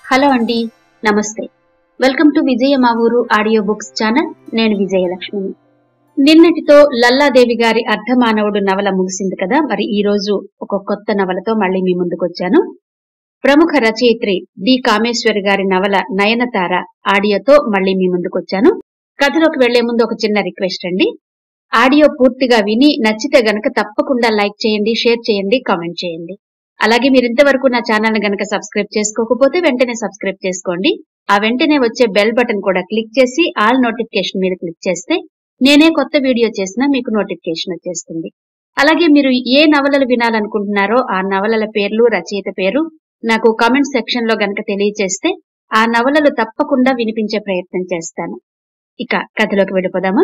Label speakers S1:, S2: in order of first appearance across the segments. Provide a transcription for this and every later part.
S1: Hello అండి నమస్తే welcome to విజయ మా ఊరు ఆడియో బుక్స్ ఛానల్ నేను విజయలక్ష్మిని నిన్నటితో లల్లాదేవి గారి అర్ధమానవుడు నవల ముగిసింది కదా మరి ఈ రోజు ఒక కొత్త నవలతో మళ్ళీ మీ ముందుకు వచ్చాను ప్రముఖ రచయిత్రి డి కామేశ్వరి గారి నవల నయనతార ఆడియోతో మళ్ళీ మీ ముందుకు వచ్చాను కథలోకి వెళ్లే ముందు ఒక చిన్న రిక్వెస్ట్ అండి ఆడియో పూర్తిగా విని నచ్చితే గనక తప్పకుండా లైక్ చేయండి షేర్ చేయండి కామెంట్ చేయండి అలాగే మీరు ఇంతవరకు నా ఛానల్ గనక సబ్స్క్రైబ్ చేసుకోకపోతే వెంటనే సబ్స్క్రైబ్ చేసుకోండి ఆ వెంటనే వచ్చే బెల్ బటన్ కూడా క్లిక్ చేసి ఆల్ నోటిఫికేషన్ మీద క్లిక్ చేస్తే నేనే కొత్త వీడియో చేసినా మీకు నోటిఫికేషన్ వచ్చేస్తుంది అలాగే మీరు ఏ నవలలు వినాలనుకుంటున్నారో ఆ నవలల పేర్లు రచయిత పేరు నాకు కామెంట్ సెక్షన్ లో గనక తెలియజేస్తే ఆ నవలలు తప్పకుండా వినిపించే ప్రయత్నం చేస్తాను ఇక కథలోకి వెళ్ళిపోదామా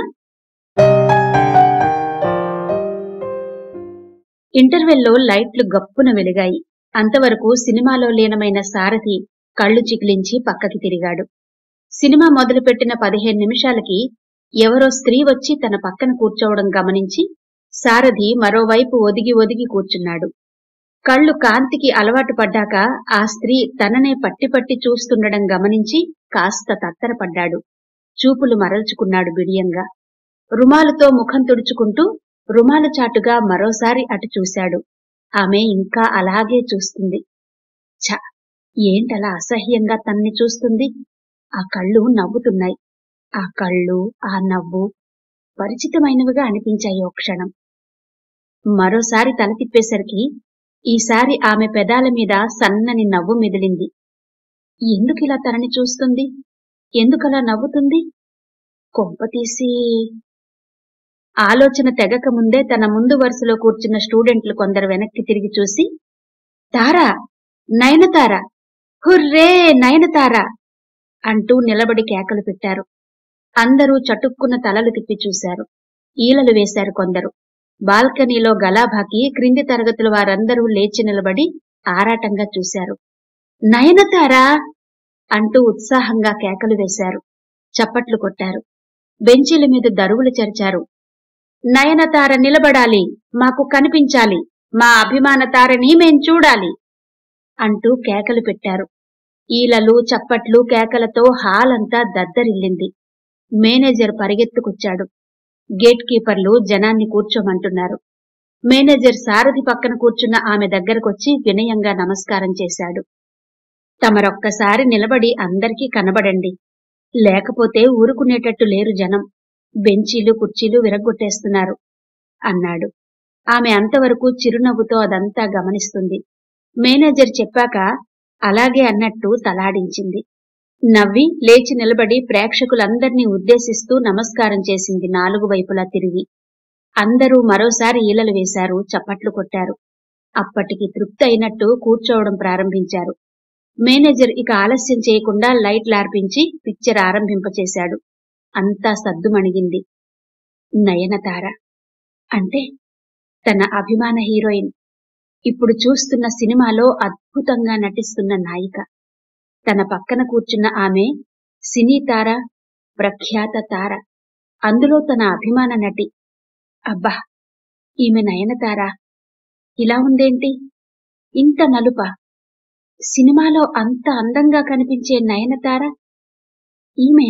S1: ఇంటర్వెల్లో లైట్లు గప్పున వెలిగాయి అంతవరకు సినిమాలో లీనమైన సారథి కళ్ళు చికిలించి పక్కకి తిరిగాడు సినిమా మొదలుపెట్టిన పదిహేను నిమిషాలకి ఎవరో స్త్రీ వచ్చి తన పక్కన కూర్చోవడం గమనించి సారథి మరోవైపు ఒదిగి ఒదిగి కూర్చున్నాడు కళ్ళు కాంతికి అలవాటు పడ్డాక ఆ స్త్రీ తననే పట్టి పట్టి చూస్తుండడం గమనించి కాస్త తత్తరపడ్డాడు చూపులు మరల్చుకున్నాడు బిడియంగా రుమాలుతో ముఖం తుడుచుకుంటూ రుమాలు చాటుగా మరోసారి అటు చూశాడు ఆమె ఇంకా అలాగే చూస్తుంది ఛ ఏంటలా అసహ్యంగా తన్ని చూస్తుంది ఆ కళ్ళు నవ్వుతున్నాయి ఆ కళ్ళు ఆ నవ్వు పరిచితమైనవిగా అనిపించాయి ఓ క్షణం మరోసారి తల తిప్పేసరికి ఈసారి ఆమె పెదాల మీద సన్నని నవ్వు మెదిలింది ఎందుకిలా తనని చూస్తుంది ఎందుకలా నవ్వుతుంది కొంపతీసి ఆలోచన తెగక ముందే తన ముందు వరుసలో కూర్చున్న స్టూడెంట్లు కొందరు వెనక్కి తిరిగి చూసి తారా నయనతార హుర్రే నయనతార అంటూ నిలబడి కేకలు పెట్టారు అందరూ చటుక్కున్న తలలు తిప్పి చూశారు ఈలలు వేశారు కొందరు బాల్కనీలో గలాభాకి క్రింది తరగతుల వారందరూ లేచి నిలబడి ఆరాటంగా చూశారు నయనతారా అంటూ ఉత్సాహంగా కేకలు వేశారు చప్పట్లు కొట్టారు బెంచీల మీద దరువులు చరిచారు నయనతార నిలబడాలి మాకు కనిపించాలి మా అభిమాన తారని మేం చూడాలి అంటూ కేకలు పెట్టారు ఈలలు చప్పట్లు కేకలతో హాల్ అంతా దద్దరిల్లింది మేనేజర్ పరిగెత్తుకొచ్చాడు గేట్ కీపర్లు జనాన్ని కూర్చోమంటున్నారు మేనేజర్ సారథి పక్కన కూర్చున్న ఆమె దగ్గరకొచ్చి వినయంగా నమస్కారం చేశాడు తమరొక్కసారి నిలబడి అందరికీ కనబడండి లేకపోతే ఊరుకునేటట్టు లేరు జనం బెంచీలు కుర్చీలు విరగ్గొట్టేస్తున్నారు అన్నాడు ఆమె అంతవరకు చిరునవ్వుతో అదంతా గమనిస్తుంది మేనేజర్ చెప్పాక అలాగే అన్నట్టు తలాడించింది నవ్వి లేచి నిలబడి ప్రేక్షకులందర్నీ ఉద్దేశిస్తూ నమస్కారం చేసింది నాలుగు వైపులా తిరిగి అందరూ మరోసారి ఈలలు వేశారు చప్పట్లు కొట్టారు అప్పటికి తృప్తి అయినట్టు కూర్చోవడం ప్రారంభించారు మేనేజర్ ఇక ఆలస్యం చేయకుండా లైట్లార్పించి పిక్చర్ ఆరంభింపచేశాడు అంతా సద్దుమణిగింది నయనతార అంటే తన అభిమాన హీరోయిన్ ఇప్పుడు చూస్తున్న సినిమాలో అద్భుతంగా నటిస్తున్న నాయిక తన పక్కన కూర్చున్న ఆమె సినీ తార ప్రఖ్యాత తార అందులో తన అభిమాన నటి అబ్బా ఈమె నయనతార ఇలా ఉందేంటి ఇంత నలుప సినిమాలో అంత అందంగా కనిపించే నయనతార ఈమె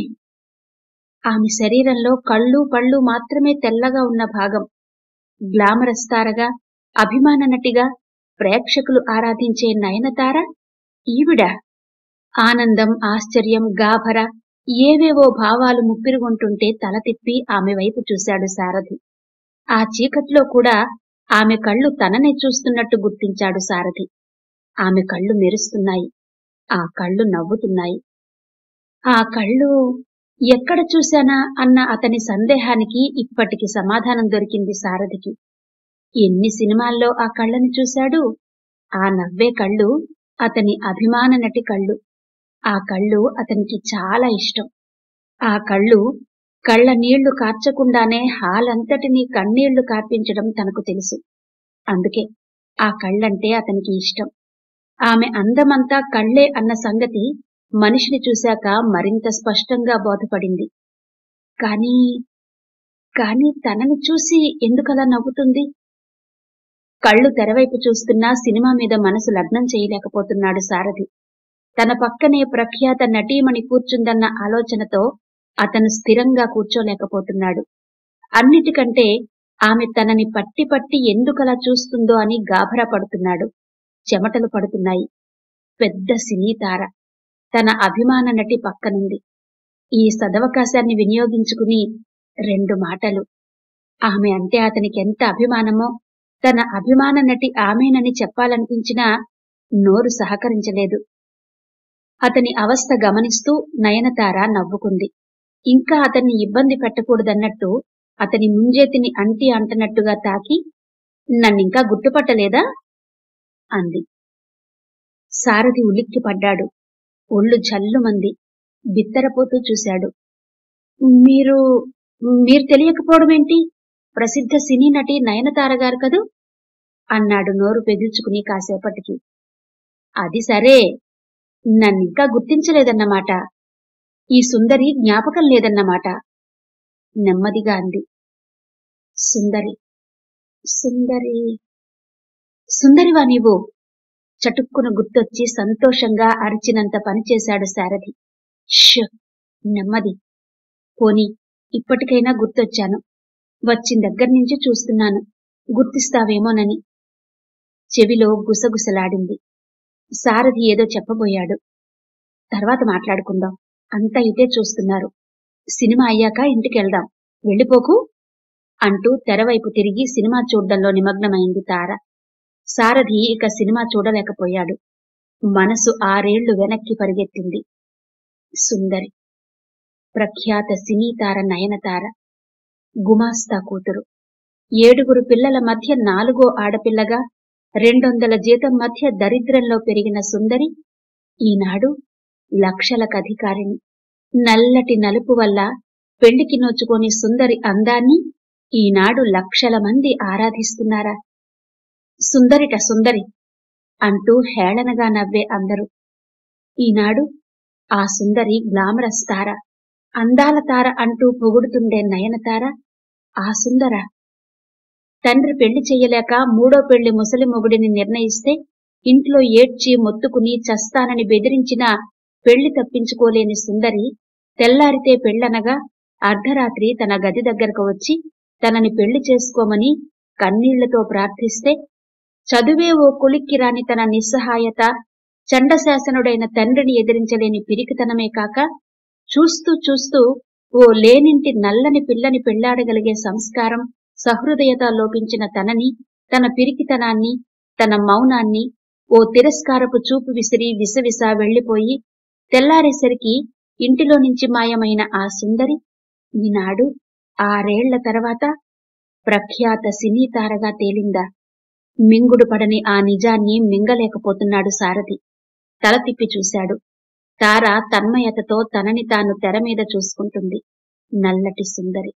S1: ఆమె శరీరంలో కళ్ళు పళ్ళు మాత్రమే తెల్లగా ఉన్న భాగం గ్లామరస్ తారగా అభిమాన నటిగా ప్రేక్షకులు ఆరాధించే నయనతార ఈవిడ ఆనందం ఆశ్చర్యం గాభర ఏవేవో భావాలు ముప్పిరుగుంటుంటే తల తిప్పి ఆమె వైపు చూశాడు సారథి ఆ చీకట్లో కూడా ఆమె కళ్ళు తననే చూస్తున్నట్టు గుర్తించాడు సారథి ఆమె కళ్ళు మెరుస్తున్నాయి ఆ కళ్ళు నవ్వుతున్నాయి ఆ కళ్ళు ఎక్కడ చూశానా అన్న అతని సందేహానికి ఇప్పటికి సమాధానం దొరికింది సారథికి ఎన్ని సినిమాల్లో ఆ కళ్ళని చూశాడు ఆ నవ్వే కళ్ళు అతని అభిమాన నటి కళ్ళు ఆ కళ్ళు అతనికి చాలా ఇష్టం ఆ కళ్ళు కళ్ళ నీళ్లు కార్చకుండానే హాలంతటినీ కన్నీళ్లు కార్పించడం తనకు తెలుసు అందుకే ఆ కళ్ళంటే అతనికి ఇష్టం ఆమె అందమంతా కళ్ళే అన్న సంగతి మనిషిని చూశాక మరింత స్పష్టంగా బోధపడింది కాని కాని తనని చూసి ఎందుకలా నవ్వుతుంది కళ్ళు తెరవైపు చూస్తున్నా సినిమా మీద మనసు లగ్నం చేయలేకపోతున్నాడు సారథి తన పక్కనే ప్రఖ్యాత నటీమణి కూర్చుందన్న ఆలోచనతో అతను స్థిరంగా కూర్చోలేకపోతున్నాడు అన్నిటికంటే ఆమె తనని పట్టి పట్టి ఎందుకలా చూస్తుందో అని గాభరా పడుతున్నాడు చెమటలు పడుతున్నాయి పెద్ద సినీ తార తన అభిమాన నటి పక్కనుంది ఈ సదవకాశాన్ని వినియోగించుకుని రెండు మాటలు ఆమె అంటే అతనికి ఎంత అభిమానమో తన అభిమాన నటి ఆమెనని చెప్పాలనిపించినా నోరు సహకరించలేదు అతని అవస్థ గమనిస్తూ నయనతార నవ్వుకుంది ఇంకా అతన్ని ఇబ్బంది పెట్టకూడదన్నట్టు అతని ముంజేతిని అంటి అంటనట్టుగా తాకి నన్నింకా గుర్తుపట్టలేదా అంది సారథి ఉలిక్కిపడ్డాడు ఒళ్ళు జల్లుమంది బిత్తరపోతూ చూశాడు మీరు మీరు తెలియకపోవడమేంటి ప్రసిద్ధ సినీ నటి నయనతార గారు కదూ అన్నాడు నోరు పెదిల్చుకుని కాసేపటికి అది సరే నన్నింకా గుర్తించలేదన్నమాట ఈ సుందరి జ్ఞాపకం లేదన్నమాట నెమ్మదిగా అంది సుందరి సుందరి సుందరివా నీవు చటుక్కున గుర్తొచ్చి సంతోషంగా అరిచినంత పనిచేశాడు సారథి ష్ నెమ్మది పోని ఇప్పటికైనా గుర్తొచ్చాను వచ్చిన దగ్గర నుంచి చూస్తున్నాను గుర్తిస్తావేమోనని చెవిలో గుసగుసలాడింది సారథి ఏదో చెప్పబోయాడు తర్వాత మాట్లాడుకుందాం అంతా ఇదే చూస్తున్నారు సినిమా అయ్యాక ఇంటికెళ్దాం వెళ్ళిపోకు అంటూ తెరవైపు తిరిగి సినిమా చూడ్డంలో నిమగ్నమైంది తార సారథి ఇక సినిమా చూడలేకపోయాడు మనసు ఆరేళ్లు వెనక్కి పరిగెత్తింది సుందరి ప్రఖ్యాత సినీ తార నయనతార గుమాస్తా కూతురు ఏడుగురు పిల్లల మధ్య నాలుగో ఆడపిల్లగా రెండొందల జీతం మధ్య దరిద్రంలో పెరిగిన సుందరి ఈనాడు లక్షలకధికారిని నల్లటి నలుపు వల్ల పెళ్లికి నోచుకొని సుందరి అందాన్ని ఈనాడు లక్షల మంది ఆరాధిస్తున్నారా సుందరిట సుందరి అంటూ హేళనగా నవ్వే అందరూ ఈనాడు ఆ సుందరి గ్లామరస్ తార అందాల తార అంటూ పొగుడుతుండే నయనతార ఆ సుందర తండ్రి పెళ్లి చెయ్యలేక మూడో పెళ్లి ముసలి మొగుడిని నిర్ణయిస్తే ఇంట్లో ఏడ్చి మొత్తుకుని చస్తానని బెదిరించినా పెళ్లి తప్పించుకోలేని సుందరి తెల్లారితే పెళ్లనగా అర్ధరాత్రి తన గది దగ్గరకు వచ్చి తనని పెళ్లి చేసుకోమని కన్నీళ్లతో ప్రార్థిస్తే చదువే ఓ కొలిక్కి రాని తన నిస్సహాయత చండశాసనుడైన తండ్రిని ఎదిరించలేని పిరికితనమే కాక చూస్తూ చూస్తూ ఓ లేనింటి నల్లని పిల్లని పెళ్లాడగలిగే సంస్కారం సహృదయత లోపించిన తనని తన పిరికితనాన్ని తన మౌనాన్ని ఓ తిరస్కారపు చూపు విసిరి విసవిస వెళ్లిపోయి తెల్లారేసరికి ఇంటిలో నుంచి మాయమైన ఆ సుందరి ఈనాడు ఆరేళ్ల తర్వాత ప్రఖ్యాత సినీ తారగా తేలిందా మింగుడు పడని ఆ నిజాన్ని మింగలేకపోతున్నాడు సారథి తల తిప్పి చూశాడు తార తన్మయతతో తనని తాను తెర మీద చూసుకుంటుంది నల్లటి సుందరి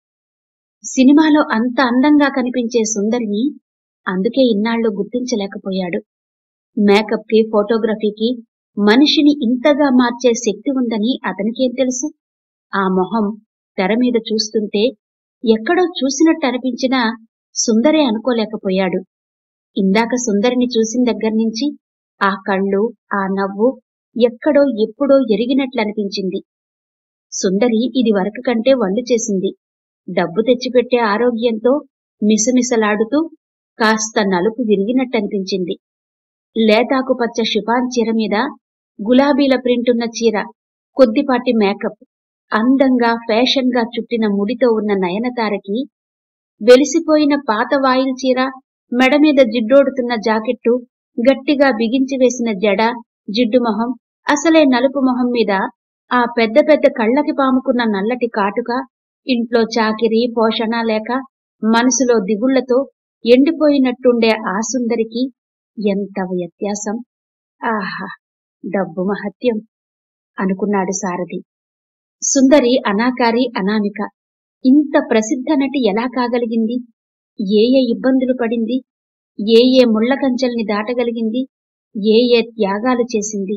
S1: సినిమాలో అంత అందంగా కనిపించే సుందరిని అందుకే ఇన్నాళ్లు గుర్తించలేకపోయాడు మేకప్ కి ఫోటోగ్రఫీకి మనిషిని ఇంతగా మార్చే శక్తి ఉందని అతనికేం తెలుసు ఆ మొహం తెర మీద చూస్తుంటే ఎక్కడో చూసినట్టు అనిపించినా సుందరే అనుకోలేకపోయాడు ఇందాక సుందరిని చూసిన దగ్గర్నుంచి ఆ కళ్ళు ఆ నవ్వు ఎక్కడో ఎప్పుడో ఎరిగినట్లు అనిపించింది సుందరి ఇది వరకు కంటే వండు చేసింది డబ్బు తెచ్చిపెట్టే ఆరోగ్యంతో మిసమిసలాడుతూ కాస్త నలుపు విరిగినట్టనిపించింది లేతాకు పచ్చ షిఫాన్ చీర మీద గులాబీల ప్రింటున్న చీర కొద్దిపాటి మేకప్ అందంగా ఫ్యాషన్ గా చుట్టిన ముడితో ఉన్న నయనతారకి వెలిసిపోయిన పాత వాయిల్ చీర మెడ మీద జిడ్డోడుతున్న జాకెట్టు గట్టిగా బిగించి వేసిన జడ జిడ్డు మొహం అసలే నలుపు మొహం మీద ఆ పెద్ద పెద్ద కళ్ళకి పాముకున్న నల్లటి కాటుక ఇంట్లో చాకిరి పోషణ లేక మనసులో దిగుళ్లతో ఎండిపోయినట్టుండే ఆ సుందరికి ఎంత వ్యత్యాసం ఆహా డబ్బు మహత్యం అనుకున్నాడు సారథి సుందరి అనాకారి అనామిక ఇంత ప్రసిద్ధ నటి ఎలా కాగలిగింది ఏ ఏ ఇబ్బందులు పడింది ఏ ఏ ముళ్ళ కంచెల్ని దాటగలిగింది ఏ ఏ త్యాగాలు చేసింది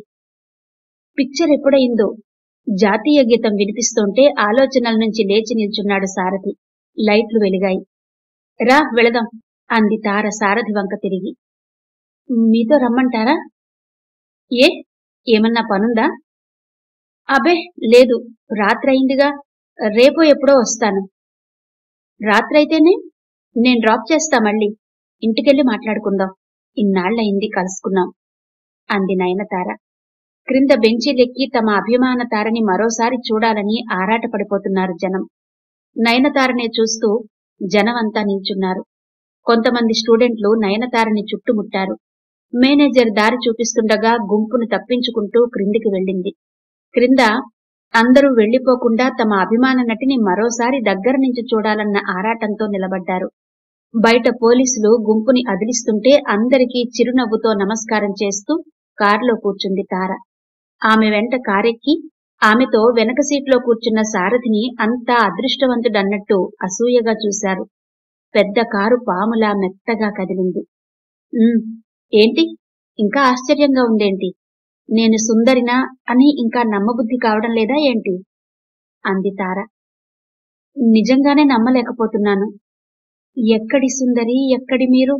S1: పిక్చర్ ఎప్పుడైందో జాతీయ గీతం వినిపిస్తుంటే ఆలోచనల నుంచి లేచి నిల్చున్నాడు సారథి లైట్లు వెలిగాయి రా వెళదాం అంది తార సారథి వంక తిరిగి మీతో రమ్మంటారా ఏ ఏమన్నా పనుందా అబే లేదు రాత్రయిందిగా రేపో ఎప్పుడో వస్తాను రాత్రైతేనే నేను డ్రాప్ చేస్తా మళ్ళీ ఇంటికెళ్ళి మాట్లాడుకుందాం ఇన్నాళ్లయింది కలుసుకున్నాం అంది నయనతార క్రింద బెంచీలెక్కి తమ అభిమాన తారని మరోసారి చూడాలని ఆరాటపడిపోతున్నారు జనం నయనతారనే చూస్తూ జనమంతా నిల్చున్నారు కొంతమంది స్టూడెంట్లు నయనతారని చుట్టుముట్టారు మేనేజర్ దారి చూపిస్తుండగా గుంపును తప్పించుకుంటూ క్రిందికి వెళ్ళింది క్రింద అందరూ వెళ్లిపోకుండా తమ అభిమాన నటిని మరోసారి దగ్గర నుంచి చూడాలన్న ఆరాటంతో నిలబడ్డారు బయట పోలీసులు గుంపుని అదిలిస్తుంటే అందరికీ చిరునవ్వుతో నమస్కారం చేస్తూ కారులో కూర్చుంది తార ఆమె వెంట కారెక్కి ఆమెతో వెనక సీట్లో కూర్చున్న సారథిని అంతా అదృష్టవంతుడన్నట్టు అసూయగా చూశారు పెద్ద కారు పాములా మెత్తగా కదిలింది "ఉమ్, ఏంటి ఇంకా ఆశ్చర్యంగా ఉందేంటి నేను సుందరినా అని ఇంకా నమ్మబుద్ధి కావడం లేదా ఏంటి అంది తార నిజంగానే నమ్మలేకపోతున్నాను ఎక్కడి సుందరి ఎక్కడి మీరు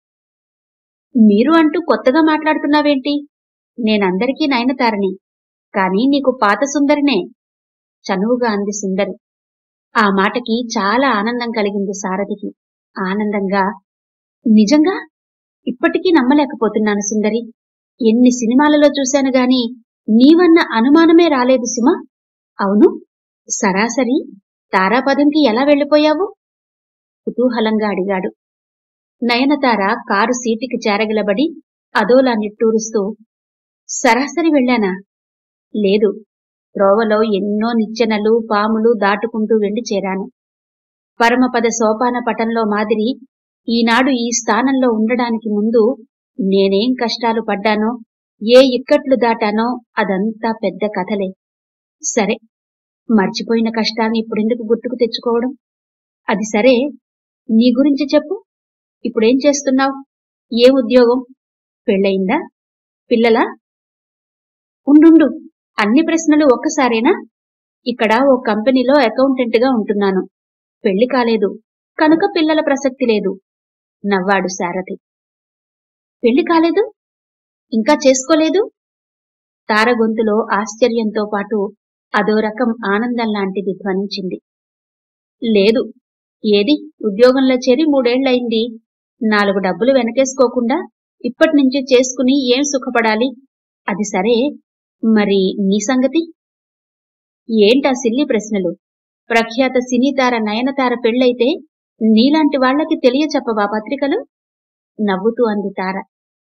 S1: మీరు అంటూ కొత్తగా మాట్లాడుతున్నావేంటి నేనందరికీ నయనతారని కాని నీకు పాత సుందరినే చనువుగా అంది సుందరి ఆ మాటకి చాలా ఆనందం కలిగింది సారథికి ఆనందంగా నిజంగా ఇప్పటికీ నమ్మలేకపోతున్నాను సుందరి ఎన్ని సినిమాలలో చూశాను గాని నీవన్న అనుమానమే రాలేదు సుమ అవును సరాసరి తారాపదంకి ఎలా వెళ్ళిపోయావు కుతూహలంగా అడిగాడు నయనతార కారు సీటుకి చేరగలబడి అదోలా నిట్టూరుస్తూ సరాసరి వెళ్ళానా లేదు త్రోవలో ఎన్నో నిచ్చెనలు పాములు దాటుకుంటూ వెళ్లి చేరాను పరమపద సోపాన పటంలో మాదిరి ఈనాడు ఈ స్థానంలో ఉండడానికి ముందు నేనేం కష్టాలు పడ్డానో ఏ ఇక్కట్లు దాటానో అదంతా పెద్ద కథలే సరే మర్చిపోయిన కష్టాన్ని ఇప్పుడెందుకు గుర్తుకు తెచ్చుకోవడం అది సరే నీ గురించి చెప్పు ఇప్పుడేం చేస్తున్నావు ఏ ఉద్యోగం పెళ్ళయిందా పిల్లలా ఉండుండు అన్ని ప్రశ్నలు ఒక్కసారేనా ఇక్కడ ఓ కంపెనీలో అకౌంటెంట్ గా ఉంటున్నాను పెళ్లి కాలేదు కనుక పిల్లల ప్రసక్తి లేదు నవ్వాడు సారథి పెళ్లి కాలేదు ఇంకా చేసుకోలేదు తార గొంతులో ఆశ్చర్యంతో పాటు అదో రకం ఆనందం లాంటిది ధ్వనించింది లేదు ఏది ఉద్యోగంలో చేరి మూడేళ్లయింది నాలుగు డబ్బులు వెనకేసుకోకుండా ఇప్పటి నుంచి చేసుకుని ఏం సుఖపడాలి అది సరే మరి నీ సంగతి ఏంటా సిల్లి ప్రశ్నలు ప్రఖ్యాత సినీతార నయనతార పెళ్ళైతే నీలాంటి వాళ్ళకి తెలియ చెప్పవా పత్రికలు నవ్వుతూ అంది తార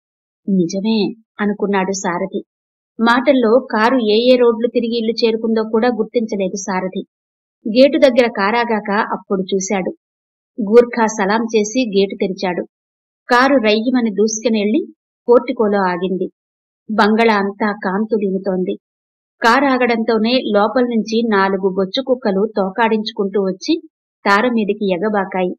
S1: నిజమే అనుకున్నాడు సారథి మాటల్లో కారు ఏ ఏ రోడ్లు తిరిగి ఇల్లు చేరుకుందో కూడా గుర్తించలేదు సారథి గేటు దగ్గర కారాగాక అప్పుడు చూశాడు గూర్ఖా సలాం చేసి గేటు తెరిచాడు కారు రయ్యమని దూసుకునెళ్లి పోర్టికోలో ఆగింది బంగళా అంతా కాంతులీనుతోంది కారు ఆగడంతోనే లోపల నుంచి నాలుగు బొచ్చు కుక్కలు తోకాడించుకుంటూ వచ్చి తార మీదికి ఎగబాకాయి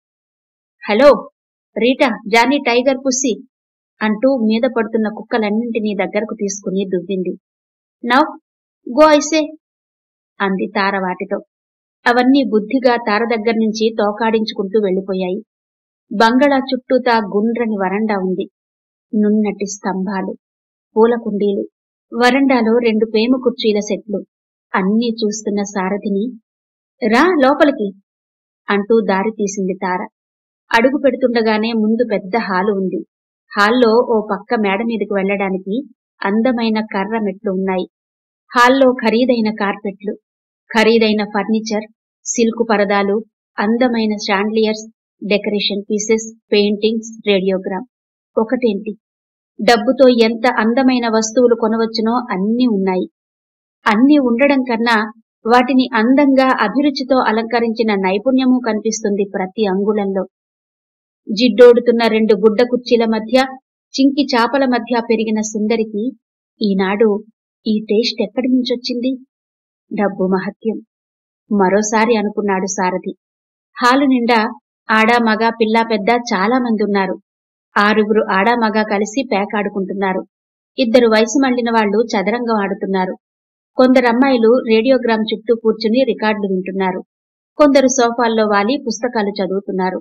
S1: hello Rita Johnny tiger pussy అంటూ మీద పడుతున్న కుక్కలన్నింటినీ దగ్గరకు తీసుకుని దువ్వింది నవ్ గో ఐసే అంది తార వాటితో అవన్నీ బుద్ధిగా తార దగ్గర నుంచి తోకాడించుకుంటూ వెళ్లిపోయాయి బంగళా చుట్టూతా గుండ్రని వరండా ఉంది నున్నటి స్తంభాలు పూల కుండీలు వరండాలో రెండు పేము కుర్చీల సెట్లు అన్నీ చూస్తున్న సారథిని రా లోపలికి అంటూ దారి తీసింది తార అడుగు పెడుతుండగానే ముందు పెద్ద హాలు ఉంది హాల్లో ఓ పక్క మేడ మీదకి వెళ్లడానికి అందమైన కర్ర మెట్లు ఉన్నాయి హాల్లో ఖరీదైన కార్పెట్లు ఖరీదైన ఫర్నిచర్ సిల్కు పరదాలు అందమైన chandeliers decoration pieces paintings radiogram ఒకటేంటి డబ్బుతో ఎంత అందమైన వస్తువులు కొనవచ్చునో అన్నీ ఉన్నాయి అన్నీ ఉండడం కన్నా వాటిని అందంగా అభిరుచితో అలంకరించిన నైపుణ్యము కనిపిస్తుంది ప్రతి అంగుళంలో జిడ్డోడుతున్న రెండు గుడ్డ కుర్చీల మధ్య చింకి చాపల మధ్య పెరిగిన సుందరికి ఈనాడు ఈ టేస్ట్ ఎక్కడి నుంచొచ్చింది డబ్బు మహత్యం మరోసారి అనుకున్నాడు సారథి హాలు నిండా ఆడా మగ పిల్ల పెద్ద చాలా మంది ఉన్నారు ఆరుగురు ఆడా మగ కలిసి పేకాడుకుంటున్నారు ఇద్దరు వయసు మళ్లిన వాళ్లు చదరంగం ఆడుతున్నారు కొందరు అమ్మాయిలు రేడియోగ్రామ్ చుట్టూ కూర్చుని రికార్డులు వింటున్నారు కొందరు సోఫాల్లో వాలి పుస్తకాలు చదువుతున్నారు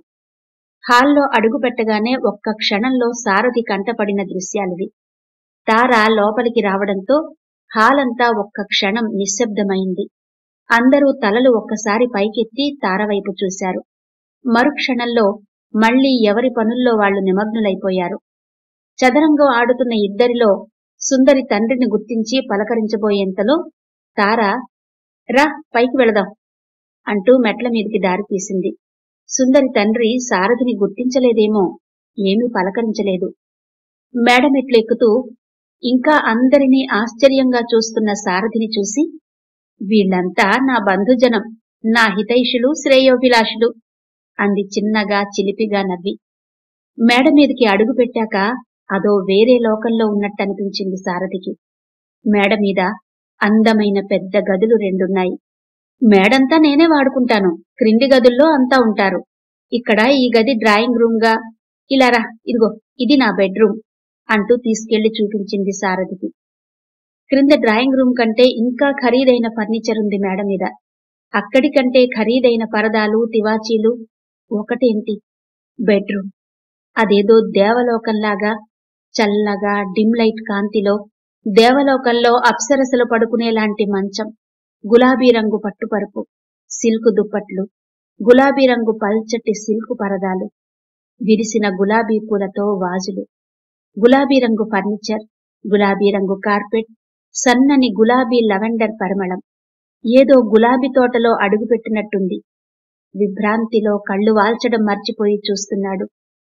S1: హాల్లో అడుగు పెట్టగానే ఒక్క క్షణంలో సారథి కంటపడిన దృశ్యాలివి తార లోపలికి రావడంతో హాలంతా ఒక్క క్షణం నిశ్శబ్దమైంది అందరూ తలలు ఒక్కసారి పైకెత్తి తారవైపు చూశారు మరుక్షణంలో మళ్లీ ఎవరి పనుల్లో వాళ్లు నిమగ్నులైపోయారు చదరంగం ఆడుతున్న ఇద్దరిలో సుందరి తండ్రిని గుర్తించి పలకరించబోయేంతలో తార రా పైకి వెళదాం అంటూ మెట్ల మీదికి దారి తీసింది సుందరి తండ్రి సారథిని గుర్తించలేదేమో ఏమీ పలకరించలేదు మేడమెట్లు ఎక్కుతూ ఇంకా అందరినీ ఆశ్చర్యంగా చూస్తున్న సారథిని చూసి వీళ్ళంతా నా బంధుజనం నా హితైషులు శ్రేయోభిలాషులు అంది చిన్నగా చిలిపిగా నవ్వి మేడ మీదికి అడుగు పెట్టాక అదో వేరే లోకంలో ఉన్నట్టనిపించింది సారథికి మేడ మీద అందమైన పెద్ద గదులు రెండున్నాయి మేడంతా నేనే వాడుకుంటాను క్రింది గదుల్లో అంతా ఉంటారు ఇక్కడ ఈ గది డ్రాయింగ్ రూమ్ గా ఇలా రా ఇదిగో ఇది నా బెడ్రూమ్ అంటూ తీసుకెళ్లి చూపించింది సారథికి క్రింద డ్రాయింగ్ రూమ్ కంటే ఇంకా ఖరీదైన ఫర్నిచర్ ఉంది మేడ మీద అక్కడికంటే ఖరీదైన పరదాలు తివాచీలు ఒకటేంటి బెడ్రూమ్ అదేదో దేవలోకంలాగా చల్లగా డిమ్ లైట్ కాంతిలో దేవలోకంలో అప్సరసలు పడుకునేలాంటి మంచం గులాబీ రంగు పట్టుపరుపు సిల్క్ దుప్పట్లు గులాబీ రంగు పల్చటి సిల్క్ పరదాలు విరిసిన గులాబీ పూలతో వాజులు గులాబీ రంగు ఫర్నిచర్ గులాబీ రంగు కార్పెట్ సన్నని గులాబీ లవెండర్ పరిమళం ఏదో గులాబీ తోటలో అడుగుపెట్టినట్టుంది విభ్రాంతిలో కళ్ళు వాల్చడం మర్చిపోయి చూస్తున్నాడు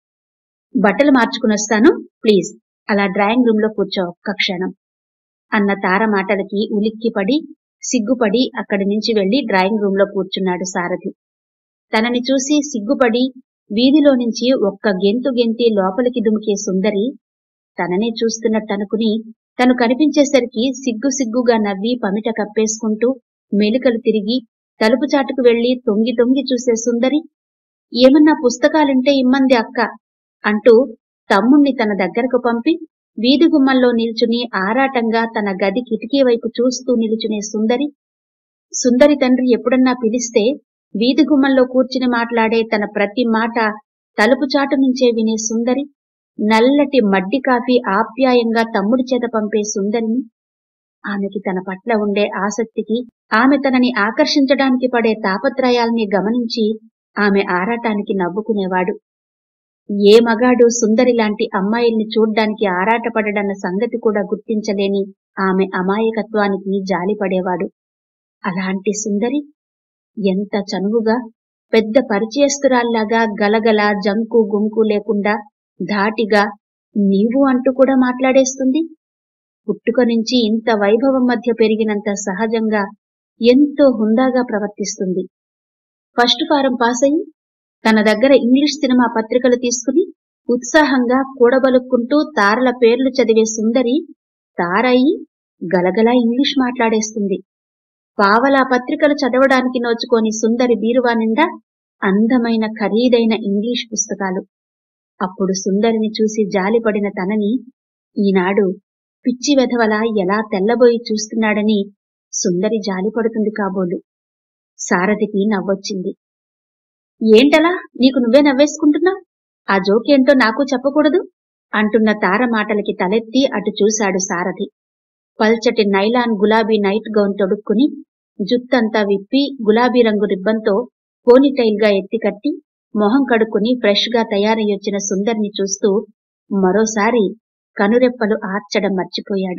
S1: బట్టలు మార్చుకునొస్తాను ప్లీజ్ అలా డ్రాయింగ్ రూమ్ లో కూర్చో ఒక్క క్షణం అన్న తార మాటలకి ఉలిక్కిపడి సిగ్గుపడి అక్కడి నుంచి వెళ్లి డ్రాయింగ్ రూమ్ లో కూర్చున్నాడు సారథి తనని చూసి సిగ్గుపడి వీధిలో నుంచి ఒక్క గెంతు గెంతి లోపలికి దుమికే సుందరి తననే చూస్తున్నట్టనుకుని తను కనిపించేసరికి సిగ్గు సిగ్గుగా నవ్వి పమిట కప్పేసుకుంటూ మెలికలు తిరిగి తలుపు చాటుకు వెళ్లి తొంగి తొంగి చూసే సుందరి ఏమన్నా పుస్తకాలుంటే ఇమ్మంది అక్క అంటూ తమ్ముణ్ణి తన దగ్గరకు పంపి వీధి గుమ్మల్లో నిల్చుని ఆరాటంగా తన గది కిటికీ వైపు చూస్తూ నిలుచునే సుందరి సుందరి తండ్రి ఎప్పుడన్నా పిలిస్తే వీధి గుమ్మంలో కూర్చుని మాట్లాడే తన ప్రతి మాట తలుపు చాటు నుంచే వినే సుందరి నల్లటి మడ్డి కాఫీ ఆప్యాయంగా తమ్ముడి చేత పంపే సుందరిని ఆమెకి తన పట్ల ఉండే ఆసక్తికి ఆమె తనని ఆకర్షించడానికి పడే తాపత్రయాల్ని గమనించి ఆమె ఆరాటానికి నవ్వుకునేవాడు ఏ మగాడు సుందరి లాంటి అమ్మాయిల్ని చూడ్డానికి ఆరాటపడడన్న సంగతి కూడా గుర్తించలేని ఆమె అమాయకత్వానికి జాలిపడేవాడు అలాంటి సుందరి ఎంత చనువుగా పెద్ద పరిచయస్తురాల్లాగా గలగల జంకు గుంకు లేకుండా ధాటిగా నీవు అంటూ కూడా మాట్లాడేస్తుంది పుట్టుక నుంచి ఇంత వైభవం మధ్య పెరిగినంత సహజంగా ఎంతో హుందాగా ప్రవర్తిస్తుంది ఫస్ట్ ఫారం పాస్ అయి తన దగ్గర ఇంగ్లీష్ సినిమా పత్రికలు తీసుకుని ఉత్సాహంగా కూడబలుక్కుంటూ తారల పేర్లు చదివే సుందరి తారయి గలగలా ఇంగ్లీష్ మాట్లాడేస్తుంది పావలా పత్రికలు చదవడానికి నోచుకోని సుందరి బీరువా నిండా అందమైన ఖరీదైన ఇంగ్లీష్ పుస్తకాలు అప్పుడు సుందరిని చూసి జాలిపడిన తనని ఈనాడు పిచ్చి వెధవలా ఎలా తెల్లబోయి చూస్తున్నాడని సుందరి జాలిపడుతుంది కాబోలు సారథికి నవ్వొచ్చింది ఏంటలా నీకు నువ్వే నవ్వేసుకుంటున్నావు ఆ జోకేంటో నాకు చెప్పకూడదు అంటున్న తార మాటలకి తలెత్తి అటు చూశాడు సారథి పల్చటి నైలాన్ గులాబీ నైట్ గౌన్ తొడుక్కుని జుత్తంతా విప్పి గులాబీ రంగు రిబ్బన్తో పోనీటైల్ గా ఎత్తికట్టి మొహం కడుక్కుని ఫ్రెష్ గా తయారయ్యొచ్చిన సుందర్ని చూస్తూ మరోసారి కనురెప్పలు ఆర్చడం మర్చిపోయాడు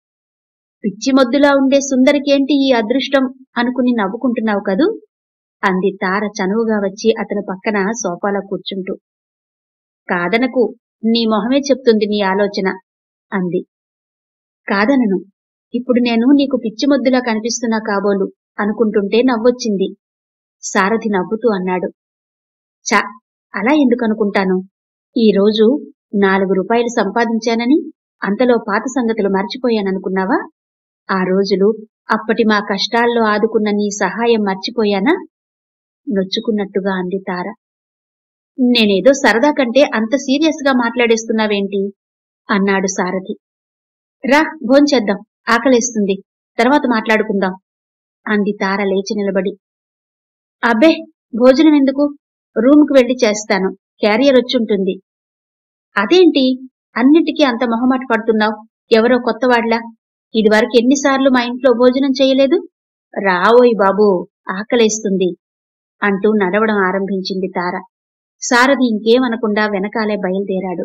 S1: పిచ్చి మొద్దులా ఉండే సుందరికేంటి ఈ అదృష్టం అనుకుని నవ్వుకుంటున్నావు కదూ అంది తార చనువుగా వచ్చి అతని పక్కన సోఫాలో కూర్చుంటూ కాదనకు నీ మొహమే చెప్తుంది నీ ఆలోచన అంది కాదనను ఇప్పుడు నేను నీకు పిచ్చి మొద్దులా కనిపిస్తున్నా కాబోలు అనుకుంటుంటే నవ్వొచ్చింది సారథి నవ్వుతూ అన్నాడు చ అలా ఎందుకు అనుకుంటాను ఈ రోజు నాలుగు రూపాయలు సంపాదించానని అంతలో పాత సంగతులు మర్చిపోయాననుకున్నావా ఆ రోజులు అప్పటి మా కష్టాల్లో ఆదుకున్న నీ సహాయం మర్చిపోయానా నొచ్చుకున్నట్టుగా అంది తార నేనేదో సరదా కంటే అంత సీరియస్ గా మాట్లాడేస్తున్నావేంటి అన్నాడు సారథి రా భోంచేద్దాం ఆకలేస్తుంది తర్వాత మాట్లాడుకుందాం అంది తార లేచి నిలబడి అబ్బే భోజనం ఎందుకు రూమ్కి వెళ్లి చేస్తాను క్యారియర్ వచ్చుంటుంది అదేంటి అన్నిటికీ అంత మొహమాట పడుతున్నావు ఎవరో కొత్తవాడ్లా ఇదివరకు ఎన్నిసార్లు మా ఇంట్లో భోజనం చేయలేదు రావోయ్ బాబూ ఆకలేస్తుంది అంటూ నడవడం ఆరంభించింది తార సారథి ఇంకేమనకుండా వెనకాలే బయలుదేరాడు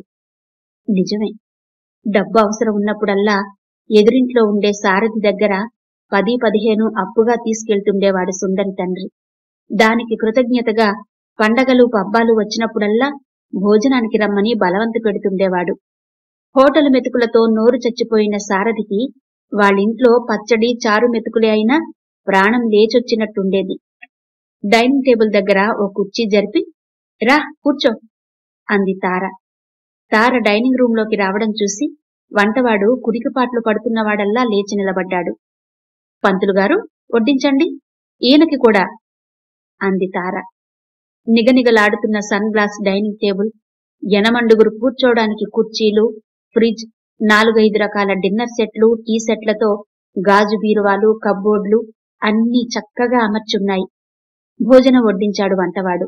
S1: నిజమే డబ్బు అవసరం ఉన్నప్పుడల్లా ఎదురింట్లో ఉండే సారథి దగ్గర పది పదిహేను అప్పుగా తీసుకెళ్తుండేవాడు సుందరి తండ్రి దానికి కృతజ్ఞతగా పండగలు పబ్బాలు వచ్చినప్పుడల్లా భోజనానికి రమ్మని బలవంత పెడుతుండేవాడు హోటల్ మెతుకులతో నోరు చచ్చిపోయిన సారథికి వాళ్ళింట్లో పచ్చడి చారు మెతుకులే అయినా ప్రాణం లేచొచ్చినట్టుండేది డైనింగ్ టేబుల్ దగ్గర ఓ కుర్చీ జరిపి రా కూర్చో అంది తార తార డైనింగ్ రూంలోకి రావడం చూసి వంటవాడు కురికిపాట్లు పడుతున్నవాడల్లా లేచి నిలబడ్డాడు పంతులు గారు వడ్డించండి ఈయనకి కూడా అంది తార నిగనిగలాడుతున్న సన్ గ్లాస్ డైనింగ్ టేబుల్ ఎనమండుగురు కూర్చోడానికి కుర్చీలు ఫ్రిడ్జ్ నాలుగైదు రకాల డిన్నర్ సెట్లు టీ సెట్లతో గాజు బీరువాలు కబ్బోర్డ్లు అన్నీ చక్కగా అమర్చున్నాయి భోజనం వడ్డించాడు వంటవాడు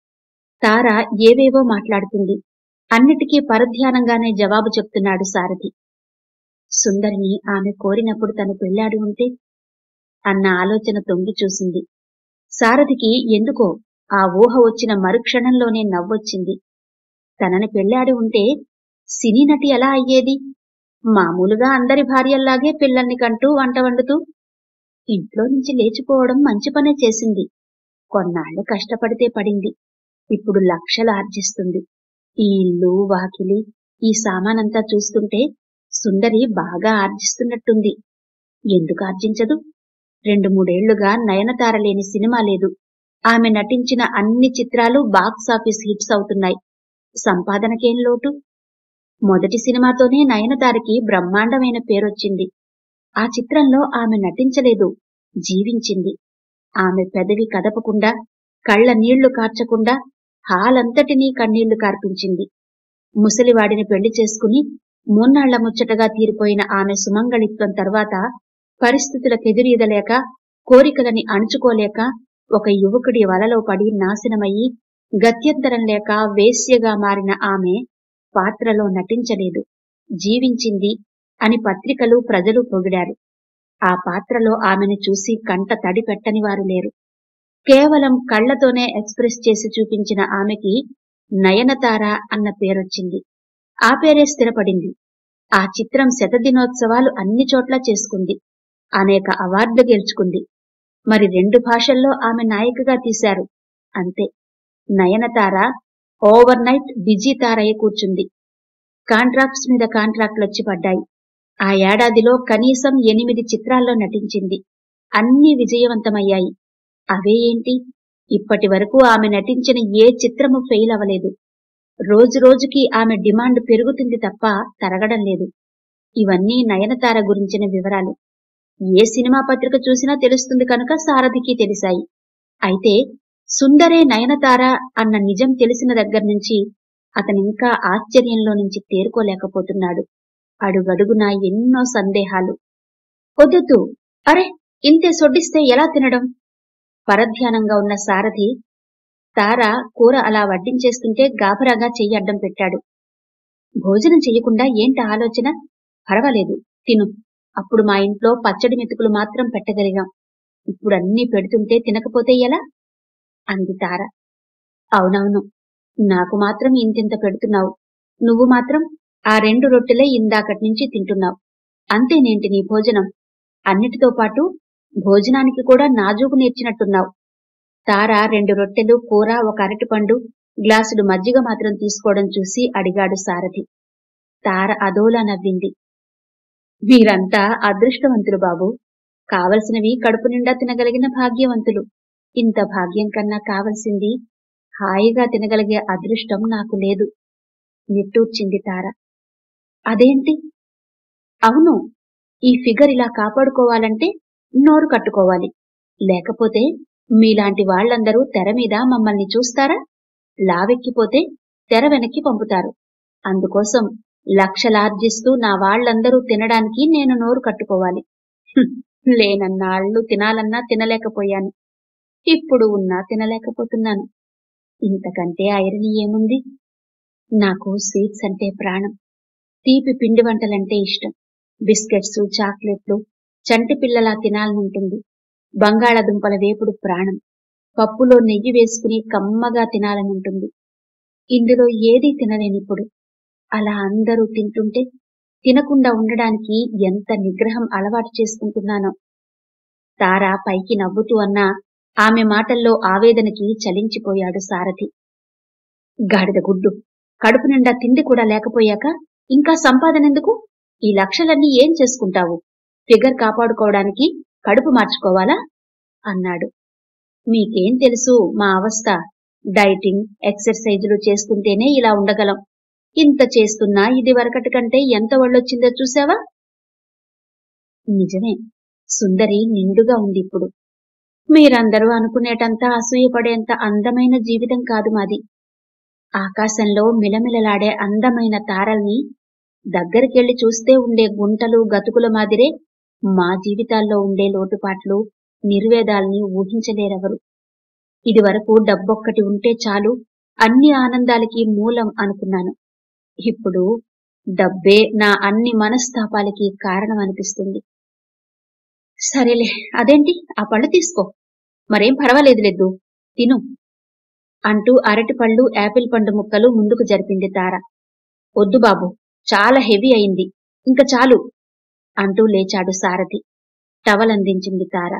S1: తార ఏవేవో మాట్లాడుతుంది అన్నిటికీ పరధ్యానంగానే జవాబు చెప్తున్నాడు సారథి సుందరిని ఆమె కోరినప్పుడు తను పెళ్లాడి ఉంటే అన్న ఆలోచన తొంగి చూసింది సారథికి ఎందుకో ఆ ఊహ వచ్చిన మరుక్షణంలోనే నవ్వొచ్చింది తనని పెళ్లాడి ఉంటే సినీ నటి ఎలా అయ్యేది మామూలుగా అందరి భార్యల్లాగే పిల్లల్ని కంటూ వంట వండుతూ ఇంట్లో నుంచి లేచిపోవడం మంచి పనే చేసింది కొన్నాళ్లు కష్టపడితే పడింది ఇప్పుడు లక్షలు ఆర్జిస్తుంది ఈ ఇల్లు వాకిలి ఈ సామానంతా చూస్తుంటే సుందరి బాగా ఆర్జిస్తున్నట్టుంది ఎందుకు ఆర్జించదు రెండు మూడేళ్లుగా నయనతార లేని సినిమా లేదు ఆమె నటించిన అన్ని చిత్రాలు బాక్సాఫీస్ హిట్స్ అవుతున్నాయి సంపాదనకేం లోటు మొదటి సినిమాతోనే నయనతారకి బ్రహ్మాండమైన పేరొచ్చింది ఆ చిత్రంలో ఆమె నటించలేదు జీవించింది ఆమె పెదవి కదపకుండా కళ్ళ నీళ్లు కార్చకుండా హాలంతటినీ కన్నీళ్లు కార్పించింది ముసలివాడిని పెళ్లి చేసుకుని మూన్నాళ్ల ముచ్చటగా తీరిపోయిన ఆమె సుమంగళిత్వం తర్వాత పరిస్థితులకెదురీదలేక కోరికలని అణుచుకోలేక ఒక యువకుడి వలలో పడి నాశనమయ్యి గత్యంతరం లేక వేశ్యగా మారిన ఆమె పాత్రలో నటించలేదు జీవించింది అని పత్రికలు ప్రజలు పొగిడారు ఆ పాత్రలో ఆమెను చూసి కంట తడి పెట్టని వారు లేరు కేవలం కళ్లతోనే ఎక్స్ప్రెస్ చేసి చూపించిన ఆమెకి నయనతార అన్న పేరొచ్చింది ఆ పేరే స్థిరపడింది ఆ చిత్రం శతదినోత్సవాలు అన్ని చోట్ల చేసుకుంది అనేక అవార్డులు గెలుచుకుంది మరి రెండు భాషల్లో ఆమె నాయికగా తీశారు అంతే నయనతార ఓవర్ నైట్ బిజీ తారయ్య కూర్చుంది కాంట్రాక్ట్స్ మీద కాంట్రాక్ట్లొచ్చి పడ్డాయి ఆ ఏడాదిలో కనీసం ఎనిమిది చిత్రాల్లో నటించింది అన్నీ విజయవంతమయ్యాయి అవే ఏంటి ఇప్పటి వరకు ఆమె నటించిన ఏ చిత్రము ఫెయిల్ అవ్వలేదు రోజు రోజుకి ఆమె డిమాండ్ పెరుగుతుంది తప్ప తరగడం లేదు ఇవన్నీ నయనతార గురించిన వివరాలు ఏ సినిమా పత్రిక చూసినా తెలుస్తుంది కనుక సారథికి తెలిసాయి అయితే సుందరే నయనతార అన్న నిజం తెలిసిన దగ్గర నుంచి అతనింకా ఆశ్చర్యంలో నుంచి తేరుకోలేకపోతున్నాడు అడుగడుగునా ఎన్నో సందేహాలు వద్దొద్దు అరే ఇంతే సొడ్డిస్తే ఎలా తినడం పరధ్యానంగా ఉన్న సారథి తార కూర అలా వడ్డించేస్తుంటే గాభరాగా చెయ్యి అడ్డం పెట్టాడు భోజనం చెయ్యకుండా ఏంటి ఆలోచన పర్వాలేదు తిను అప్పుడు మా ఇంట్లో పచ్చడి మెతుకులు మాత్రం పెట్టగలిగాం ఇప్పుడు అన్నీ పెడుతుంటే తినకపోతే ఎలా అంది తార అవునవును నాకు మాత్రం ఇంతింత పెడుతున్నావు నువ్వు మాత్రం ఆ రెండు రొట్టెలే ఇందాకటి నుంచి తింటున్నావు అంతేనేంటి నీ భోజనం అన్నిటితో పాటు భోజనానికి కూడా నాజూకు నేర్చినట్టున్నావు తార రెండు రొట్టెలు కూర ఒక అరటిపండు గ్లాసుడు మజ్జిగ మాత్రం తీసుకోవడం చూసి అడిగాడు సారథి తార అదోలా నవ్వింది మీరంతా అదృష్టవంతులు బాబు కావలసినవి కడుపు నిండా తినగలిగిన భాగ్యవంతులు ఇంత భాగ్యం కన్నా కావలసింది హాయిగా తినగలిగే అదృష్టం నాకు లేదు నిట్టూర్చింది తార అదేంటి అవును ఈ ఫిగర్ ఇలా కాపాడుకోవాలంటే నోరు కట్టుకోవాలి లేకపోతే మీలాంటి వాళ్ళందరూ తెర మీద మమ్మల్ని చూస్తారా లావెక్కిపోతే తెర వెనక్కి పంపుతారు అందుకోసం లక్షలార్జిస్తూ నా వాళ్ళందరూ తినడానికి నేను నోరు కట్టుకోవాలి హ్మ్, లేనన్నాళ్ళు తినాలన్నా తినలేకపోయాను ఇప్పుడు ఉన్నా తినలేకపోతున్నాను ఇంతకంటే ఐరని ఏముంది నాకు స్వీట్స్ అంటే ప్రాణం తీపి పిండి వంటలంటే ఇష్టం బిస్కెట్స్ చాక్లెట్లు చంటి పిల్లలా తినాలనుంటుంది బంగాళదుంపల వేపుడు ప్రాణం పప్పులో నెయ్యి వేసుకుని కమ్మగా తినాలనుంటుంది ఇందులో ఏదీ తినలేనిప్పుడు అలా అందరూ తింటుంటే తినకుండా ఉండడానికి ఎంత నిగ్రహం అలవాటు చేసుకుంటున్నానో తార పైకి నవ్వుతూ అన్నా ఆమె మాటల్లో ఆవేదనకి చలించిపోయాడు సారథి గాడిద గుడ్డు కడుపు నిండా తిండి కూడా లేకపోయాక ఇంకా సంపాదనెందుకు ఈ లక్షలన్నీ ఏం చేసుకుంటావు ఫిగర్ కాపాడుకోవడానికి కడుపు మార్చుకోవాలా అన్నాడు మీకేం తెలుసు మా అవస్థ డైటింగ్ ఎక్సర్సైజులు చేస్తుంటేనే ఇలా ఉండగలం ఇంత చేస్తున్నా ఇది వరకటి కంటే ఎంత ఒళ్ళొచ్చిందో చూసావా నిజమే సుందరి నిండుగా ఉంది ఇప్పుడు మీరందరూ అనుకునేటంత అసూయపడేంత అందమైన జీవితం కాదు మాది ఆకాశంలో మిలమిలలాడే అందమైన తారల్ని దగ్గరికెళ్లి చూస్తే ఉండే గుంటలు గతుకుల మాదిరే మా జీవితాల్లో ఉండే లోటుపాట్లు నిర్వేదాల్ని ఊహించలేరెవరు ఇదివరకు డబ్బొక్కటి ఉంటే చాలు అన్ని ఆనందాలకి మూలం అనుకున్నాను ఇప్పుడు డబ్బే నా అన్ని మనస్తాపాలకి కారణం అనిపిస్తుంది సరేలే అదేంటి ఆ పళ్ళు తీసుకో మరేం పర్వాలేదులేదు తిను అంటూ అరటిపళ్ళు యాపిల్ పండు ముక్కలు ముందుకు జరిపింది తార వద్దు బాబు చాలా హెవీ అయింది ఇంక చాలు అంటూ లేచాడు సారథి టవల్ అందించింది తార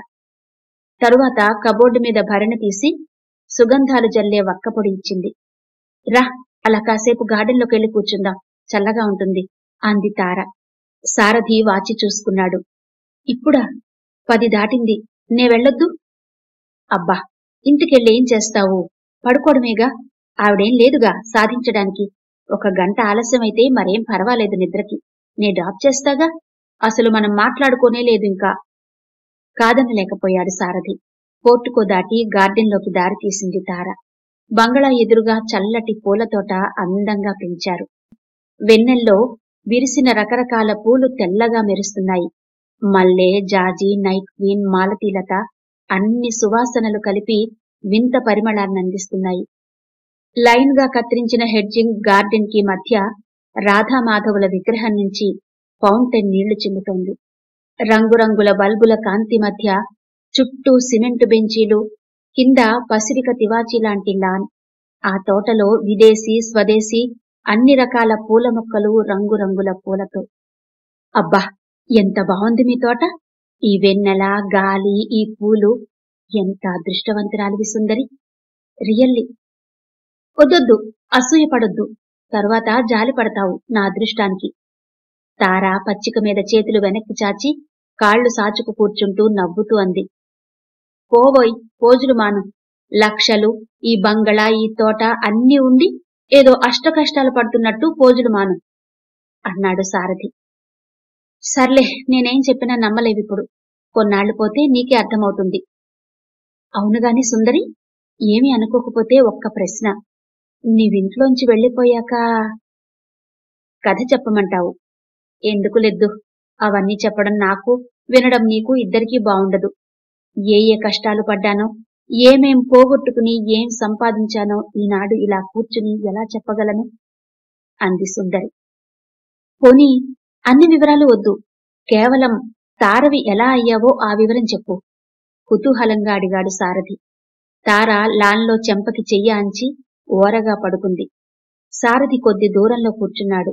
S1: తరువాత కబోర్డు మీద భరణ తీసి సుగంధాలు జల్లే వక్కపొడి ఇచ్చింది రా అలా కాసేపు గార్డెన్లోకి వెళ్ళి కూర్చుందాం చల్లగా ఉంటుంది అంది తార సారథి వాచి చూసుకున్నాడు ఇప్పుడా పది దాటింది నే వెళ్ళొద్దు అబ్బా ఇంటికెళ్ళి ఏం చేస్తావు పడుకోవడమేగా ఆవిడేం లేదుగా సాధించడానికి ఒక గంట ఆలస్యమైతే మరేం పర్వాలేదు నిద్రకి నే డ్రాప్ చేస్తాగా అసలు మనం మాట్లాడుకోనే లేదు ఇంకా కాదనలేకపోయాడు సారథి పోర్టుకో దాటి గార్డెన్లోకి దారి తీసింది తార బంగళా ఎదురుగా చల్లటి పూలతోట అందంగా పెంచారు వెన్నెల్లో విరిసిన రకరకాల పూలు తెల్లగా మెరుస్తున్నాయి మల్లె జాజి నైట్ క్వీన్ మాలతీలత అన్ని సువాసనలు కలిపి వింత పరిమళాన్ని అందిస్తున్నాయి లైన్ గా కత్తిరించిన హెడ్జింగ్ గార్డెన్ కి మధ్య రాధామాధవుల విగ్రహం నుంచి ఫౌంటైన్ నీళ్లు చిమ్ముతోంది రంగురంగుల బల్బుల కాంతి మధ్య చుట్టూ సిమెంటు బెంచీలు కింద పసిరిక తివాచీ లాంటి లాన్ ఆ తోటలో విదేశీ స్వదేశీ అన్ని రకాల పూల మొక్కలు రంగురంగుల పూలతో అబ్బా ఎంత బాగుంది మీ తోట ఈ వెన్నెల గాలి ఈ పూలు ఎంత అదృష్టవంతురాలివి సుందరి రియల్లీ వద్దొద్దు అసూయ పడొద్దు తరువాత జాలి పడతావు నా అదృష్టానికి తార పచ్చిక మీద చేతులు వెనక్కి చాచి కాళ్లు సాచుకు కూర్చుంటూ నవ్వుతూ అంది పోవోయ్ పోజులు మాను లక్షలు ఈ బంగళా ఈ తోట అన్నీ ఉండి ఏదో అష్టకష్టాలు పడుతున్నట్టు పోజులు మాను అన్నాడు సారథి సర్లే నేనేం చెప్పినా నమ్మలేవిప్పుడు కొన్నాళ్లు పోతే నీకే అర్థమవుతుంది అవునుగాని సుందరి ఏమీ అనుకోకపోతే ఒక్క ప్రశ్న నీవింట్లోంచి వెళ్ళిపోయాక కథ చెప్పమంటావు ఎందుకు లెద్దు అవన్నీ చెప్పడం నాకు వినడం నీకు ఇద్దరికీ బావుండదు ఏ ఏ కష్టాలు పడ్డానో ఏమేం పోగొట్టుకుని ఏం సంపాదించానో ఈనాడు ఇలా కూర్చుని ఎలా చెప్పగలను అంది సుందరి పోనీ అన్ని వివరాలు వద్దు కేవలం తారవి ఎలా అయ్యావో ఆ వివరం చెప్పు కుతూహలంగా అడిగాడు సారథి తార లాన్లో చెంపకి చెయ్యి అంచి ఓరగా పడుకుంది సారథి కొద్ది దూరంలో కూర్చున్నాడు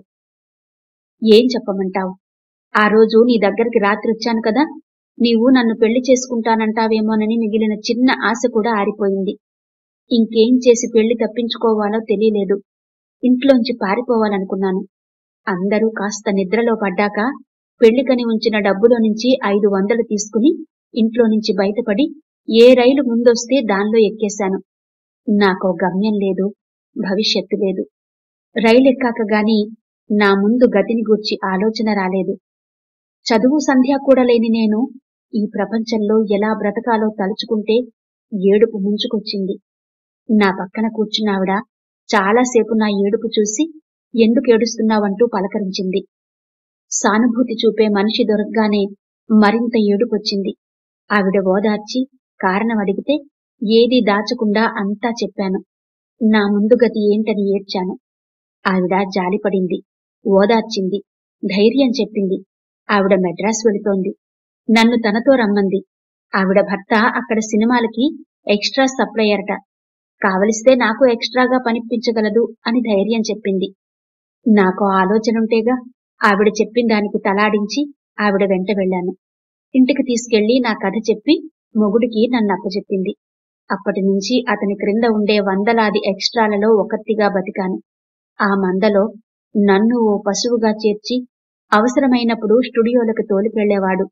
S1: ఏం చెప్పమంటావు ఆ రోజు నీ దగ్గరికి రాత్రి వచ్చాను కదా నీవు నన్ను పెళ్లి చేసుకుంటానంటావేమోనని మిగిలిన చిన్న ఆశ కూడా ఆరిపోయింది ఇంకేం చేసి పెళ్లి తప్పించుకోవాలో తెలియలేదు ఇంట్లోంచి పారిపోవాలనుకున్నాను అందరూ కాస్త నిద్రలో పడ్డాక పెళ్లికని ఉంచిన డబ్బులో నుంచి ఐదు వందలు తీసుకుని ఇంట్లో నుంచి బయటపడి ఏ రైలు ముందొస్తే దానిలో ఎక్కేశాను నాకో గమ్యం లేదు భవిష్యత్తు లేదు రైలు ఎక్కాక గాని నా ముందు గతిని గూర్చి ఆలోచన రాలేదు చదువు సంధ్య కూడా లేని నేను ఈ ప్రపంచంలో ఎలా బ్రతకాలో తలుచుకుంటే ఏడుపు ముంచుకొచ్చింది నా పక్కన కూర్చున్నావిడ చాలాసేపు నా ఏడుపు చూసి ఎందుకు ఏడుస్తున్నావంటూ పలకరించింది సానుభూతి చూపే మనిషి దొరకగానే మరింత ఏడుపొచ్చింది ఆవిడ ఓదార్చి కారణం అడిగితే ఏదీ దాచకుండా అంతా చెప్పాను నా ముందు గతి ఏంటని ఏడ్చాను ఆవిడ జాలిపడింది ఓదార్చింది ధైర్యం చెప్పింది ఆవిడ మెడ్రాస్ వెళుతోంది నన్ను తనతో రమ్మంది ఆవిడ భర్త అక్కడ సినిమాలకి ఎక్స్ట్రా సప్లయర్ట కావలిస్తే నాకు ఎక్స్ట్రాగా పనిపించగలదు అని ధైర్యం చెప్పింది నాకు ఆలోచనుంటేగా ఆవిడ చెప్పిన దానికి తలాడించి ఆవిడ వెంట వెళ్ళాను ఇంటికి తీసుకెళ్లి నా కథ చెప్పి మొగుడికి నన్ను అప్పచెప్పింది అప్పటి నుంచి అతని క్రింద ఉండే వందలాది ఎక్స్ట్రాలలో ఒకటిగా బతికాను ఆ మందలో నన్ను ఓ పశువుగా చేర్చి అవసరమైనప్పుడు స్టూడియోలకు తోలికెళ్లేవాడు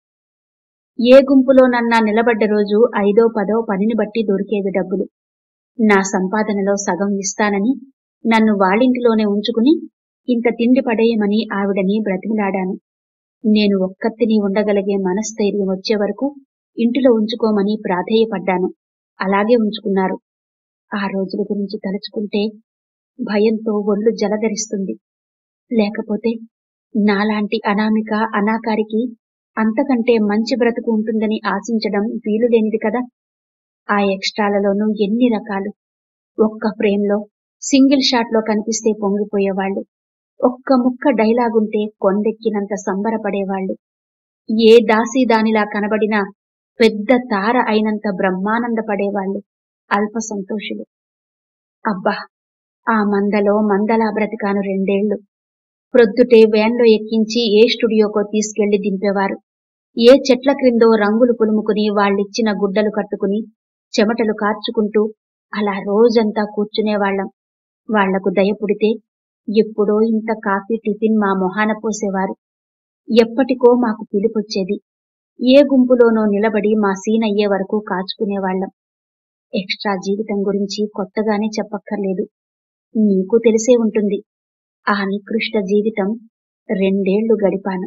S1: ఏ గుంపులోనన్నా నిలబడ్డ రోజు ఐదో పదో పనిని బట్టి దొరికేది డబ్బులు నా సంపాదనలో సగం ఇస్తానని నన్ను వాళ్ళింటిలోనే ఉంచుకుని ఇంత తిండి పడేయమని ఆవిడని బ్రతిమిలాడాను నేను ఒక్కత్తిని ఉండగలిగే మనస్థైర్యం వచ్చే వరకు ఇంటిలో ఉంచుకోమని ప్రాధేయపడ్డాను అలాగే ఉంచుకున్నారు ఆ రోజుల గురించి తలుచుకుంటే భయంతో ఒళ్ళు జలధరిస్తుంది లేకపోతే నాలాంటి అనామిక అనాకారికి అంతకంటే మంచి బ్రతుకు ఉంటుందని ఆశించడం వీలులేనిది కదా ఆ ఎక్స్ట్రాలలోనూ ఎన్ని రకాలు ఒక్క ఫ్రేమ్లో సింగిల్ షాట్లో కనిపిస్తే పొంగిపోయేవాళ్లు ఒక్క ముక్క డైలాగుంటే కొండెక్కినంత సంబరపడేవాళ్లు ఏ దాసి దానిలా కనబడినా పెద్ద తార అయినంత బ్రహ్మానందపడేవాళ్లు అల్ప సంతోషులు అబ్బా ఆ మందలో మందలా బ్రతికాను రెండేళ్లు ప్రొద్దుటే వ్యాన్లో ఎక్కించి ఏ స్టూడియోకో తీసుకెళ్లి దింపేవారు ఏ చెట్ల క్రిందో రంగులు పులుముకుని వాళ్ళిచ్చిన గుడ్డలు కట్టుకుని చెమటలు కార్చుకుంటూ అలా రోజంతా కూర్చునేవాళ్లం వాళ్లకు దయ పుడితే ఎప్పుడో ఇంత కాఫీ టిఫిన్ మా మొహాన పోసేవారు ఎప్పటికో మాకు పిలుపొచ్చేది ఏ గుంపులోనో నిలబడి మా సీన్ అయ్యే వరకు కాచుకునేవాళ్లం ఎక్స్ట్రా జీవితం గురించి కొత్తగానే చెప్పక్కర్లేదు నీకు తెలిసే ఉంటుంది ఆ నికృష్ట జీవితం రెండేళ్లు గడిపాను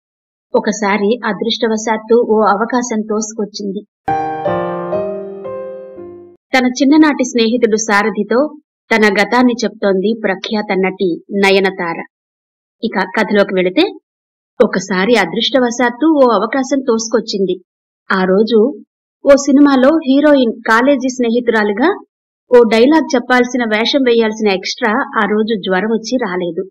S1: ఒకసారి అదృష్టవశాత్తు ఓ అవకాశం తోసుకొచ్చింది తన చిన్ననాటి స్నేహితుడు సారథితో తన గతాన్ని చెప్తోంది ప్రఖ్యాత నటి నయనతార ఇక కథలోకి వెళితే ఒకసారి అదృష్టవశాత్తు ఓ అవకాశం తోసుకొచ్చింది ఆ రోజు ఓ సినిమాలో హీరోయిన్ కాలేజీ స్నేహితురాలుగా ఓ డైలాగ్ చెప్పాల్సిన వేషం వేయాల్సిన ఎక్స్ట్రా ఆ రోజు జ్వరం వచ్చి రాలేదు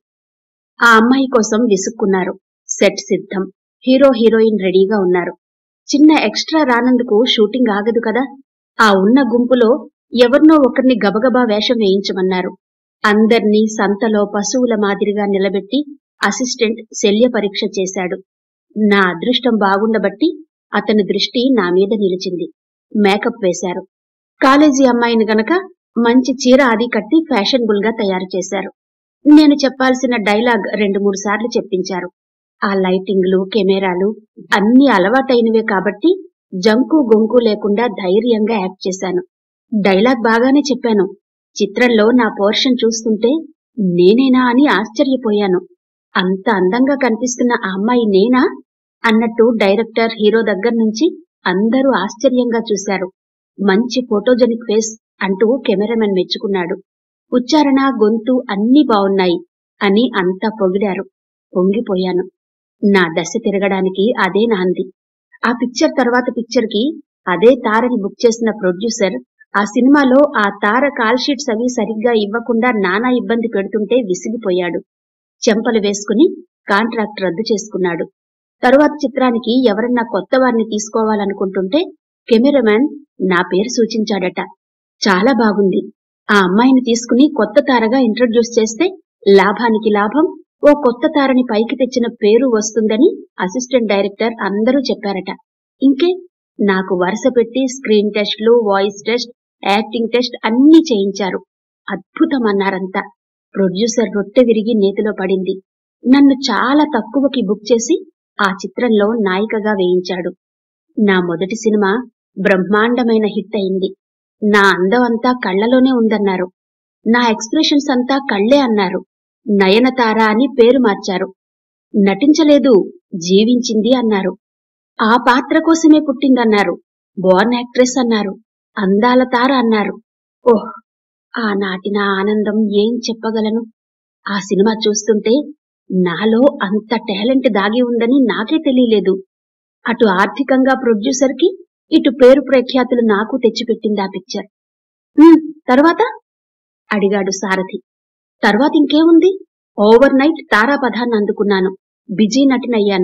S1: ఆ అమ్మాయి కోసం విసుక్కున్నారు సెట్ సిద్ధం హీరో హీరోయిన్ రెడీగా ఉన్నారు చిన్న ఎక్స్ట్రా రానందుకు షూటింగ్ ఆగదు కదా ఆ ఉన్న గుంపులో ఎవరినో ఒకరిని గబగబా వేషం వేయించమన్నారు అందర్నీ సంతలో పశువుల మాదిరిగా నిలబెట్టి అసిస్టెంట్ శల్య పరీక్ష చేశాడు నా అదృష్టం బాగుండబట్టి అతని దృష్టి నా మీద నిలిచింది మేకప్ వేశారు కాలేజీ అమ్మాయిని గనక మంచి చీర అది కట్టి ఫ్యాషనబుల్ గా తయారు చేశారు నేను చెప్పాల్సిన డైలాగ్ రెండు మూడు సార్లు చెప్పించారు ఆ లైటింగ్లు కెమెరాలు అన్ని అలవాటైనవే కాబట్టి జంకు గొంకు లేకుండా ధైర్యంగా యాక్ట్ చేశాను డైలాగ్ బాగానే చెప్పాను చిత్రంలో నా పోర్షన్ చూస్తుంటే నేనేనా అని ఆశ్చర్యపోయాను అంత అందంగా కనిపిస్తున్న ఆ అమ్మాయి నేనా అన్నట్టు డైరెక్టర్ హీరో దగ్గర నుంచి అందరూ ఆశ్చర్యంగా చూశారు మంచి ఫోటోజెనిక్ ఫేస్ అంటూ కెమెరామెన్ మెచ్చుకున్నాడు ఉచ్చారణ గొంతు అన్నీ బావున్నాయి అని అంతా పొగిడారు పొంగిపోయాను నా దశ తిరగడానికి అదే నాంది ఆ పిక్చర్ తర్వాత పిక్చర్ కి అదే తారని బుక్ చేసిన ప్రొడ్యూసర్ ఆ సినిమాలో ఆ తార కాల్ షీట్స్ అవి సరిగ్గా ఇవ్వకుండా నానా ఇబ్బంది పెడుతుంటే విసిగిపోయాడు చెంపలు వేసుకుని కాంట్రాక్ట్ రద్దు చేసుకున్నాడు తరువాత చిత్రానికి ఎవరన్నా కొత్త వారిని తీసుకోవాలనుకుంటుంటే కెమెరామ్యాన్ నా పేరు సూచించాడట చాలా బాగుంది ఆ అమ్మాయిని తీసుకుని కొత్త తారగా ఇంట్రడ్యూస్ చేస్తే లాభానికి లాభం ఓ కొత్త తారని పైకి తెచ్చిన పేరు వస్తుందని అసిస్టెంట్ డైరెక్టర్ అందరూ చెప్పారట ఇంకే నాకు వరుస పెట్టి స్క్రీన్ టెస్ట్లు వాయిస్ టెస్ట్ యాక్టింగ్ టెస్ట్ అన్నీ చేయించారు అద్భుతమన్నారంతా ప్రొడ్యూసర్ రొట్టె విరిగి నేతిలో పడింది నన్ను చాలా తక్కువకి బుక్ చేసి ఆ చిత్రంలో నాయికగా వేయించాడు నా మొదటి సినిమా బ్రహ్మాండమైన హిట్ అయింది నా అందం అంతా కళ్లలోనే ఉందన్నారు నా ఎక్స్ప్రెషన్స్ అంతా కళ్లే అన్నారు నయనతార అని పేరు మార్చారు నటించలేదు జీవించింది అన్నారు ఆ పాత్ర కోసమే పుట్టిందన్నారు బోర్న్ యాక్ట్రెస్ అన్నారు అందాల తార అన్నారు ఓహ్ ఆనాటి నా ఆనందం ఏం చెప్పగలను ఆ సినిమా చూస్తుంటే నాలో అంత టాలెంట్ దాగి ఉందని నాకే తెలియలేదు అటు ఆర్థికంగా ప్రొడ్యూసర్ కి ఇటు పేరు ప్రఖ్యాతులు నాకు తెచ్చిపెట్టింది ఆ పిక్చర్ "ఉమ్, తర్వాత అడిగాడు సారథి తర్వాత ఇంకేముంది ఓవర్ నైట్ తారాపథాన్ని అందుకున్నాను బిజీ నటినయ్యాను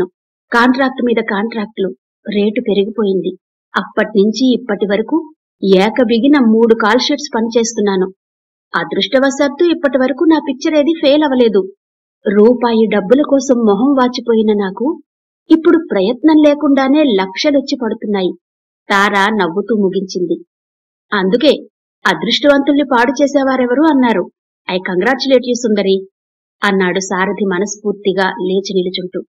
S1: కాంట్రాక్ట్ మీద కాంట్రాక్టులు రేటు పెరిగిపోయింది అప్పట్నుంచి ఇప్పటి వరకు ఏకబిగిన మూడు కాల్ షీట్స్ పనిచేస్తున్నాను అదృష్టవశాత్తు ఇప్పటి వరకు నా పిక్చర్ ఏది ఫెయిల్ అవ్వలేదు రూపాయి డబ్బుల కోసం మొహం వాచిపోయిన నాకు ఇప్పుడు ప్రయత్నం లేకుండానే లక్షలొచ్చి పడుతున్నాయి తార నవ్వుతూ ముగించింది అందుకే అదృష్టవంతుల్ని పాడు చేసేవారెవరు అన్నారు ఐ కంగ్రాచులేట్ యూ సుందరి అన్నాడు సారథి మనస్ఫూర్తిగా లేచి నిలుచుంటూ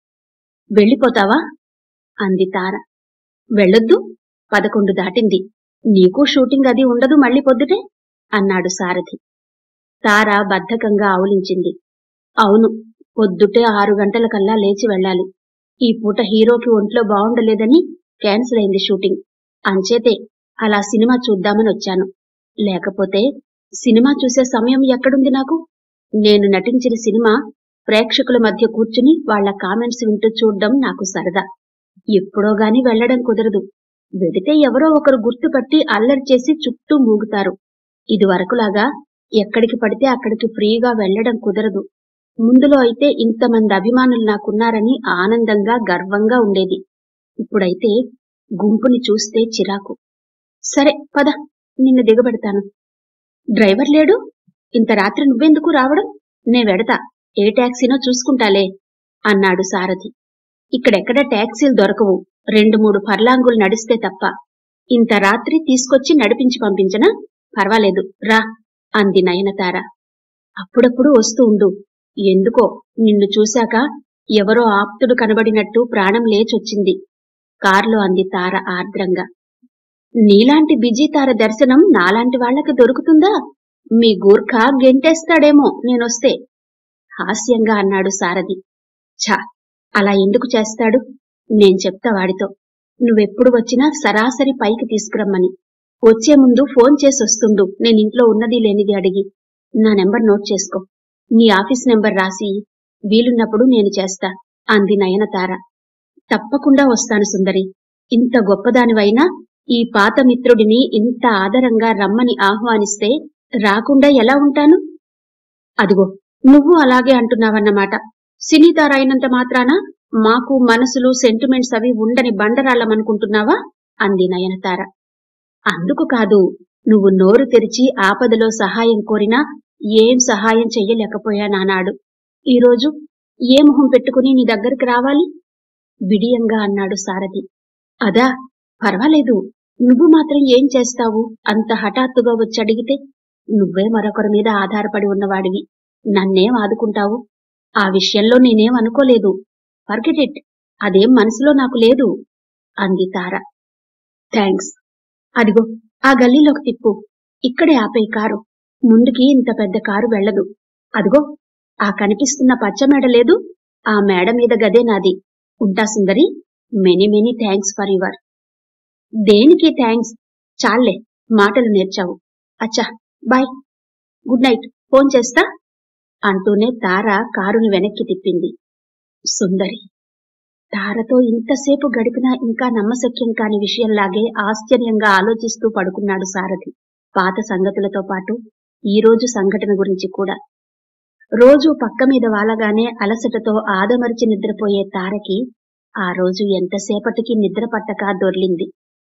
S1: వెళ్ళిపోతావా అంది తార వెళ్ళొద్దు పదకొండు దాటింది నీకు షూటింగ్ అది ఉండదు మళ్ళీ పొద్దుటే అన్నాడు సారథి తార బద్ధకంగా ఆవులించింది అవును పొద్దుటే ఆరు గంటలకల్లా లేచి వెళ్ళాలి ఈ పూట హీరోకి ఒంట్లో బావుండలేదని క్యాన్సిల్ అయింది షూటింగ్ అంచేతే అలా సినిమా చూద్దామని వచ్చాను లేకపోతే సినిమా చూసే సమయం ఎక్కడుంది నాకు నేను నటించిన సినిమా ప్రేక్షకుల మధ్య కూర్చుని వాళ్ల కామెంట్స్ వింటూ చూడ్డం నాకు సరదా ఎప్పుడో గాని వెళ్లడం కుదరదు వెడితే ఎవరో ఒకరు గుర్తుపట్టి అల్లరి చేసి చుట్టూ మూగుతారు ఇది వరకులాగా ఎక్కడికి పడితే అక్కడికి ఫ్రీగా వెళ్లడం కుదరదు ముందులో అయితే ఇంతమంది అభిమానులు నాకున్నారని ఆనందంగా గర్వంగా ఉండేది ఇప్పుడైతే గుంపుని చూస్తే చిరాకు సరే పద నిన్ను దిగబెడతాను డ్రైవర్ లేడు ఇంత రాత్రి నువ్వెందుకు రావడం నే వెడతా ఏ టాక్సీనో చూసుకుంటాలే అన్నాడు సారథి ఇక్కడెక్కడ టాక్సీలు దొరకవు రెండు మూడు ఫర్లాంగులు నడిస్తే తప్ప ఇంత రాత్రి తీసుకొచ్చి నడిపించి పంపించనా పర్వాలేదు రా అంది నయనతార అప్పుడప్పుడు వస్తూ ఉండు ఎందుకో నిన్ను చూశాక ఎవరో ఆప్తుడు కనబడినట్టు ప్రాణం లేచొచ్చింది కారులో అంది తార ఆర్ద్రంగా నీలాంటి బిజీ తార దర్శనం నాలాంటి వాళ్లకి దొరుకుతుందా మీ గూర్ఖ గెంటేస్తాడేమో నేనొస్తే హాస్యంగా అన్నాడు సారథి ఛా అలా ఎందుకు చేస్తాడు నేను చెప్తా వాడితో నువ్వెప్పుడు వచ్చినా సరాసరి పైకి తీసుకురమ్మని వచ్చే ముందు ఫోన్ చేసి వస్తుండు నేను ఇంట్లో ఉన్నది లేనిది అడిగి నా నెంబర్ నోట్ చేసుకో నీ ఆఫీస్ నెంబర్ రాసి వీలున్నప్పుడు నేను చేస్తా అంది నయనతార తప్పకుండా వస్తాను సుందరి ఇంత గొప్పదానివైనా ఈ పాత మిత్రుడిని ఇంత ఆదరంగా రమ్మని ఆహ్వానిస్తే రాకుండా ఎలా ఉంటాను అదిగో నువ్వు అలాగే అంటున్నావన్నమాట సినీతారాయినంత మాత్రాన మాకు మనసులు సెంటిమెంట్స్ అవి ఉండని బండరాళ్ళమనుకుంటున్నావా అంది నయనతార అందుకు కాదు నువ్వు నోరు తెరిచి ఆపదలో సహాయం కోరినా ఏం సహాయం చెయ్యలేకపోయానానాడు ఈరోజు ఏ మొహం పెట్టుకుని నీ దగ్గరికి రావాలి విడియంగా అన్నాడు సారథి అదా పర్వాలేదు నువ్వు మాత్రం ఏం చేస్తావు అంత హఠాత్తుగా వచ్చి అడిగితే నువ్వే మరొకరి మీద ఆధారపడి ఉన్నవాడివి నన్నేం ఆదుకుంటావు ఆ విషయంలో నేనేం అనుకోలేదు ఫర్గెట్ ఇట్ అదేం మనసులో నాకు లేదు అంది తార థ్యాంక్స్ అదిగో ఆ గల్లీలోకి తిప్పు ఇక్కడే ఆపే కారు ముందుకి ఇంత పెద్ద కారు వెళ్ళదు అదిగో ఆ కనిపిస్తున్న పచ్చ మేడ లేదు ఆ మేడ మీద గదే నాది ఉంటా Sundari many many thanks for your దేనికి థ్యాంక్స్ చాలే మాటలు నేర్చావు అచ్చా బాయ్ గుడ్ నైట్ ఫోన్ చేస్తా అంటూనే తార కారుని వెనక్కి తిప్పింది సుందరి తారతో ఇంతసేపు గడిపినా ఇంకా నమ్మశక్యం కాని విషయంలాగే ఆశ్చర్యంగా ఆలోచిస్తూ పడుకున్నాడు సారథి పాత సంగతులతో పాటు ఈ రోజు సంఘటన గురించి కూడా రోజు పక్క మీద వాలగానే అలసటతో ఆదమరిచి నిద్రపోయే తారకి ఆ రోజు ఎంతసేపటికి నిద్ర పట్టక దొర్లింది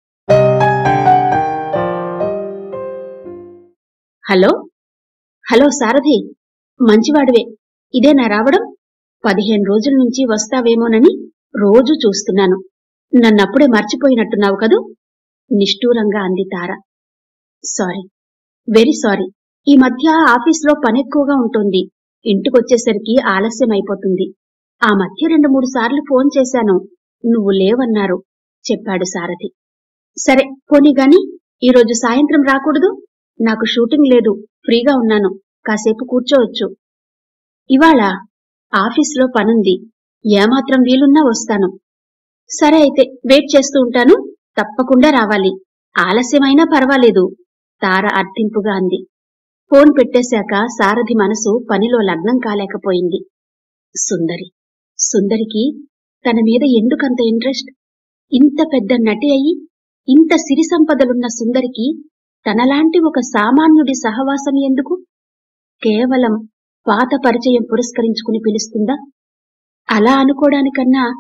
S1: హలో హలో సారథి మంచివాడివే ఇదేనా రావడం పదిహేను రోజుల నుంచి వస్తావేమోనని రోజూ చూస్తున్నాను నన్నప్పుడే మర్చిపోయినట్టున్నావు కదూ నిష్ఠూరంగా అంది తార సారీ వెరీ సారీ ఈ మధ్య ఆఫీస్లో పనెక్కువగా ఉంటుంది ఇంటికొచ్చేసరికి ఆలస్యం అయిపోతుంది ఆ మధ్య రెండు మూడు సార్లు ఫోన్ చేశాను నువ్వు లేవన్నారు చెప్పాడు సారథి సరే పోనీ గాని ఈరోజు సాయంత్రం రాకూడదు నాకు షూటింగ్ లేదు ఫ్రీగా ఉన్నాను కాసేపు కూర్చోవచ్చు ఇవాళ ఆఫీస్లో పనుంది ఏమాత్రం వీలున్నా వస్తాను సరే అయితే వెయిట్ చేస్తూ ఉంటాను తప్పకుండా రావాలి ఆలస్యమైనా పర్వాలేదు తార అర్థింపుగా అంది ఫోన్ పెట్టేశాక సారథి మనసు పనిలో లగ్నం కాలేకపోయింది సుందరి సుందరికి తన మీద ఎందుకంత ఇంట్రెస్ట్ ఇంత పెద్ద నటి అయి ఇంత సిరి సంపదలున్న సుందరికి తనలాంటి ఒక సామాన్యుడి సహవాసం ఎందుకు కేవలం పాత పరిచయం పురస్కరించుకుని పిలుస్తుందా అలా అనుకోవడానికన్నా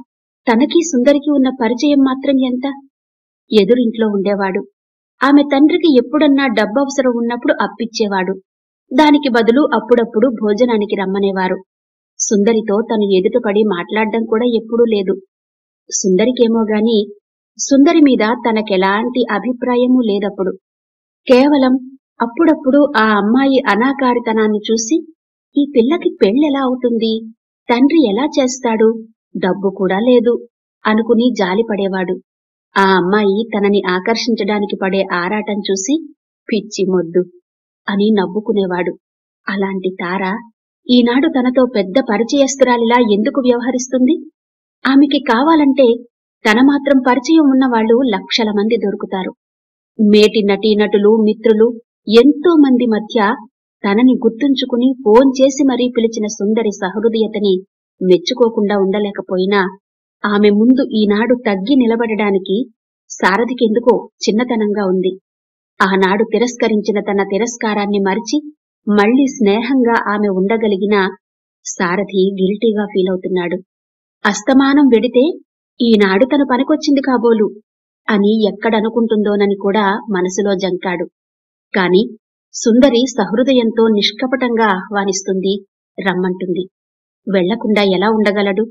S1: తనకి సుందరికి ఉన్న పరిచయం మాత్రం ఎంత ఎదురింట్లో ఉండేవాడు ఆమె తండ్రికి ఎప్పుడన్నా డబ్బవసరం ఉన్నప్పుడు అప్పిచ్చేవాడు దానికి బదులు అప్పుడప్పుడు భోజనానికి రమ్మనేవారు సుందరితో తను ఎదుటపడి మాట్లాడడం కూడా ఎప్పుడూ లేదు సుందరికేమో గాని సుందరి మీద తనకెలాంటి అభిప్రాయమూ లేదప్పుడు కేవలం అప్పుడప్పుడు ఆ అమ్మాయి అనాకారితనాన్ని చూసి ఈ పిల్లకి పెళ్ళెలా అవుతుంది తండ్రి ఎలా చేస్తాడు డబ్బు కూడా లేదు అనుకుని జాలిపడేవాడు ఆ అమ్మాయి తనని ఆకర్షించడానికి పడే ఆరాటం చూసి పిచ్చి మొద్దు అని నవ్వుకునేవాడు అలాంటి తార ఈనాడు తనతో పెద్ద పరిచయస్తురాలిలా ఎందుకు వ్యవహరిస్తుంది ఆమెకి కావాలంటే తన మాత్రం పరిచయం ఉన్నవాళ్లు లక్షల మంది దొరుకుతారు మేటి నటీనటులు మిత్రులు ఎంతో మంది మధ్య తనని గుర్తుంచుకుని ఫోన్ చేసి మరీ పిలిచిన సుందరి సహృదయతని మెచ్చుకోకుండా ఉండలేకపోయినా ఆమె ముందు ఈనాడు తగ్గి నిలబడడానికి సారథికెందుకో చిన్నతనంగా ఉంది ఆనాడు తిరస్కరించిన తన తిరస్కారాన్ని మరిచి మళ్లీ స్నేహంగా ఆమె ఉండగలిగిన సారథి గిల్టీగా ఫీలవుతున్నాడు అస్తమానం వెడితే ఈనాడు తన పనికొచ్చింది కాబోలు అని ఎక్కడనుకుంటుందోనని కూడా మనసులో జంకాడు కాని సుందరి సహృదయంతో నిష్కపటంగా ఆహ్వానిస్తుంది రమ్మంటుంది వెళ్లకుండా ఎలా ఉండగలడు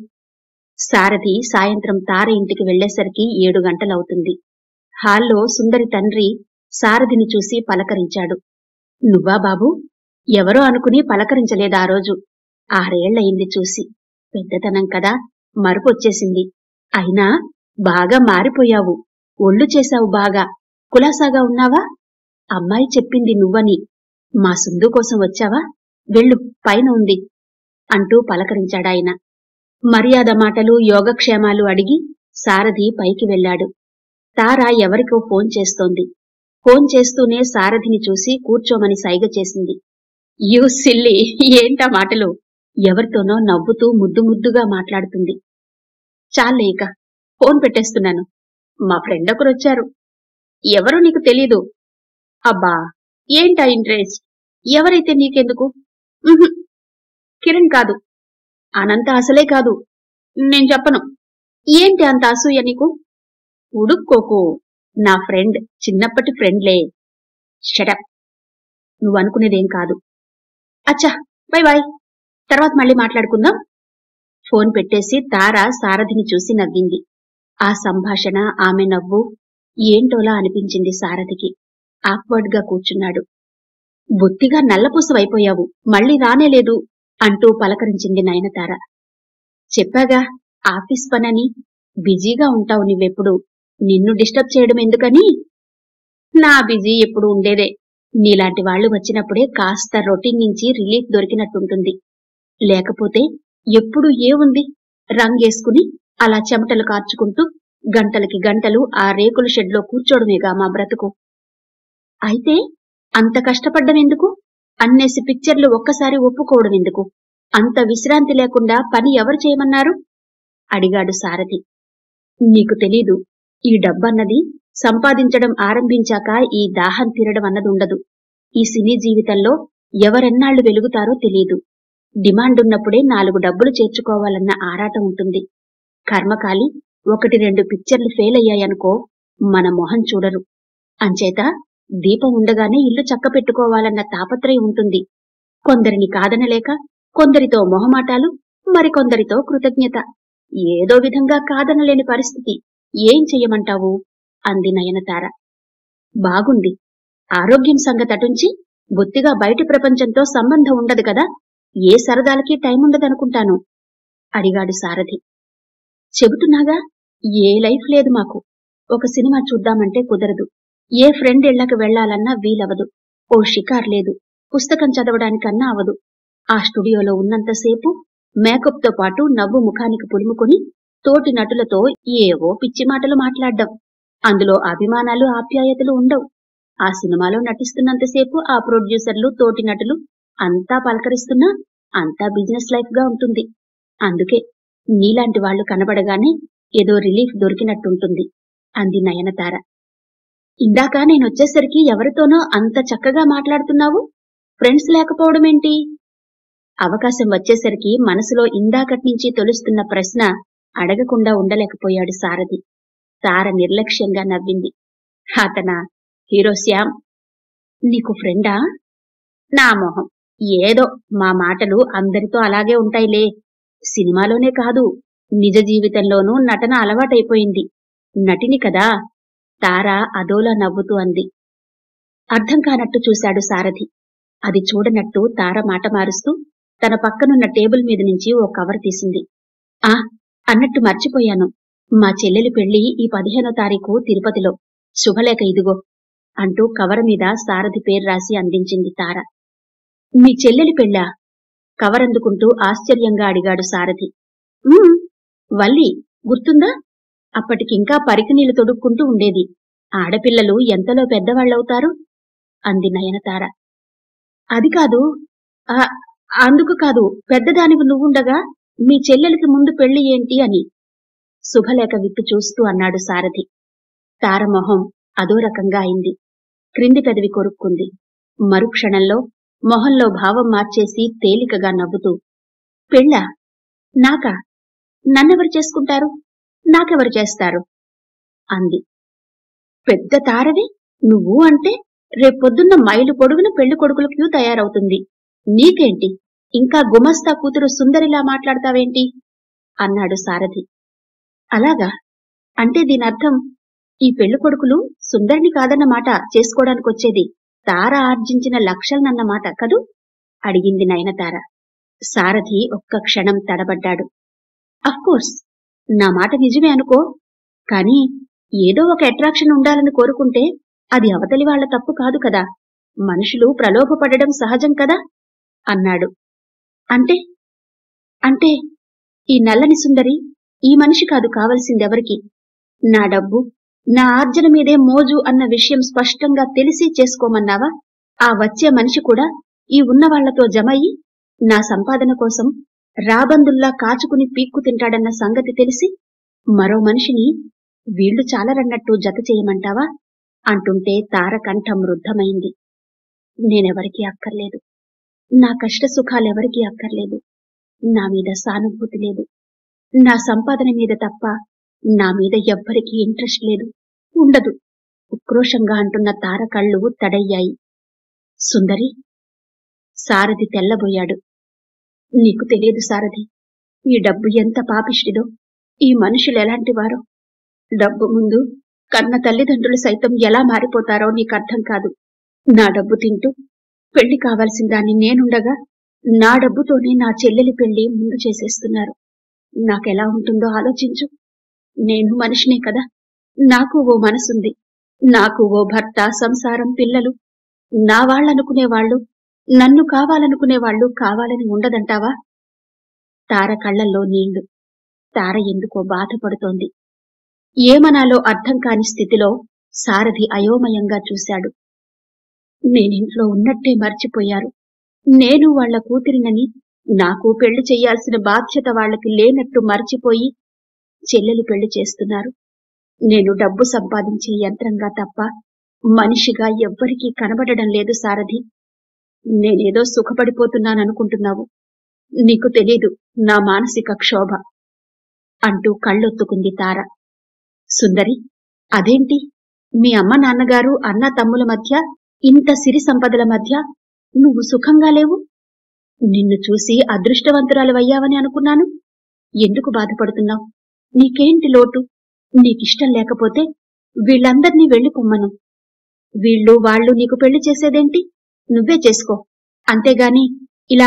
S1: సారథి సాయంత్రం తార ఇంటికి వెళ్లేసరికి ఏడు గంటలవుతుంది హాల్లో సుందరి తండ్రి సారథిని చూసి పలకరించాడు నువ్వా బాబు ఎవరో అనుకుని పలకరించలేదు ఆ రోజు ఆరేళ్లయింది చూసి పెద్దతనం కదా మరుపొచ్చేసింది అయినా బాగా మారిపోయావు ఒళ్ళు చేశావు బాగా కులాసాగా ఉన్నావా అమ్మాయి చెప్పింది నువ్వని మా సుందు కోసం వచ్చావా వెళ్ళు పైన ఉంది అంటూ పలకరించాడాయన మర్యాద మాటలు యోగక్షేమాలు అడిగి సారథి పైకి వెళ్ళాడు తార ఎవరికో ఫోన్ చేస్తోంది ఫోన్ చేస్తూనే సారథిని చూసి కూర్చోమని సైగ చేసింది యూ సిల్లి ఏంటా మాటలు ఎవరితోనో నవ్వుతూ ముద్దు ముద్దుగా మాట్లాడుతుంది చాలే ఇక ఫోన్ పెట్టేస్తున్నాను మా ఫ్రెండ్ ఒకరొచ్చారు ఎవరో నీకు తెలీదు అబ్బా ఏంటా ఇంట్రెస్ట్ ఎవరైతే నీకెందుకు ఉహుం, కిరణ్ కాదు అనంత అసలే కాదు నేను చెప్పను ఏంటి అంత అసూయ నీకు ఉడుక్కోకు నా ఫ్రెండ్ చిన్నప్పటి ఫ్రెండ్లే షటప్ నువ్వు అనుకునేదేం కాదు అచ్చా బై బాయ్ తర్వాత మళ్ళీ మాట్లాడుకుందాం ఫోన్ పెట్టేసి తార సారథిని చూసి నవ్వింది ఆ సంభాషణ ఆమె నవ్వు ఏంటోలా అనిపించింది సారథికి ఆక్వర్డ్ గా కూర్చున్నాడు బొత్తిగా నల్లపూసవైపోయావు మళ్ళీ రానేలేదు అంటూ పలకరించింది నయనతార చెప్పాగా ఆఫీస్ పనని బిజీగా ఉంటావు నువ్వెప్పుడు నిన్ను డిస్టర్బ్ చేయడం ఎందుకని నా బిజీ ఎప్పుడు ఉండేదే నీలాంటి వాళ్ళు వచ్చినప్పుడే కాస్త రొటీన్ నుంచి రిలీఫ్ దొరికినట్టుంటుంది లేకపోతే ఎప్పుడు ఏముంది రంగేసుకుని అలా చెమటలు కార్చుకుంటూ గంటలకి గంటలు ఆ రేకుల షెడ్లో కూర్చోవడమేగా మా బ్రతుకు అయితే అంత కష్టపడ్డం ఎందుకు అన్నేసి పిక్చర్లు ఒక్కసారి ఒప్పుకోవడం ఎందుకు అంత విశ్రాంతి లేకుండా పని ఎవరు చేయమన్నారు అడిగాడు సారథి నీకు తెలీదు ఈ డబ్బన్నది సంపాదించడం ఆరంభించాక ఈ దాహం తీరడం అన్నది ఉండదు ఈ సినీ జీవితంలో ఎవరెన్నాళ్లు వెలుగుతారో తెలీదు డిమాండ్ ఉన్నప్పుడే నాలుగు డబ్బులు చేర్చుకోవాలన్న ఆరాటం ఉంటుంది కర్మకాలి ఒకటి రెండు పిక్చర్లు ఫెయిల్ అయ్యాయనుకో మన మొహం చూడరు అంచేత దీపం ఉండగానే ఇల్లు చక్క పెట్టుకోవాలన్న తాపత్రయం ఉంటుంది కొందరిని కాదనలేక కొందరితో మొహమాటాలు మరికొందరితో కృతజ్ఞత ఏదో విధంగా కాదనలేని పరిస్థితి ఏం చెయ్యమంటావు అంది నయనతార బాగుంది ఆరోగ్యం సంగతటుంచి బొత్తిగా బయటి ప్రపంచంతో సంబంధం ఉండదు కదా ఏ సరదాలకి టైం ఉండదనుకుంటాను అడిగాడు సారథి చెబుతున్నాగా ఏ లైఫ్ లేదు మాకు ఒక సినిమా చూద్దామంటే కుదరదు ఏ ఫ్రెండ్ ఇళ్లకు వెళ్లాలన్నా వీలవదు ఓ షికార్ లేదు పుస్తకం చదవడానికన్నా అవదు ఆ స్టూడియోలో ఉన్నంతసేపు మేకప్ తో పాటు నవ్వు ముఖానికి పులుముకొని తోటి నటులతో ఏవో పిచ్చి మాటలు మాట్లాడ్డం అందులో అభిమానాలు ఆప్యాయతలు ఉండవు ఆ సినిమాలో నటిస్తున్నంతసేపు ఆ ప్రొడ్యూసర్లు తోటి నటులు అంతా పలకరిస్తున్నా అంతా బిజినెస్ లైఫ్ గా ఉంటుంది అందుకే నీలాంటి వాళ్ళు కనబడగానే ఏదో రిలీఫ్ దొరికినట్టుంటుంది అంది నయనతార ఇందాక నేనొచ్చేసరికి ఎవరితోనో అంత చక్కగా మాట్లాడుతున్నావు ఫ్రెండ్స్ లేకపోవడమేంటి అవకాశం వచ్చేసరికి మనసులో ఇందాకటి నుంచి తొలుస్తున్న ప్రశ్న అడగకుండా ఉండలేకపోయాడు సారథి తార నిర్లక్ష్యంగా నవ్వింది అతనా హీరో శ్యామ్ నీకు ఫ్రెండా నా మొహం ఏదో మా మాటలు అందరితో అలాగే ఉంటాయిలే సినిమాలోనే కాదు నిజ జీవితంలోనూ నటన అలవాటైపోయింది నటిని కదా తార అదోలా నవ్వుతూ అంది అర్థం కానట్టు చూశాడు సారథి అది చూడనట్టు తార మాట మారుస్తూ తన పక్కనున్న టేబుల్ మీద నుంచి ఓ కవర్ తీసింది ఆ అన్నట్టు మర్చిపోయాను మా చెల్లెలి పెళ్లి ఈ పదిహేనో తారీఖు తిరుపతిలో శుభలేఖ ఇదిగో అంటూ కవర్ మీద సారథి పేరు రాసి అందించింది తార మీ చెల్లెలి పెళ్ళా కవర్ అందుకుంటూ ఆశ్చర్యంగా అడిగాడు సారథి "ఉమ్, వల్లి గుర్తుందా అప్పటికింకా పరికినీళ్లు తొడుక్కుంటూ ఉండేది ఆడపిల్లలు ఎంతలో పెద్దవాళ్ళవుతారు అంది నయనతార అది కాదు ఆ, అందుకు కాదు పెద్దదానివి నువ్వుండగా మీ చెల్లెలికి ముందు పెళ్లి ఏంటి అని శుభలేఖ విప్పి చూస్తూ అన్నాడు సారథి తారమొహం అదో రకంగా అయింది క్రింది పెదవి కొరుక్కుంది మరుక్షణంలో మొహంలో భావం మార్చేసి తేలికగా నవ్వుతూ పెళ్ళా నాకా నన్నెవరు చేసుకుంటారు నాకెవరు చేస్తారు అంది పెద్ద తారవి నువ్వు అంటే రేపొద్దున్న మైలు పొడుగున పెళ్లి కొడుకుల క్యూ తయారవుతుంది నీకేంటి ఇంకా గుమస్తా కూతురు సుందరిలా మాట్లాడతావేంటి అన్నాడు సారథి అలాగా అంటే దీనర్థం ఈ పెళ్లి కొడుకులు సుందరిని కాదన్నమాట చేసుకోవడానికొచ్చేది తార ఆర్జించిన లక్షలనన్నమాట కదూ అడిగింది నయనతార సారథి ఒక్క క్షణం తడబడ్డాడు కోర్స్ నా మాట నిజమే అనుకో కాని ఏదో ఒక అట్రాక్షన్ ఉండాలని కోరుకుంటే అది అవతలి వాళ్ల తప్పు కాదు కదా మనుషులు ప్రలోభపడడం సహజం కదా అన్నాడు అంటే అంటే ఈ నల్లని సుందరి ఈ మనిషి కాదు కావలసిందెవరికి నా డబ్బు నా ఆర్జన మీదే మోజు అన్న విషయం స్పష్టంగా తెలిసి చేసుకోమన్నావా ఆ వచ్చే మనిషి కూడా ఈ ఉన్నవాళ్లతో జమయ్యి నా సంపాదన కోసం రాబందుల్లా కాచుకుని పీక్కు తింటాడన్న సంగతి తెలిసి మరో మనిషిని వీళ్లు చాలరన్నట్టు జత చేయమంటావా అంటుంటే తార కంఠం వృద్ధమైంది నేనెవరికీ అక్కర్లేదు నా కష్ట సుఖాలెవరికీ అక్కర్లేదు నా మీద సానుభూతి లేదు నా సంపాదన మీద తప్ప నా మీద ఎవ్వరికీ ఇంట్రెస్ట్ లేదు ఉండదు ఉక్రోషంగా అంటున్న తార కళ్ళు తడయ్యాయి సుందరి సారథి తెల్లబోయాడు నీకు తెలియదు సారథి ఈ డబ్బు ఎంత పాపిష్టిదో ఈ మనుషులు ఎలాంటివారో డబ్బు ముందు కన్న తల్లిదండ్రులు సైతం ఎలా మారిపోతారో నీకు అర్థం కాదు నా డబ్బు తింటూ పెళ్లి కావాల్సిన దాన్ని నేనుండగా నా డబ్బుతోనే నా చెల్లెలి పెళ్లి ముందు చేసేస్తున్నారు నాకెలా ఉంటుందో ఆలోచించు నేను మనిషినే కదా నాకు ఓ మనసుంది నాకు ఓ భర్త సంసారం పిల్లలు నా వాళ్ళనుకునే వాళ్ళు నన్ను కావాలనుకునే వాళ్ళు కావాలని ఉండదంటావా తార కళ్ళల్లో నీళ్లు తార ఎందుకో బాధపడుతోంది ఏమనాలో అర్థం కాని స్థితిలో సారథి అయోమయంగా చూశాడు నేనింట్లో ఉన్నట్టే మర్చిపోయారు నేను వాళ్ల కూతురినని నాకు పెళ్లి చెయ్యాల్సిన బాధ్యత వాళ్ళకి లేనట్టు మర్చిపోయి చెల్లెలు పెళ్లి చేస్తున్నారు నేను డబ్బు సంపాదించే యంత్రంగా తప్ప మనిషిగా ఎవ్వరికీ కనబడడం లేదు సారథి నేనేదో సుఖపడిపోతున్నాననుకుంటున్నావు నీకు తెలీదు నా మానసిక క్షోభ అంటూ కళ్ళొత్తుకుంది తార సుందరి అదేంటి మీ అమ్మ నాన్నగారు అన్న తమ్ముల మధ్య ఇంత సిరి సంపదల మధ్య నువ్వు సుఖంగా లేవు నిన్ను చూసి అదృష్టవంతురాలువయ్యావని అనుకున్నాను ఎందుకు బాధపడుతున్నావు నీకేంటి లోటు నీకిష్టం లేకపోతే వీళ్ళందర్నీ వెళ్ళిపోమ్మను వీళ్ళు వాళ్ళు నీకు పెళ్లి చేసేదేంటి నువ్వే చేసుకో అంతేగాని ఇలా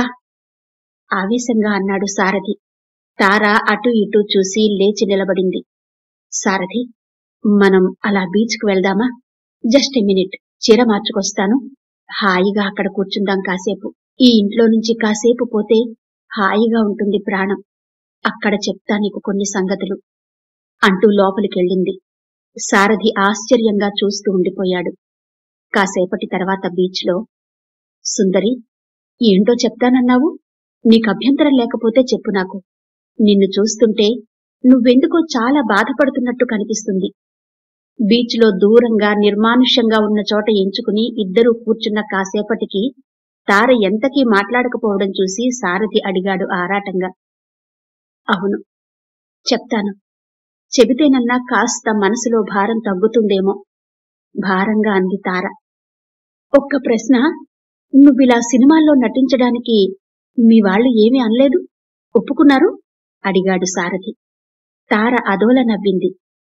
S1: ఆవేశంగా అన్నాడు సారథి తార అటు ఇటు చూసి లేచి నిలబడింది సారథి మనం అలా బీచ్కు వెళ్దామా జస్ట్ ఎ మినిట్ చీర మార్చుకొస్తాను హాయిగా అక్కడ కూర్చుందాం కాసేపు ఈ ఇంట్లో నుంచి కాసేపు పోతే హాయిగా ఉంటుంది ప్రాణం అక్కడ చెప్తా నీకు కొన్ని సంగతులు అంటూ లోపలికెళ్ళింది సారథి ఆశ్చర్యంగా చూస్తూ ఉండిపోయాడు కాసేపటి తర్వాత బీచ్లో సుందరి ఏంటో చెప్తానన్నావు నీకు అభ్యంతరం లేకపోతే చెప్పు నాకు నిన్ను చూస్తుంటే నువ్వెందుకో చాలా బాధపడుతున్నట్టు కనిపిస్తుంది బీచ్లో దూరంగా నిర్మానుష్యంగా ఉన్న చోట ఎంచుకుని ఇద్దరూ కూర్చున్న కాసేపటికి తార ఎంతకీ మాట్లాడకపోవడం చూసి సారథి అడిగాడు ఆరాటంగా అవును చెప్తాను చెబితేనన్నా కాస్త మనసులో భారం తగ్గుతుందేమో భారంగా అంది తార ఒక్క ప్రశ్న నువ్విలా సినిమాల్లో నటించడానికి మీ వాళ్ళు ఏమీ అనలేదు ఒప్పుకున్నారు అడిగాడు సారథి తార అదోల నవ్వింది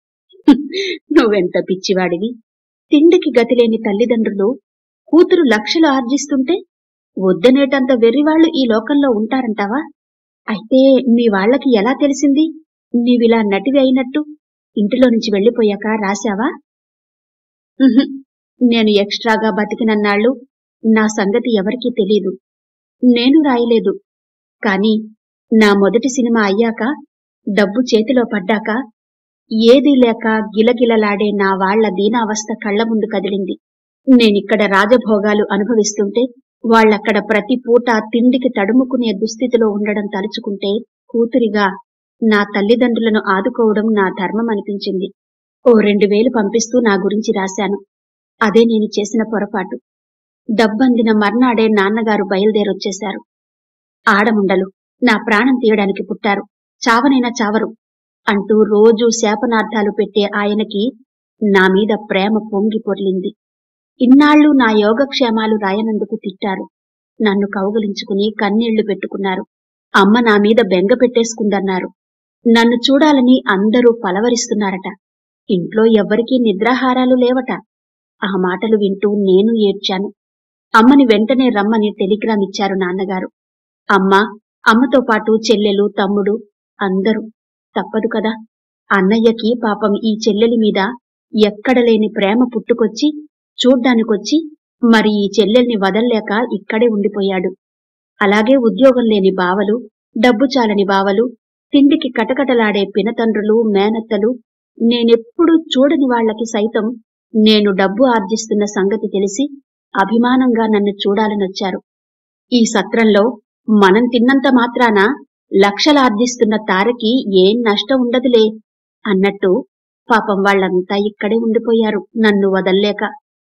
S1: నువ్వెంత పిచ్చివాడివి తిండికి గతిలేని తల్లిదండ్రులు కూతురు లక్షలు ఆర్జిస్తుంటే వద్దనేటంత వెర్రివాళ్లు ఈ లోకంలో ఉంటారంటావా అయితే మీ వాళ్ళకి ఎలా తెలిసింది నీవిలా నటివి అయినట్టు ఇంటిలో నుంచి వెళ్లిపోయాక రాశావా ఉహుం, నేను ఎక్స్ట్రాగా బతికినన్నాళ్ళు నా సంగతి ఎవరికీ తెలీదు నేను రాయలేదు కాని నా మొదటి సినిమా అయ్యాక డబ్బు చేతిలో పడ్డాక ఏదీ లేక గిలగిలలాడే నా వాళ్ల దీనావస్థ కళ్ల ముందు కదిలింది నేనిక్కడ రాజభోగాలు అనుభవిస్తుంటే వాళ్ళక్కడ ప్రతి పూట తిండికి తడుముకునే దుస్థితిలో ఉండడం తలుచుకుంటే కూతురిగా నా తల్లిదండ్రులను ఆదుకోవడం నా ధర్మం అనిపించింది ఓ రెండు వేలు పంపిస్తూ నా గురించి రాశాను అదే నేను చేసిన పొరపాటు డబ్బందిన మర్నాడే నాన్నగారు బయలుదేరొచ్చేశారు ఆడముండలు నా ప్రాణం తీయడానికి పుట్టారు చావనైనా చావరు అంటూ రోజూ శాపనార్థాలు పెట్టే ఆయనకి నా మీద ప్రేమ పొంగి పొర్లింది ఇన్నాళ్లు నా యోగక్షేమాలు రాయనందుకు తిట్టారు నన్ను కౌగలించుకుని కన్నీళ్లు పెట్టుకున్నారు అమ్మ నా మీద బెంగ పెట్టేసుకుందన్నారు నన్ను చూడాలని అందరూ పలవరిస్తున్నారట ఇంట్లో ఎవ్వరికీ నిద్రాహారాలు లేవట ఆ మాటలు వింటూ నేను ఏడ్చాను అమ్మని వెంటనే రమ్మని టెలిగ్రామ్ ఇచ్చారు నాన్నగారు అమ్మ అమ్మతో పాటు చెల్లెలు తమ్ముడు అందరూ తప్పదు కదా అన్నయ్యకి పాపం ఈ చెల్లెలి మీద ఎక్కడలేని ప్రేమ పుట్టుకొచ్చి చూడ్డానికొచ్చి మరి ఈ చెల్లెల్ని వదల్లేక ఇక్కడే ఉండిపోయాడు అలాగే ఉద్యోగం లేని బావలు డబ్బు చాలని బావలు తిండికి కటకటలాడే పినతండ్రులు మేనత్తలు నేనెప్పుడూ చూడని వాళ్ళకి సైతం నేను డబ్బు ఆర్జిస్తున్న సంగతి తెలిసి అభిమానంగా నన్ను చూడాలనొచ్చారు ఈ సత్రంలో మనం తిన్నంత మాత్రాన లక్షలార్జిస్తున్న తారకి ఏం నష్టం ఉండదులే అన్నట్టు పాపం వాళ్ళంతా ఇక్కడే ఉండిపోయారు నన్ను వదల్లేక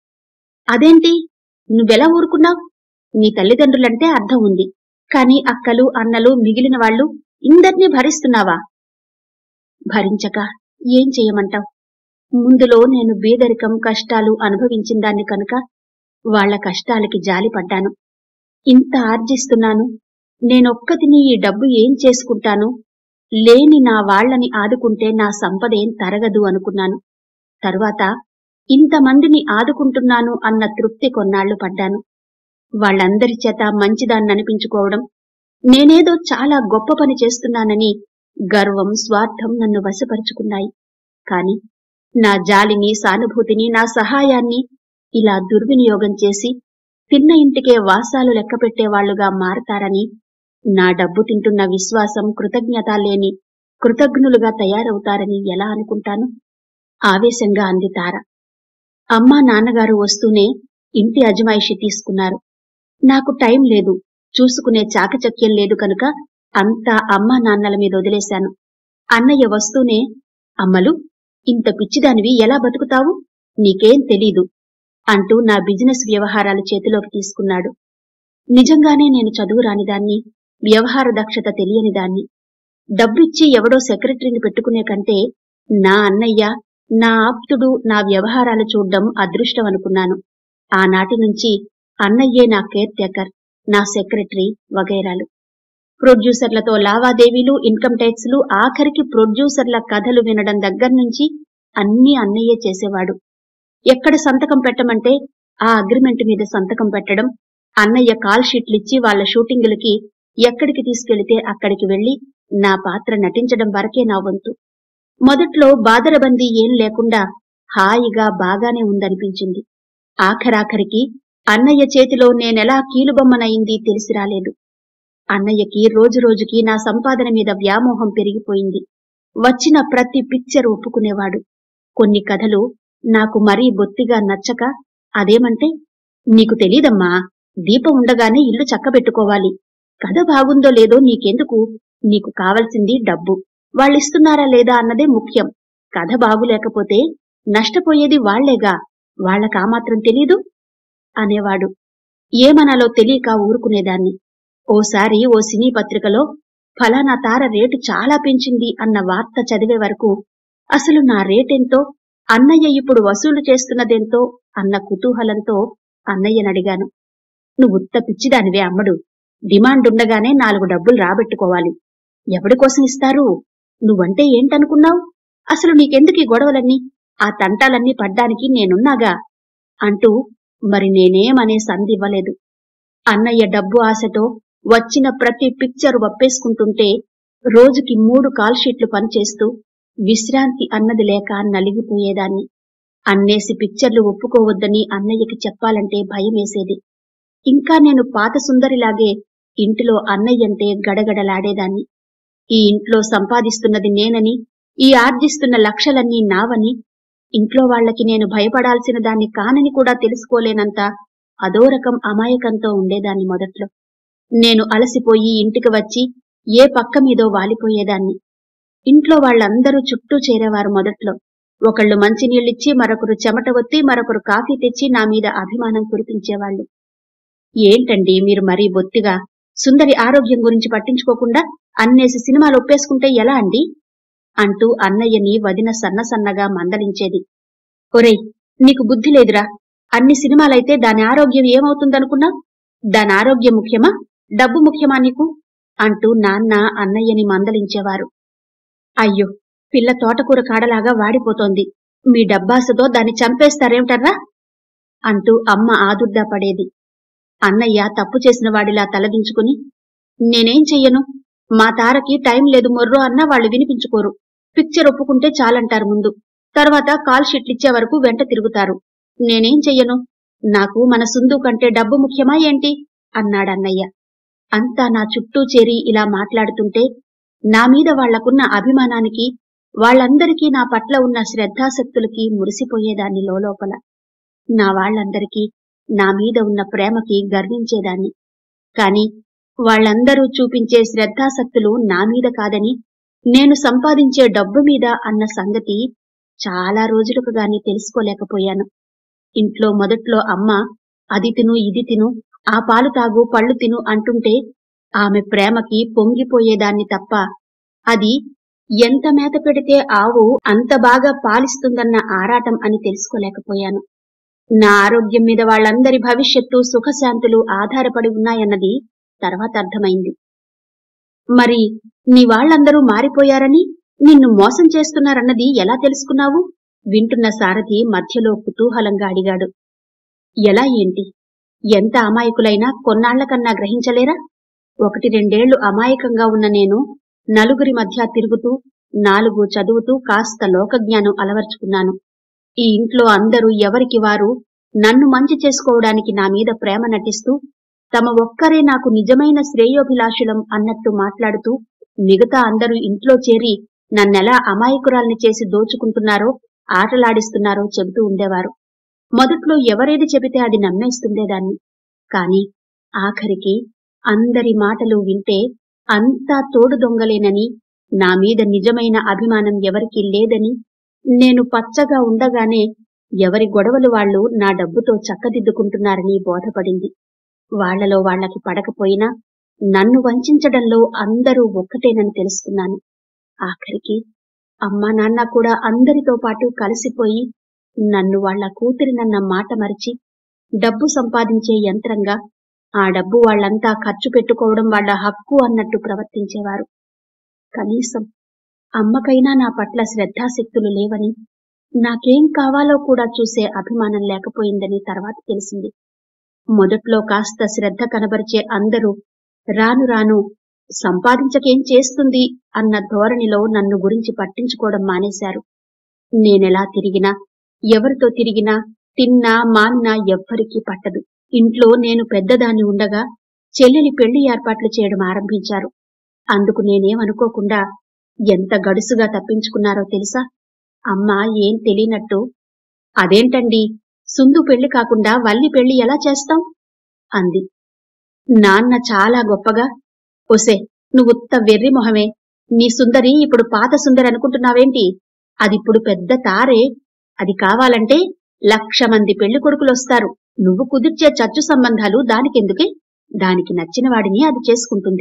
S1: అదేంటి నువ్వెలా ఊరుకున్నావు నీ తల్లిదండ్రులంటే అర్థం ఉంది కాని అక్కలు అన్నలు మిగిలిన వాళ్ళు ఇందర్నీ భరిస్తున్నావా భరించక ఏం చెయ్యమంటావ్ ముందులో నేను బీదరికం కష్టాలు అనుభవించిందాన్ని కనుక వాళ్ళ కష్టాలకి జాలిపడ్డాను ఇంత ఆర్జిస్తున్నాను నేనొక్కతిని ఈ డబ్బు ఏం చేసుకుంటాను లేని నా వాళ్ళని ఆదుకుంటే నా సంపదేం తరగదు అనుకున్నాను తరువాత ఇంతమందిని ఆదుకుంటున్నాను అన్న తృప్తి కొన్నాళ్లు పడ్డాను వాళ్ళందరి చేత మంచిదాన్ననిపించుకోవడం నేనేదో చాలా గొప్ప పని చేస్తున్నానని గర్వం స్వార్థం నన్ను వశపరుచుకున్నాయి కాని నా జాలిని సానుభూతిని నా సహాయాన్ని ఇలా దుర్వినియోగం చేసి తిన్న ఇంటికే వాసాలు లెక్కపెట్టేవాళ్లుగా మారతారని నా డబ్బు తింటున్న విశ్వాసం కృతజ్ఞత లేని కృతజ్ఞులుగా తయారవుతారని ఎలా అనుకుంటాను ఆవేశంగా అంది తార అమ్మా నాన్నగారు వస్తూనే ఇంటి అజమాయిషి తీసుకున్నారు నాకు టైం లేదు చూసుకునే చాకచక్యం లేదు కనుక అంతా అమ్మా నాన్నల మీద వదిలేశాను అన్నయ్య వస్తూనే అమ్మలు ఇంత పిచ్చిదానివి ఎలా బతుకుతావు నీకేం తెలీదు అంటూ నా బిజినెస్ వ్యవహారాలు చేతిలోకి తీసుకున్నాడు నిజంగానే నేను చదువు రానిదాన్ని వ్యవహార దక్షత తెలియని దాన్ని డబ్బిచ్చి ఎవడో సెక్రటరీని పెట్టుకునే కంటే నా అన్నయ్య నా ఆప్తుడు నా వ్యవహారాలు చూడ్డం అదృష్టం అనుకున్నాను ఆనాటి నుంచి అన్నయ్యే నా కేర్ టేకర్ నా సెక్రటరీ వగైరాలు ప్రొడ్యూసర్లతో లావాదేవీలు ఇన్కమ్ ట్యాక్స్లు ఆఖరికి ప్రొడ్యూసర్ల కథలు వినడం దగ్గర్నుంచి అన్నీ అన్నయ్యే చేసేవాడు ఎక్కడ సంతకం పెట్టమంటే ఆ అగ్రిమెంట్ మీద సంతకం పెట్టడం అన్నయ్య కాల్ షీట్లిచ్చి వాళ్ళ షూటింగులకి ఎక్కడికి తీసుకెళితే అక్కడికి వెళ్లి నా పాత్ర నటించడం వరకే నా వంతు మొదట్లో బాదరబందీ ఏం లేకుండా హాయిగా బాగానే ఉందనిపించింది ఆఖరాఖరికి అన్నయ్య చేతిలో నేనెలా కీలుబొమ్మనయింది తెలిసి రాలేదు అన్నయ్యకి రోజురోజుకి నా సంపాదన మీద వ్యామోహం పెరిగిపోయింది వచ్చిన ప్రతి పిక్చర్ ఒప్పుకునేవాడు కొన్ని కథలు నాకు మరీ బొత్తిగా నచ్చక అదేమంటే నీకు తెలీదమ్మా దీపం ఉండగానే ఇల్లు చక్కబెట్టుకోవాలి కథ బాగుందో లేదో నీకెందుకు నీకు కావలసింది డబ్బు వాళ్ళిస్తున్నారా లేదా అన్నదే ముఖ్యం కథ బాగులేకపోతే నష్టపోయేది వాళ్లేగా వాళ్ళకా మాత్రం తెలీదు అనేవాడు ఏమనాలో తెలియక ఊరుకునేదాన్ని ఓసారి ఓ సినీ పత్రికలో ఫలానా తార రేటు చాలా పెంచింది అన్న వార్త చదివే వరకు అసలు నా రేటెంతో అన్నయ్య ఇప్పుడు వసూలు చేస్తున్నదెంతో అన్న కుతూహలంతో అన్నయ్యనడిగాను నువ్వు ఉత్త పిచ్చిదానివే అమ్మడు డిమాండ్ ఉండగానే నాలుగు డబ్బులు రాబెట్టుకోవాలి ఎవడి కోసం ఇస్తారు నువ్వంటే ఏంటనుకున్నావు అసలు నీకెందుకు ఈ గొడవలన్నీ ఆ తంటాలన్నీ పడ్డానికి నేనున్నాగా అంటూ మరి నేనేమనే సందివ్వలేదు అన్నయ్య డబ్బు ఆశతో వచ్చిన ప్రతి పిక్చర్ వప్పేసుకుంటుంటే రోజుకి మూడు కాల్ షీట్లు పనిచేస్తూ విశ్రాంతి అన్నది లేక నలిగిపోయేదాన్ని అన్నేసి పిక్చర్లు ఒప్పుకోవద్దని అన్నయ్యకి చెప్పాలంటే భయమేసేది ఇంకా నేను పాత సుందరిలాగే ఇంటిలో అన్నయ్యంటే గడగడలాడేదాన్ని ఈ ఇంట్లో సంపాదిస్తున్నది నేనని ఈ ఆర్జిస్తున్న లక్షలన్నీ నావని ఇంట్లో వాళ్ళకి నేను భయపడాల్సిన దాన్ని కానని కూడా తెలుసుకోలేనంత అదోరకం అమాయకంతో ఉండేదాన్ని మొదట్లో నేను అలసిపోయి ఇంటికి వచ్చి ఏ పక్క మీదో వాలిపోయేదాన్ని ఇంట్లో వాళ్ళందరూ చుట్టూ చేరేవారు మొదట్లో ఒకళ్ళు మంచినీళ్ళిచ్చి మరొకరు చెమట ఒత్తి మరొకరు కాఫీ తెచ్చి నా మీద అభిమానం కురిపించేవాళ్ళు ఏంటండి మీరు మరీ బొత్తిగా సుందరి ఆరోగ్యం గురించి పట్టించుకోకుండా అన్నేసి సినిమాలు ఒప్పేసుకుంటే ఎలా అండి అంటూ అన్నయ్యని వదిన సన్నసన్నగా మందలించేది ఒరేయ్ నీకు బుద్ధి లేదురా అన్ని సినిమాలైతే దాని ఆరోగ్యం ఏమవుతుందనుకున్నా దాని ఆరోగ్యం ముఖ్యమా డబ్బు ముఖ్యమా నీకు అంటూ నాన్న అన్నయ్యని మందలించేవారు అయ్యో పిల్ల తోటకూర కాడలాగా వాడిపోతోంది మీ డబ్బాసతో దాన్ని చంపేస్తారేమిటర్రా అంటూ అమ్మ ఆదుర్దా పడేది అన్నయ్య తప్పు చేసిన వాడిలా తలదించుకుని నేనేం చెయ్యను మా తారకి టైం లేదు మొర్రో అన్నా వాళ్ళు వినిపించుకోరు పిక్చర్ ఒప్పుకుంటే చాలంటారు ముందు తర్వాత కాల్ షీట్లిచ్చే వరకు వెంట తిరుగుతారు నేనేం చెయ్యను నాకు మన సుందు కంటే డబ్బు ముఖ్యమా ఏంటి అన్నాడన్నయ్య అంతా నా చుట్టూ చేరి ఇలా మాట్లాడుతుంటే నా మీద వాళ్లకున్న అభిమానానికి వాళ్ళందరికీ నా పట్ల ఉన్న శ్రద్ధాశక్తులకి మురిసిపోయేదాన్ని లోలోపల నా వాళ్ళందరికీ నా మీద ఉన్న ప్రేమకి గర్వించేదాన్ని కాని వాళ్ళందరూ చూపించే శ్రద్ధాశక్తులు నా మీద కాదని నేను సంపాదించే డబ్బు మీద అన్న సంగతి చాలా రోజులకు గాని తెలుసుకోలేకపోయాను ఇంట్లో మొదట్లో అమ్మ అది తిను ఇది తిను ఆ పాలు తాగు పళ్ళు తిను అంటుంటే ఆమె ప్రేమకి పొంగిపోయేదాన్ని తప్ప అది ఎంత మేత పెడితే ఆవు అంత బాగా పాలిస్తుందన్న ఆరాటం అని తెలుసుకోలేకపోయాను నా ఆరోగ్యం మీద వాళ్ళందరి భవిష్యత్తు సుఖశాంతులు ఆధారపడి ఉన్నాయన్నది తర్వాత అర్థమైంది మరి నీ వాళ్ళందరూ మారిపోయారని నిన్ను మోసం చేస్తున్నారన్నది ఎలా తెలుసుకున్నావు వింటున్న సారథి మధ్యలో కుతూహలంగా అడిగాడు ఎలా ఏంటి ఎంత అమాయకులైనా కొన్నాళ్లకన్నా గ్రహించలేరా ఒకటి రెండేళ్లు అమాయకంగా ఉన్న నేను నలుగురి మధ్య తిరుగుతూ నాలుగు చదువుతూ కాస్త లోకజ్ఞానం అలవర్చుకున్నాను ఈ ఇంట్లో అందరూ ఎవరికి వారు నన్ను మంచి చేసుకోవడానికి నా మీద ప్రేమ నటిస్తూ తమ ఒక్కరే నాకు నిజమైన శ్రేయోభిలాషులం అన్నట్టు మాట్లాడుతూ మిగతా అందరూ ఇంట్లో చేరి నన్నెలా అమాయకురాల్ని చేసి దోచుకుంటున్నారో ఆటలాడిస్తున్నారో చెబుతూ ఉండేవారు మొదట్లో ఎవరేది చెబితే అది నమ్మేస్తుండేదాన్ని కాని ఆఖరికి అందరి మాటలు వింటే అంతా తోడు దొంగలేనని నా మీద నిజమైన అభిమానం ఎవరికీ లేదని నేను పచ్చగా ఉండగానే ఎవరి గొడవలు వాళ్ళు నా డబ్బుతో చక్కదిద్దుకుంటున్నారని బోధపడింది వాళ్లలో వాళ్లకి పడకపోయినా నన్ను వంచడంలో అందరూ ఒక్కటేనని తెలుసుకున్నాను ఆఖరికి అమ్మా నాన్న కూడా అందరితో పాటు కలిసిపోయి నన్ను వాళ్ల కూతురినన్న మాట మరిచి డబ్బు సంపాదించే యంత్రంగా ఆ డబ్బు వాళ్ళంతా ఖర్చు పెట్టుకోవడం వాళ్ళ హక్కు అన్నట్టు ప్రవర్తించేవారు కనీసం అమ్మకైనా నా పట్ల శ్రద్ధాశక్తులు లేవని నాకేం కావాలో కూడా చూసే అభిమానం లేకపోయిందని తర్వాత తెలిసింది మొదట్లో కాస్త శ్రద్ధ కనబరిచే అందరూ రాను రాను సంపాదించకేం చేస్తుంది అన్న ధోరణిలో నన్ను గురించి పట్టించుకోవడం మానేశారు నేనెలా తిరిగినా ఎవరితో తిరిగినా తిన్నా మానినా ఎవ్వరికీ పట్టదు ఇంట్లో నేను పెద్దదాన్ని ఉండగా చెల్లెలి పెళ్లి ఏర్పాట్లు చేయడం ఆరంభించారు అందుకు నేనేమనుకోకుండా ఎంత గడుసుగా తప్పించుకున్నారో తెలుసా అమ్మ ఏం తెలియనట్టు అదేంటండి సుందు పెళ్లి కాకుండా వల్లి పెళ్లి ఎలా చేస్తాం అంది నాన్న చాలా గొప్పగా ఒసే నువ్వుత్త వెర్రి మొహమే నీ సుందరి ఇప్పుడు పాత సుందరి అనుకుంటున్నావేంటి అదిప్పుడు పెద్ద తారే అది కావాలంటే లక్ష మంది పెళ్లి కొడుకులొస్తారు నువ్వు కుదిర్చే చచ్చు సంబంధాలు దానికెందుకే దానికి నచ్చిన వాడిని అది చేసుకుంటుంది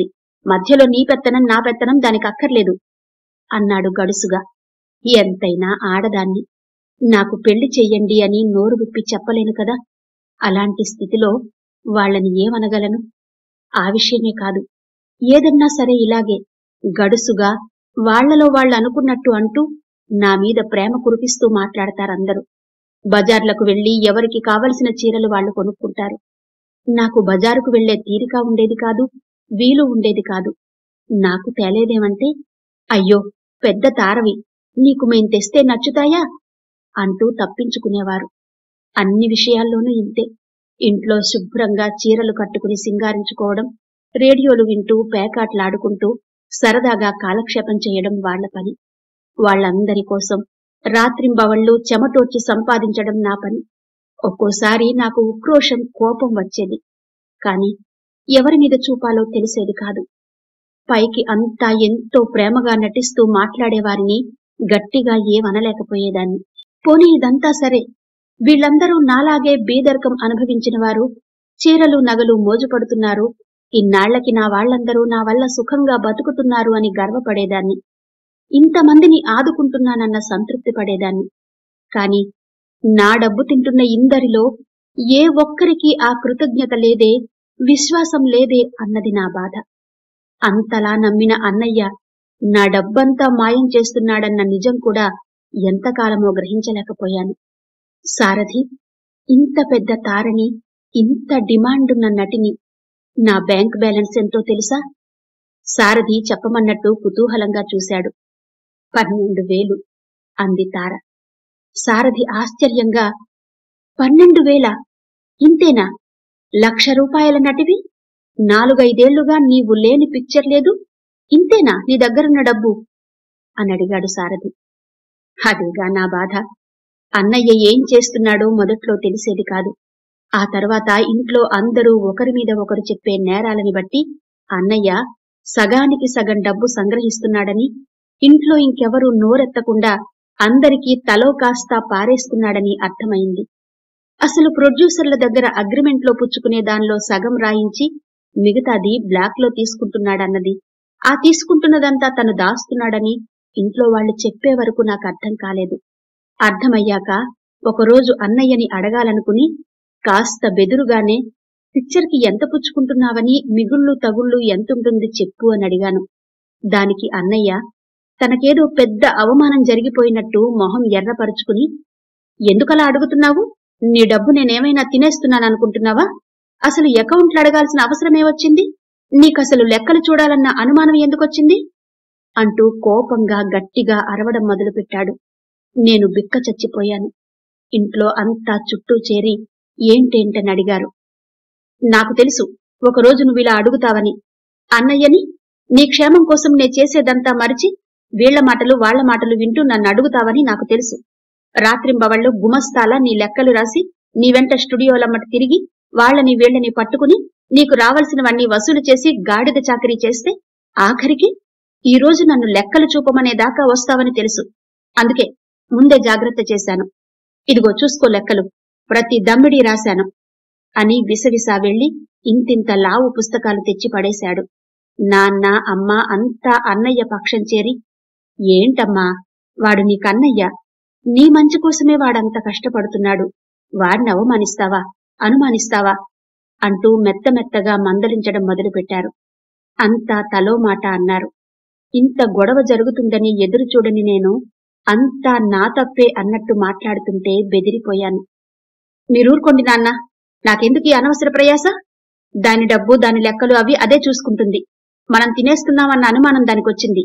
S1: మధ్యలో నీ పెత్తనం నా పెత్తనం దానికి అక్కర్లేదు అన్నాడు గడుసుగా ఎంతైనా ఆడదాన్ని నాకు పెళ్లి చెయ్యండి అని నోరు విప్పి చెప్పలేను కదా అలాంటి స్థితిలో వాళ్ళని ఏమనగలను ఆ విషయమే కాదు ఏదన్నా సరే ఇలాగే గడుసుగా వాళ్లలో వాళ్ళు అనుకున్నట్టు అంటూ నా మీద ప్రేమ కురిపిస్తూ మాట్లాడతారందరూ బజార్లకు వెళ్లి ఎవరికి కావలసిన చీరలు వాళ్ళు కొనుక్కుంటారు నాకు బజారుకు వెళ్లే తీరిక ఉండేది కాదు వీలు ఉండేది కాదు నాకు తేలేదేమంటే అయ్యో పెద్ద తారవి నీకు మేం తెస్తే నచ్చుతాయా అంటూ తప్పించుకునేవారు అన్ని విషయాల్లోనూ ఇంతే ఇంట్లో శుభ్రంగా చీరలు కట్టుకుని సింగారించుకోవడం రేడియోలు వింటూ పేకాట్లాడుకుంటూ సరదాగా కాలక్షేపం చేయడం వాళ్ల పని వాళ్ళందరి కోసం రాత్రింబవళ్లు చెమటోడ్చి సంపాదించడం నా పని ఒక్కోసారి నాకు ఉక్రోషం కోపం వచ్చేది కాని ఎవరి మీద చూపాలో తెలిసేది కాదు పైకి అంతా ఎంతో ప్రేమగా నటిస్తూ మాట్లాడేవారిని గట్టిగా ఏమనలేకపోయేదాన్ని పోనీ ఇదంతా సరే వీళ్ళందరూ నాలాగే బీదర్కం అనుభవించిన వారు చీరలు నగలు మోజుపడుతున్నారు ఇన్నాళ్లకి నా వాళ్లందరూ నా వల్ల సుఖంగా బతుకుతున్నారు అని గర్వపడేదాన్ని ఇంతమందిని ఆదుకుంటున్నానన్న సంతృప్తి పడేదాన్ని కాని నా డబ్బు తింటున్న ఇందరిలో ఏ ఒక్కరికి ఆ కృతజ్ఞత లేదే విశ్వాసం లేదే అన్నది నా బాధ అంతలా నమ్మిన అన్నయ్య నా డబ్బంతా మాయం చేస్తున్నాడన్న నిజం కూడా ఎంతకాలమో గ్రహించలేకపోయాను సారథి ఇంత పెద్ద తారని ఇంత డిమాండున్న నటిని నా బ్యాంక్ బ్యాలెన్స్ ఎంతో తెలుసా సారథి చెప్పమన్నట్టు కుతూహలంగా చూశాడు పన్నెండు వేలు అంది తార సారథి ఆశ్చర్యంగా పన్నెండు వేల ఇంతేనా లక్ష రూపాయల నటివి నాలుగైదేళ్లుగా నీవు లేని పిక్చర్ లేదు ఇంతేనా నీ దగ్గరున్న డబ్బు అని అడిగాడు సారథి అదేగా నా బాధ అన్నయ్య ఏం చేస్తున్నాడో మొదట్లో తెలిసేది కాదు ఆ తర్వాత ఇంట్లో అందరూ ఒకరి మీద ఒకరు చెప్పే నేరాలని బట్టి అన్నయ్య సగానికి సగం డబ్బు సంగ్రహిస్తున్నాడని ఇంట్లో ఇంకెవరూ నోరెత్తకుండా అందరికీ తలో కాస్తా పారేస్తున్నాడని అర్థమైంది అసలు ప్రొడ్యూసర్ల దగ్గర అగ్రిమెంట్లో పుచ్చుకునే దానిలో సగం రాయించి మిగతాది బ్లాక్ లో తీసుకుంటున్నాడన్నది ఆ తీసుకుంటున్నదంతా తను దాస్తున్నాడని ఇంట్లో వాళ్ళు చెప్పే వరకు నాకు అర్థం కాలేదు అర్థమయ్యాక ఒకరోజు అన్నయ్యని అడగాలనుకుని కాస్త బెదురుగానే పిక్చర్కి ఎంత పుచ్చుకుంటున్నావని మిగుళ్ళు తగుళ్ళు ఎంతుంటుంది చెప్పు అని అడిగాను దానికి అన్నయ్య తనకేదో పెద్ద అవమానం జరిగిపోయినట్టు మొహం ఎర్రపరుచుకుని ఎందుకలా అడుగుతున్నావు నీ డబ్బు నేనేమైనా తినేస్తున్నాననుకుంటున్నావా అసలు అకౌంట్లు అడగాల్సిన అవసరమే వచ్చింది నీకసలు లెక్కలు చూడాలన్న అనుమానం ఎందుకొచ్చింది అంటూ కోపంగా గట్టిగా అరవడం మొదలుపెట్టాడు నేను బిక్క చచ్చిపోయాను ఇంట్లో అంతా చుట్టూ చేరి ఏంటేంటని అడిగారు నాకు తెలుసు ఒకరోజు నువ్వు ఇలా అడుగుతావని అన్నయ్యని నీ క్షేమం కోసం నే చేసేదంతా మరిచి వీళ్ల మాటలు వాళ్ల మాటలు వింటూ నన్ను అడుగుతావని నాకు తెలుసు రాత్రింబవళ్ళు గుమస్తాల నీ లెక్కలు రాసి నీ వెంట స్టూడియోలమ్మట తిరిగి వాళ్ళని వీళ్ళని పట్టుకుని నీకు రావలసినవన్నీ వసూలు చేసి గాడిద చాకరీ చేస్తే ఆఖరికి ఈ రోజు నన్ను లెక్కలు చూపమనే దాకా వస్తావని తెలుసు అందుకే ముందే జాగ్రత్త చేశాను ఇదిగో చూసుకో లెక్కలు ప్రతి దమ్మిడి రాశాను అని విసవిసా వెళ్లి ఇంతింత లావు పుస్తకాలు తెచ్చి పడేశాడు నాన్న అమ్మ అంతా అన్నయ్య పక్షం చేరి ఏంటమ్మా వాడు నీకన్నయ్య నీ మంచి కోసమే వాడంత కష్టపడుతున్నాడు వాడిని అవమానిస్తావా అనుమానిస్తావా అంటూ మెత్తమెత్తగా మందలించడం మొదలుపెట్టారు అంతా తలో మాట అన్నారు ఇంత గొడవ జరుగుతుందని ఎదురు చూడని నేను అంతా నా తప్పే అన్నట్టు మాట్లాడుతుంటే బెదిరిపోయాను మీరూరుకోండి నాన్న నాకెందుకు ఈ అనవసర ప్రయాస దాని డబ్బు దాని లెక్కలు అవి అదే చూసుకుంటుంది మనం తినేస్తున్నామన్న అనుమానం దానికొచ్చింది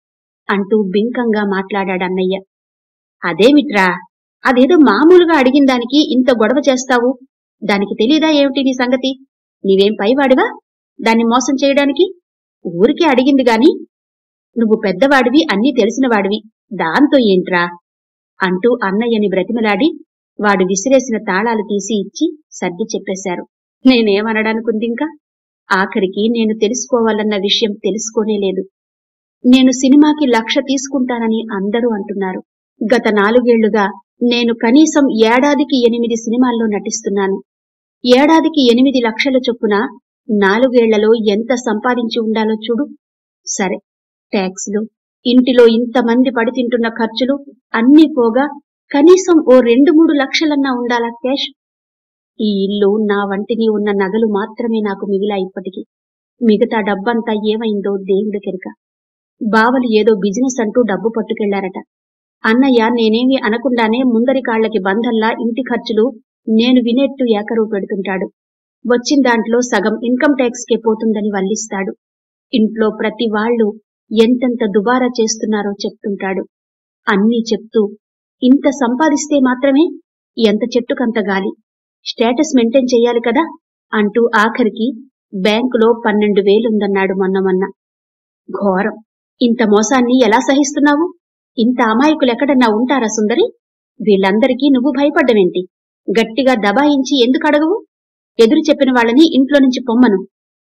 S1: అంటూ బింకంగా మాట్లాడాడన్నయ్య అదేమిట్రా అదేదో మామూలుగా అడిగిన దానికి ఇంత గొడవ చేస్తావు దానికి తెలీదా ఏమిటి నీ సంగతి నీవేం పైవాడివా దాన్ని మోసం చేయడానికి ఊరికే అడిగింది గాని నువ్వు పెద్దవాడివి అన్నీ తెలిసినవాడివి దాంతో ఏంట్రా అంటూ అన్నయ్యని బ్రతిమలాడి వాడు విసిరేసిన తాళాలు తీసి ఇచ్చి సర్ది చెప్పేశారు నేనేమనడానుకుంది ఇంకా ఆఖరికి నేను తెలుసుకోవాలన్న విషయం తెలుసుకోనేలేదు నేను సినిమాకి లక్ష తీసుకుంటానని అందరూ అంటున్నారు గత నాలుగేళ్లుగా నేను కనీసం ఏడాదికి ఎనిమిది సినిమాల్లో నటిస్తున్నాను ఏడాదికి ఎనిమిది లక్షల చొప్పున నాలుగేళ్లలో ఎంత సంపాదించి ఉండాలో చూడు సరే ట్యాక్స్లు ఇంటిలో ఇంతమంది పడి తింటున్న ఖర్చులు అన్నీ పోగా కనీసం ఓ రెండు మూడు లక్షలన్నా ఉండాలా క్యాష్ ఈ ఇల్లు నా వంటిని ఉన్న నగలు మాత్రమే నాకు మిగిలా ఇప్పటికి మిగతా డబ్బంతా ఏమైందో దేవుడి కెరక బావలు ఏదో బిజినెస్ అంటూ డబ్బు పట్టుకెళ్లారట అన్నయ్య నేనేమి అనకుండానే ముందరి కాళ్లకి బంధల్లా ఇంటి ఖర్చులు నేను వినేట్టు ఏకరువు పెడుతుంటాడు వచ్చిన దాంట్లో సగం ఇన్కమ్ ట్యాక్స్ కే పోతుందని వల్లిస్తాడు ఇంట్లో ప్రతి వాళ్ళు ఎంతెంత దుబారా చేస్తున్నారో చెప్తుంటాడు అన్నీ చెప్తూ ఇంత సంపాదిస్తే మాత్రమే ఎంత చెట్టుకంత గాలి స్టేటస్ మెయింటైన్ చెయ్యాలి కదా అంటూ ఆఖరికి బ్యాంకులో పన్నెండు వేలుందన్నాడు మొన్న మొన్న ఘోరం ఇంత మోసాన్ని ఎలా సహిస్తున్నావు ఇంత అమాయకులెక్కడన్నా ఉంటారా సుందరి వీళ్ళందరికీ నువ్వు భయపడ్డవేంటి గట్టిగా దబాయించి ఎందుకు అడగవు ఎదురు చెప్పిన వాళ్ళని ఇంట్లో నుంచి పొమ్మను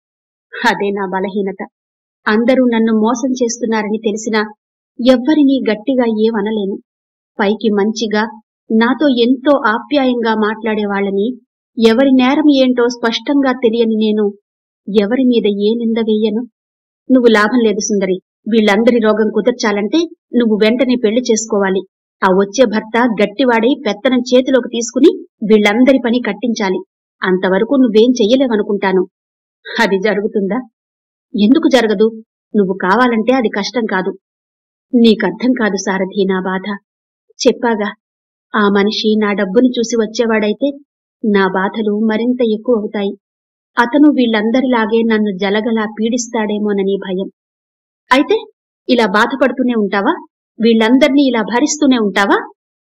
S1: అదే నా బలహీనత అందరూ నన్ను మోసం చేస్తున్నారని తెలిసినా ఎవ్వరినీ గట్టిగా ఏమనలేను పైకి మంచిగా నాతో ఎంతో ఆప్యాయంగా మాట్లాడే వాళ్ళని ఎవరి నేరం ఏంటో స్పష్టంగా తెలియని నేను ఎవరి మీద ఏ నింద వెయ్యను నువ్వు లాభం లేదు సుందరి వీళ్ళందరి రోగం కుదర్చాలంటే నువ్వు వెంటనే పెళ్లి చేసుకోవాలి ఆ వచ్చే భర్త గట్టివాడై పెత్తనం చేతిలోకి తీసుకుని వీళ్ళందరి పని కట్టించాలి అంతవరకు నువ్వేం చెయ్యలేవనుకుంటాను అది జరుగుతుందా ఎందుకు జరగదు నువ్వు కావాలంటే అది కష్టం కాదు నీకర్థం కాదు సారథి నా బాధ చెప్పాగా ఆ మనిషి నా డబ్బును చూసి వచ్చేవాడైతే నా బాధలు మరింత ఎక్కువ అవుతాయి అతను వీళ్ళందరిలాగే నన్ను జలగలా పీడిస్తాడేమోనని భయం అయితే ఇలా బాధపడుతూనే ఉంటావా వీళ్ళందర్నీ ఇలా భరిస్తూనే ఉంటావా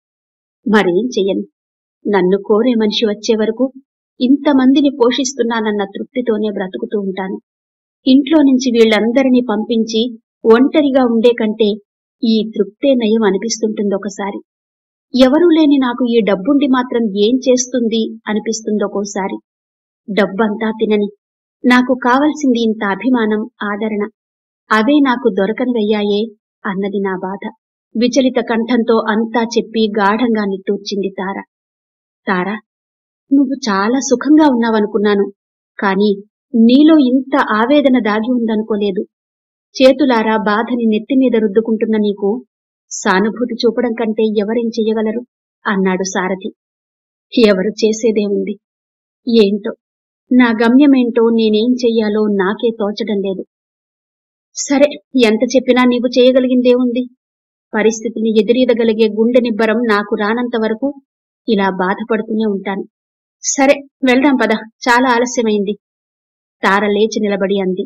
S1: మరేం చెయ్యను నన్ను కోరే మనిషి వచ్చే వరకు ఇంతమందిని పోషిస్తున్నానన్న తృప్తితోనే బ్రతుకుతూ ఉంటాను ఇంట్లో నుంచి వీళ్ళందరినీ పంపించి ఒంటరిగా ఉండే కంటే ఈ తృప్తే నయం అనిపిస్తుంటుంది ఒకసారి ఎవరూ లేని నాకు ఈ డబ్బుండి మాత్రం ఏం చేస్తుంది అనిపిస్తుంది ఒక్కోసారి డబ్బంతా తినని నాకు కావలసింది ఇంత అభిమానం ఆదరణ అవే నాకు దొరకనివయ్యాయే అన్నది నా బాధ విచలిత కంఠంతో అంతా చెప్పి గాఢంగా నిట్టూర్చింది తార తారా నువ్వు చాలా సుఖంగా ఉన్నావనుకున్నాను కాని నీలో ఇంత ఆవేదన దాగి ఉందనుకోలేదు చేతులారా బాధని నెత్తిమీద రుద్దుకుంటున్న నీకు సానుభూతి చూపడం కంటే ఎవరేం చెయ్యగలరు అన్నాడు సారథి ఎవరు చేసేదేముంది ఏంటో నా గమ్యమేంటో నేనేం చెయ్యాలో నాకే తోచడం లేదు సరే ఎంత చెప్పినా నీవు చేయగలిగిందేముంది పరిస్థితిని ఎదురీదగలిగే గుండె నిబ్బరం నాకు రానంత వరకు ఇలా బాధపడుతూనే ఉంటాను సరే వెళ్దాం పద చాలా ఆలస్యమైంది తార లేచి నిలబడి అంది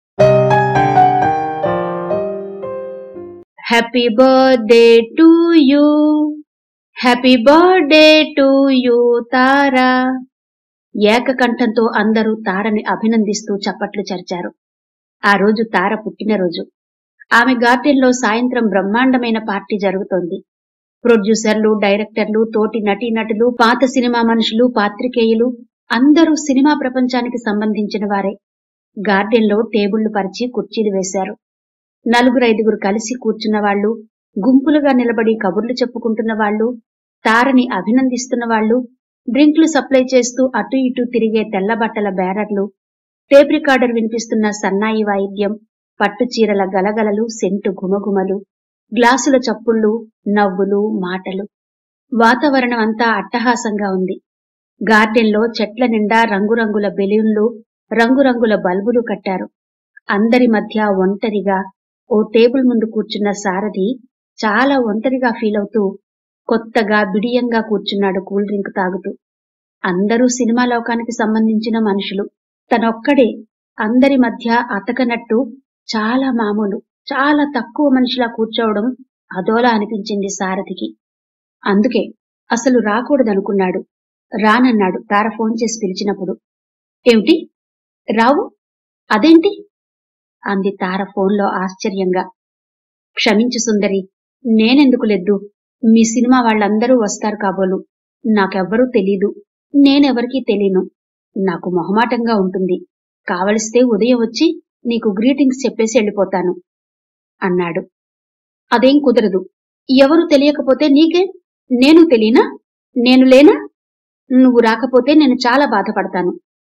S1: happy birthday to you happy birthday to you Tara ఏకకంఠంతో అందరూ తారని అభినందిస్తూ చప్పట్లు చరిచారు ఆ రోజు తార పుట్టినరోజు ఆమె గార్డెన్లో సాయంత్రం బ్రహ్మాండమైన పార్టీ జరుగుతోంది ప్రొడ్యూసర్లు డైరెక్టర్లు తోటి నటీనటులు పాత సినిమా మనుషులు పాత్రికేయులు అందరూ సినిమా ప్రపంచానికి సంబంధించిన వారే గార్డెన్లో టేబుళ్లు పరిచి కుర్చీలు వేశారు నలుగురైదుగురు కలిసి కూర్చున్న వాళ్ళు గుంపులుగా నిలబడి కబుర్లు చెప్పుకుంటున్న వాళ్ళు తారని అభినందిస్తున్న వాళ్ళు డ్రింక్లు సప్లై చేస్తూ అటు ఇటు తిరిగే తెల్ల బట్టల బేరర్లు టేప్ రికార్డర్ వినిపిస్తున్న సన్నాయి వాయిద్యం పట్టు చీరల గలగలలు సెంటు గుమగుమలు గ్లాసుల చప్పుళ్ళు నవ్వులు మాటలు వాతావరణం అంతా అట్టహాసంగా ఉంది గార్డెన్లో చెట్ల నిండా రంగురంగుల బెలూన్లు రంగురంగుల బల్బులు కట్టారు అందరి మధ్య ఒంటరిగా ఓ టేబుల్ ముందు కూర్చున్న సారథి చాలా ఒంటరిగా ఫీల్ అవుతూ కొత్తగా బిడియంగా కూర్చున్నాడు కూల్ డ్రింక్ తాగుతూ అందరూ సినిమా లోకానికి సంబంధించిన మనుషులు తనొక్కడే అందరి మధ్య అతకనట్టు చాలా మామూలు చాలా తక్కువ మనిషిలా కూర్చోవడం అదోలా అనిపించింది సారథికి అందుకే అసలు రాకూడదనుకున్నాడు రానన్నాడు తార ఫోన్ చేసి పిలిచినప్పుడు ఏమిటి రావు అదేంటి అంది తార ఫోన్లో ఆశ్చర్యంగా క్షమించు సుందరి నేనెందుకు లెద్దు మీ సినిమా వాళ్ళందరూ వస్తారు కాబోలు నాకెవ్వరూ తెలీదు నేనెవరికీ తెలీను నాకు మొహమాటంగా ఉంటుంది కావలిస్తే ఉదయం వచ్చి నీకు గ్రీటింగ్స్ చెప్పేసి వెళ్ళిపోతాను అన్నాడు అదేం కుదరదు ఎవరు తెలియకపోతే నీకే నేను తెలియనా నేను లేనా నువ్వు రాకపోతే నేను చాలా బాధపడతాను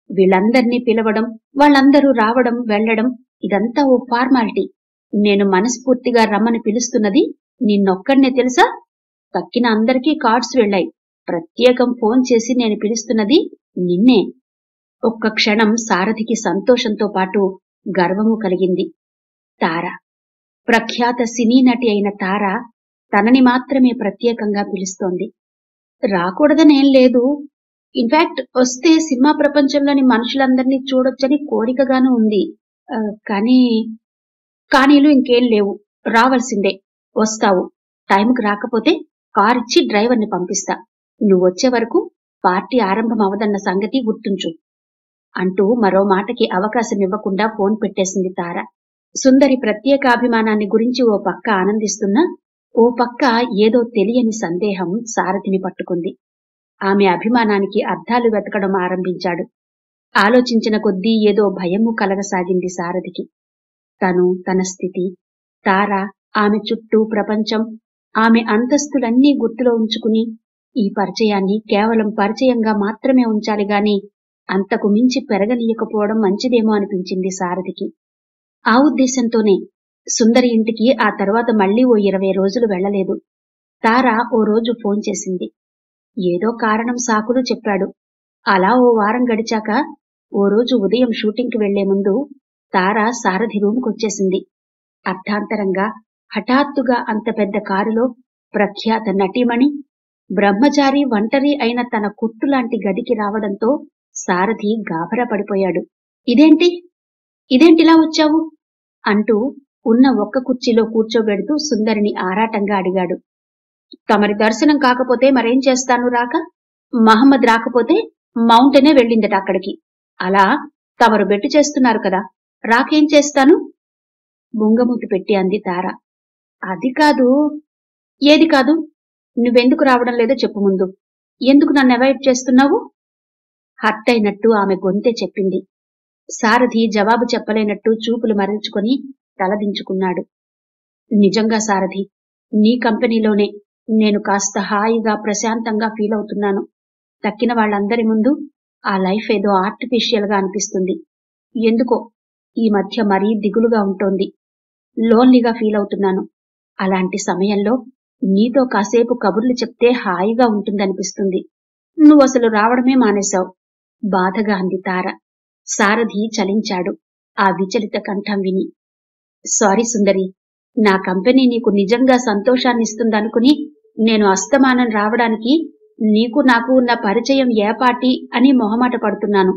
S1: వీళ్ళందర్నీ పిలవడం వాళ్ళందరూ రావడం వెళ్ళడం ఇదంతా ఓ ఫార్మాలిటీ నేను మనస్ఫూర్తిగా రమ్మని పిలుస్తున్నది నిన్నొక్కడినే తెలుసా తక్కిన అందరికీ కార్డ్స్ వెళ్ళాయి ప్రత్యేకం ఫోన్ చేసి నేను పిలుస్తున్నది నిన్నే ఒక్క క్షణం సారథికి సంతోషంతో పాటు గర్వము కలిగింది తార ప్రఖ్యాత సినీ నటి అయిన తార తనని మాత్రమే ప్రత్యేకంగా పిలుస్తోంది రాకూడదనేం లేదు ఇన్ఫాక్ట్ వస్తే సినిమా ప్రపంచంలోని మనుషులందరినీ చూడొచ్చని కోరికగాను ఉంది ఆ, కానీ కానీలు ఇంకేం లేవు రావాల్సిందే వస్తావు టైంకి రాకపోతే కార్ ఇచ్చి డ్రైవర్ని పంపిస్తా నువ్వు వచ్చే వరకు పార్టీ ఆరంభం అవదన్న సంగతి గుర్తుంచు అంటూ మరో మాటకి అవకాశం ఇవ్వకుండా ఫోన్ పెట్టేసింది తార సుందరి ప్రత్యేకాభిమానాన్ని గురించి ఓ పక్క ఆనందిస్తున్నా ఓ పక్క ఏదో తెలియని సందేహం సారథిని పట్టుకుంది ఆమె అభిమానానికి అర్థాలు వెతకడం ఆరంభించాడు ఆలోచించిన కొద్దీ ఏదో భయము కలగసాగింది సారథికి తను తన స్థితి తార ఆమె చుట్టూ ప్రపంచం ఆమె అంతస్తులన్నీ గుర్తులో ఉంచుకుని ఈ పరిచయాన్ని కేవలం పరిచయంగా మాత్రమే ఉంచాలి గాని అంతకు మించి పెరగనీయకపోవడం మంచిదేమో అనిపించింది సారథికి ఆ ఉద్దేశంతోనే సుందరి ఇంటికి ఆ తర్వాత మళ్లీ ఓ ఇరవై రోజులు వెళ్లలేదు తార ఓ రోజు ఫోన్ చేసింది ఏదో కారణం సాకులు చెప్పాడు అలా ఓ వారం గడిచాక ఓ రోజు ఉదయం షూటింగ్కి వెళ్లే ముందు తార సారథి రూముకొచ్చేసింది అర్థాంతరంగా హఠాత్తుగా అంత పెద్ద కారులో ప్రఖ్యాత నటీమణి బ్రహ్మచారి ఒంటరి అయిన తన కుట్టు లాంటి గదికి రావడంతో సారథి గాభరా పడిపోయాడు ఇదేంటి ఇదేంటిలా వచ్చావు అంటూ ఉన్న ఒక్క కుర్చీలో కూర్చోబెడుతూ సుందరిని ఆరాటంగా అడిగాడు తమరి దర్శనం కాకపోతే మరేం చేస్తాను రాక మహమ్మద్ రాకపోతే మౌంటైనే వెళ్ళిందట అక్కడికి అలా తమరు బెట్టు చేస్తున్నారు కదా రాకేం చేస్తాను బుంగమూతి పెట్టి అంది తార అది కాదు ఏది కాదు నువ్వెందుకు రావడం లేదో చెప్పు ముందు ఎందుకు నన్ను అవాయిడ్ చేస్తున్నావు హర్ట్ అయినట్టు ఆమె గొంతే చెప్పింది సారథి జవాబు చెప్పలేనట్టు చూపులు మరల్చుకొని తలదించుకున్నాడు నిజంగా సారథి నీ కంపెనీలోనే నేను కాస్త హాయిగా ప్రశాంతంగా ఫీల్ అవుతున్నాను తక్కిన వాళ్ళందరి ముందు ఆ లైఫ్ ఏదో ఆర్టిఫిషియల్ గా అనిపిస్తుంది ఎందుకో ఈ మధ్య మరీ దిగులుగా ఉంటోంది లోన్లీగా ఫీల్ అవుతున్నాను అలాంటి సమయంలో నీతో కాసేపు కబుర్లు చెప్తే హాయిగా ఉంటుందనిపిస్తుంది నువ్వు అసలు రావడమే మానేశావు బాధగా అంది తార సారథి చలించాడు ఆ విచలిత కంఠం విని సారీ సుందరి నా కంపెనీ నీకు నిజంగా సంతోషాన్నిస్తుందనుకుని నేను అస్తమానం రావడానికి నీకు నాకు ఉన్న పరిచయం ఏపాటి అని మొహమాట పడుతున్నాను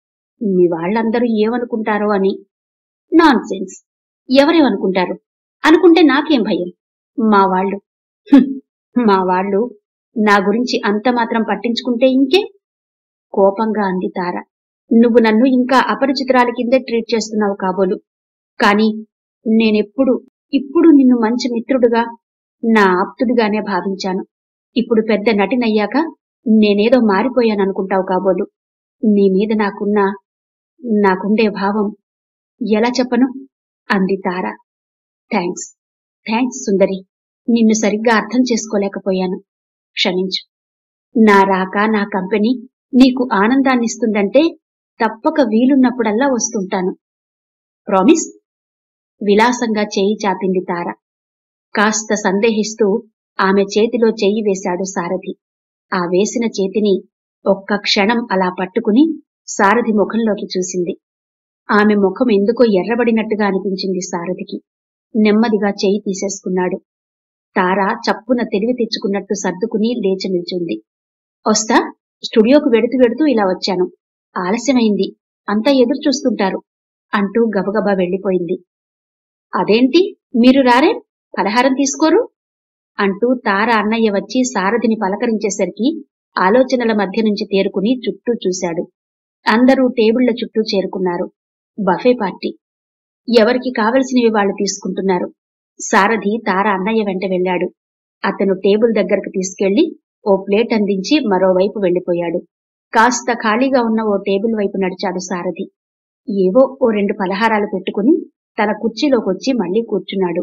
S1: మీ వాళ్ళందరూ ఏమనుకుంటారో అని నాన్ సెన్స్ ఎవరేమనుకుంటారు అనుకుంటే నాకేం భయం మా వాళ్ళు హ్మ్, మా వాళ్ళు నా గురించి అంత మాత్రం పట్టించుకుంటే ఇంకే కోపంగా అంది తార నువ్వు నన్ను ఇంకా అపరిచితురాలి కిందే ట్రీట్ చేస్తున్నావు కాబోలు కాని నేనెప్పుడు ఇప్పుడు నిన్ను మంచి మిత్రుడుగా నా ఆప్తుడిగానే భావించాను ఇప్పుడు పెద్ద నటినయ్యాక నేనేదో మారిపోయాననుకుంటావు కాబోలు నీ మీద నాకున్న నాకుండే భావం ఎలా చెప్పను అంది తార థ్యాంక్స్ థ్యాంక్స్ సుందరి నిన్ను సరిగ్గా అర్థం చేసుకోలేకపోయాను క్షమించు నా రాక నా కంపెనీ నీకు ఆనందాన్నిస్తుందంటే తప్పక వీలున్నప్పుడల్లా వస్తుంటాను ప్రామిస్ విలాసంగా చేయి చాపింది తార కాస్త సందేహిస్తూ ఆమె చేతిలో చెయ్యి వేశాడు సారథి ఆ వేసిన చేతిని ఒక్క క్షణం అలా పట్టుకుని సారథి ముఖంలోకి చూసింది ఆమె ముఖం ఎందుకో ఎర్రబడినట్టుగా అనిపించింది సారథికి నెమ్మదిగా చేయి తీసేసుకున్నాడు తార చప్పున తెలివి తెచ్చుకున్నట్టు సర్దుకుని లేచి నిల్చుంది వస్తా స్టూడియోకు వెడుతూ వెడుతూ ఇలా వచ్చాను ఆలస్యమైంది అంతా ఎదురు చూస్తుంటారు అంటూ గబగబా వెళ్లిపోయింది అదేంటి మీరు రారే పలహారం తీసుకోరు అంటూ తార అన్నయ్య వచ్చి సారథిని పలకరించేసరికి ఆలోచనల మధ్య నుంచి తేరుకుని చుట్టూ చూశాడు అందరూ టేబుళ్ల చుట్టూ చేరుకున్నారు బఫే పార్టీ ఎవరికి కావలసినవి వాళ్ళు తీసుకుంటున్నారు సారథి తార అన్నయ్య వెంట వెళ్ళాడు అతను టేబుల్ దగ్గరకు తీసుకెళ్లి ఓ ప్లేట్ అందించి మరోవైపు వెళ్లిపోయాడు కాస్త ఖాళీగా ఉన్న ఓ టేబుల్ వైపు నడిచాడు సారథి ఏవో ఓ రెండు పలహారాలు పెట్టుకుని తన కుర్చీలోకొచ్చి మళ్లీ కూర్చున్నాడు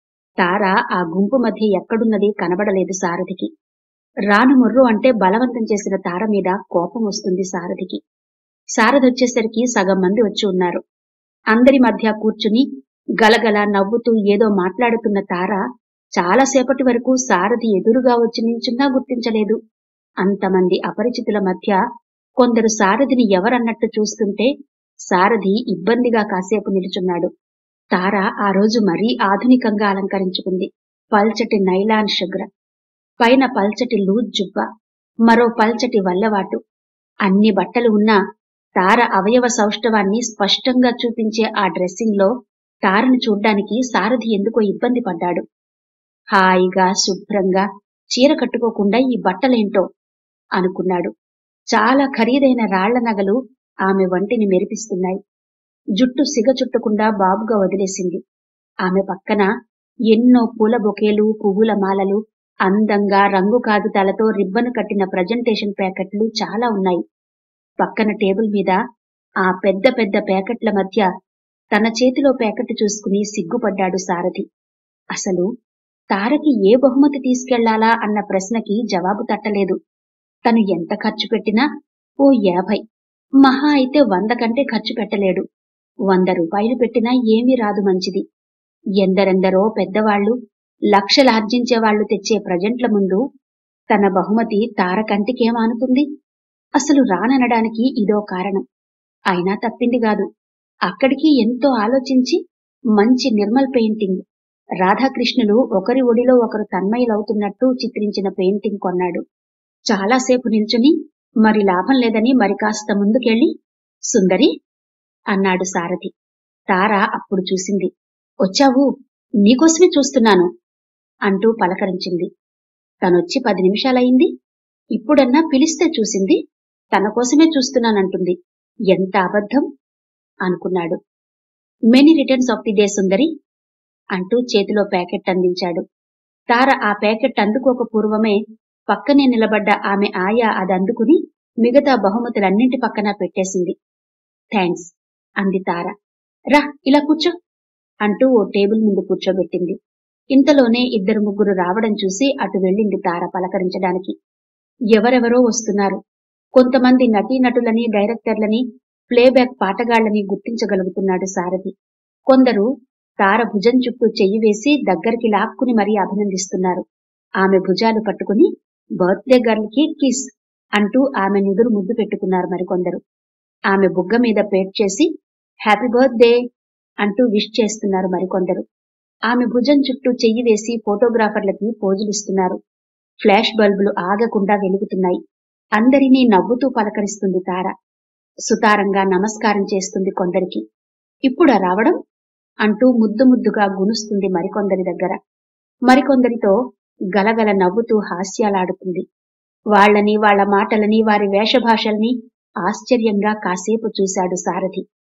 S1: తార ఆ గుంపు మధ్య ఎక్కడున్నది కనబడలేదు సారథికి రాను ముర్రు అంటే బలవంతం చేసిన తార మీద కోపం వస్తుంది సారథికి శారదొచ్చేసరికి సగం మంది వచ్చి ఉన్నారు అందరి మధ్య కూర్చుని గలగల నవ్వుతూ ఏదో మాట్లాడుతున్న తార చాలాసేపటి వరకు సారథి ఎదురుగా వచ్చి నిల్చున్నా గుర్తించలేదు అంతమంది అపరిచితుల మధ్య కొందరు సారథిని ఎవరన్నట్టు చూస్తుంటే సారథి ఇబ్బందిగా కాసేపు నిలుచున్నాడు తార ఆ రోజు మరీ ఆధునికంగా అలంకరించుకుంది పల్చటి నైలాన్ షుగ్ర పైన పల్చటి లూజ్ జుబ్బ మరో పల్చటి వల్లవాటు అన్ని బట్టలు ఉన్నా తార అవయవ సౌష్ఠవాన్ని స్పష్టంగా చూపించే ఆ డ్రెస్సింగ్ లో తారను చూడ్డానికి సారథి ఎందుకో ఇబ్బంది పడ్డాడు హాయిగా శుభ్రంగా చీర కట్టుకోకుండా ఈ బట్టలేంటో అనుకున్నాడు చాలా ఖరీదైన రాళ్ల నగలు ఆమె వంటిని మెరిపిస్తున్నాయి జుట్టు సిగ చుట్టకుండా బాబుగా వదిలేసింది ఆమె పక్కన ఎన్నో పూల బొకేలు పువ్వుల మాలలు అందంగా రంగు కాగితాలతో రిబ్బన్ కట్టిన ప్రజెంటేషన్ ప్యాకెట్లు చాలా ఉన్నాయి పక్కన టేబుల్ మీద ఆ పెద్ద పెద్ద ప్యాకెట్ల మధ్య తన చేతిలో ప్యాకెట్ చూసుకుని సిగ్గుపడ్డాడు సారథి అసలు తారకి ఏ బహుమతి తీసుకెళ్లాలా అన్న ప్రశ్నకి జవాబు తట్టలేదు తను ఎంత ఖర్చు పెట్టినా ఓ యాభై మహా అయితే వంద కంటే ఖర్చు పెట్టలేడు వంద రూపాయలు పెట్టినా ఏమీ రాదు మంచిది ఎందరెందరో పెద్దవాళ్లు లక్షలార్జించే వాళ్లు తెచ్చే ప్రజెంట్ల ముందు తన బహుమతి తార కంటికేమానుతుంది అసలు రాననడానికి ఇదో కారణం అయినా తప్పింది కాదు అక్కడికి ఎంతో ఆలోచించి మంచి నిర్మల్ పెయింటింగ్ రాధాకృష్ణులు ఒకరి ఒడిలో ఒకరు తన్మయులవుతున్నట్టు చిత్రించిన పెయింటింగ్ కొన్నాడు చాలాసేపు నిల్చుని మరి లాభం లేదని మరి కాస్త ముందుకెళ్ళి సుందరి అన్నాడు సారథి తార అప్పుడు చూసింది వచ్చావు నీకోసమే చూస్తున్నాను అంటూ పలకరించింది తనొచ్చి పది నిమిషాలయింది ఇప్పుడన్నా పిలిస్తే చూసింది తన కోసమే చూస్తున్నానంటుంది ఎంత అబద్ధం అనుకున్నాడు many returns of the day Sundari అంటూ చేతిలో ప్యాకెట్ అందించాడు తార ఆ ప్యాకెట్ అందుకోక పూర్వమే పక్కనే నిలబడ్డ ఆమె ఆయా అది అందుకుని మిగతా బహుమతులన్నింటి పక్కన పెట్టేసింది థ్యాంక్స్ అంది తార రా ఇలా కూర్చో అంటూ ఓ టేబుల్ ముందు కూర్చోబెట్టింది ఇంతలోనే ఇద్దరు ముగ్గురు రావడం చూసి అటు వెళ్ళింది తార పలకరించడానికి ఎవరెవరో వస్తున్నారు కొంతమంది నటీనటులని డైరెక్టర్లని ప్లేబ్యాక్ పాటగాళ్లని గుర్తించగలుగుతున్నాడు సారథి కొందరు తార భుజం చుట్టూ చెయ్యి వేసి దగ్గరికి లాక్కుని మరీ అభినందిస్తున్నారు ఆమె భుజాలు పట్టుకుని బర్త్డే గర్ల్ కి కిస్ అంటూ ఆమె నుదురు ముద్దు పెట్టుకున్నారు మరికొందరు ఆమె బుగ్గ మీద పేట్ చేసి హ్యాపీ బర్త్డే అంటూ విష్ చేస్తున్నారు మరికొందరు ఆమె భుజం చుట్టూ చెయ్యి వేసి ఫోటోగ్రాఫర్లకి పోజులిస్తున్నారు ఫ్లాష్ బల్బులు ఆగకుండా వెలుగుతున్నాయి అందరినీ నవ్వుతూ పలకరిస్తుంది తార సుతారంగా నమస్కారం చేస్తుంది కొందరికి ఇప్పుడా రావడం అంటూ ముద్దు ముద్దుగా గునుస్తుంది మరికొందరి దగ్గర మరికొందరితో గలగల నవ్వుతూ హాస్యాలాడుతుంది వాళ్ళని వాళ్ళ మాటలని వారి వేషభాషల్ని ఆశ్చర్యంగా కాసేపు చూశాడు సారథి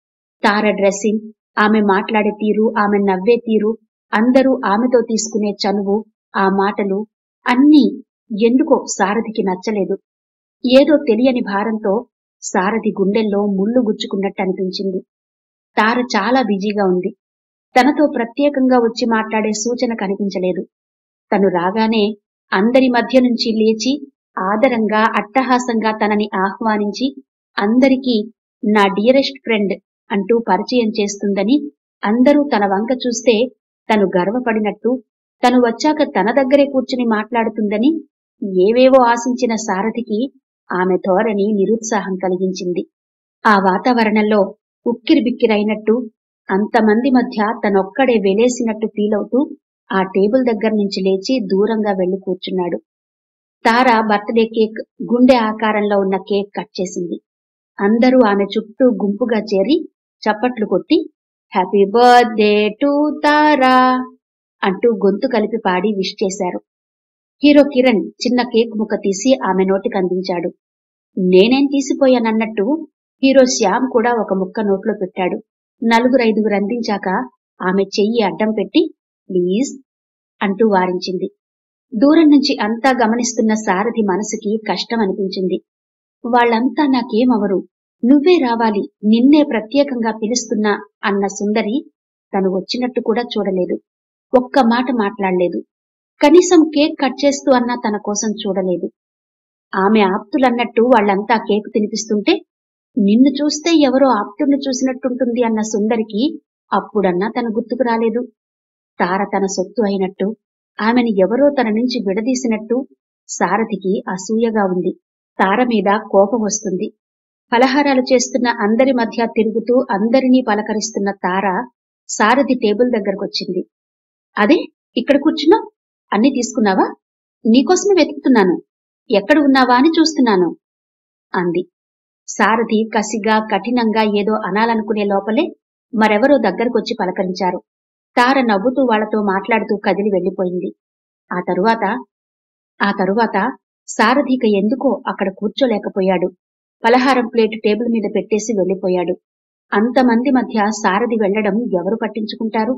S1: తార డ్రెస్సింగ్ ఆమె మాట్లాడే తీరు ఆమె నవ్వే తీరు అందరూ ఆమెతో తీసుకునే చనువు ఆ మాటలు అన్నీ ఎందుకో సారథికి నచ్చలేదు ఏదో తెలియని భారంతో సారథి గుండెల్లో ముళ్ళు గుచ్చుకున్నట్టు అనిపించింది తార చాలా బిజీగా ఉంది తనతో ప్రత్యేకంగా వచ్చి మాట్లాడే సూచన కనిపించలేదు తను రాగానే అందరి మధ్య నుంచి లేచి ఆదరంగా అట్టహాసంగా తనని ఆహ్వానించి అందరికీ నా డియరెస్ట్ ఫ్రెండ్ అంటూ పరిచయం చేస్తుందని అందరూ తన వంక చూస్తే తను గర్వపడినట్టు తను వచ్చాక తన దగ్గరే కూర్చుని మాట్లాడుతుందని ఏవేవో ఆశించిన సారథికి ఆమె ధోరణి నిరుత్సాహం కలిగించింది ఆ వాతావరణంలో ఉక్కిరిబిక్కిరైనట్టు అంతమంది మధ్య తనొక్కడే వెలేసినట్టు ఫీలవుతూ ఆ టేబుల్ దగ్గర నుంచి లేచి దూరంగా వెళ్లి కూర్చున్నాడు తార బర్త్డే కేక్ గుండె ఆకారంలో ఉన్న కేక్ కట్ చేసింది అందరూ ఆమె చుట్టూ గుంపుగా చేరి చప్పట్లు కొట్టి హ్యాపీ బర్త్డే టు తారా అంటూ గొంతు కలిపి పాడి విష్ చేశారు హీరో కిరణ్ చిన్న కేక్ ముక్క తీసి ఆమె నోటికి అందించాడు నేనేం తీసిపోయానన్నట్టు హీరో శ్యామ్ కూడా ఒక ముక్క నోట్లో పెట్టాడు నలుగురు ఐదుగురు అందించాక ఆమె చెయ్యి అడ్డం పెట్టి ప్లీజ్ అంటూ వారించింది దూరం నుంచి అంతా గమనిస్తున్న సారథి మనసుకి కష్టం అనిపించింది వాళ్ళంతా నాకేమవరు నువ్వే రావాలి నిన్నే ప్రత్యేకంగా పిలుస్తున్నా అన్న సుందరి తను వచ్చినట్టు కూడా చూడలేదు ఒక్క మాట మాట్లాడలేదు కనీసం కేక్ కట్ చేస్తూ అన్నా తన కోసం చూడలేదు ఆమె ఆప్తులన్నట్టు వాళ్ళంతా కేక్ తినిపిస్తుంటే నిన్ను చూస్తే ఎవరో ఆప్తుణ్ణి చూసినట్టుంటుంది అన్న సుందరికి అప్పుడన్నా తన గుర్తుకు రాలేదు తార తన సొత్తు అయినట్టు ఆమెను ఎవరో తన నుంచి విడదీసినట్టు సారథికి అసూయగా ఉంది తార మీద కోపం వస్తుంది పలహారాలు చేస్తున్న అందరి మధ్య తిరుగుతూ అందరినీ పలకరిస్తున్న తార సారథి టేబుల్ దగ్గరకొచ్చింది అదే ఇక్కడ కూర్చున్నావు అన్ని తీసుకున్నావా నీకోసమే వెతుకుతున్నాను ఎక్కడ ఉన్నావా అని చూస్తున్నాను అంది సారథి కసిగా కఠినంగా ఏదో అనాలనుకునే లోపలే మరెవరో దగ్గరకొచ్చి పలకరించారు తార నవ్వుతూ వాళ్లతో మాట్లాడుతూ కదిలి వెళ్లిపోయింది ఆ తరువాత ఆ తరువాత సారథిక ఎందుకో అక్కడ కూర్చోలేకపోయాడు పలహారం ప్లేట్ టేబుల్ మీద పెట్టేసి వెళ్లిపోయాడు అంతమంది మధ్య సారథి వెళ్లడం ఎవరు పట్టించుకుంటారు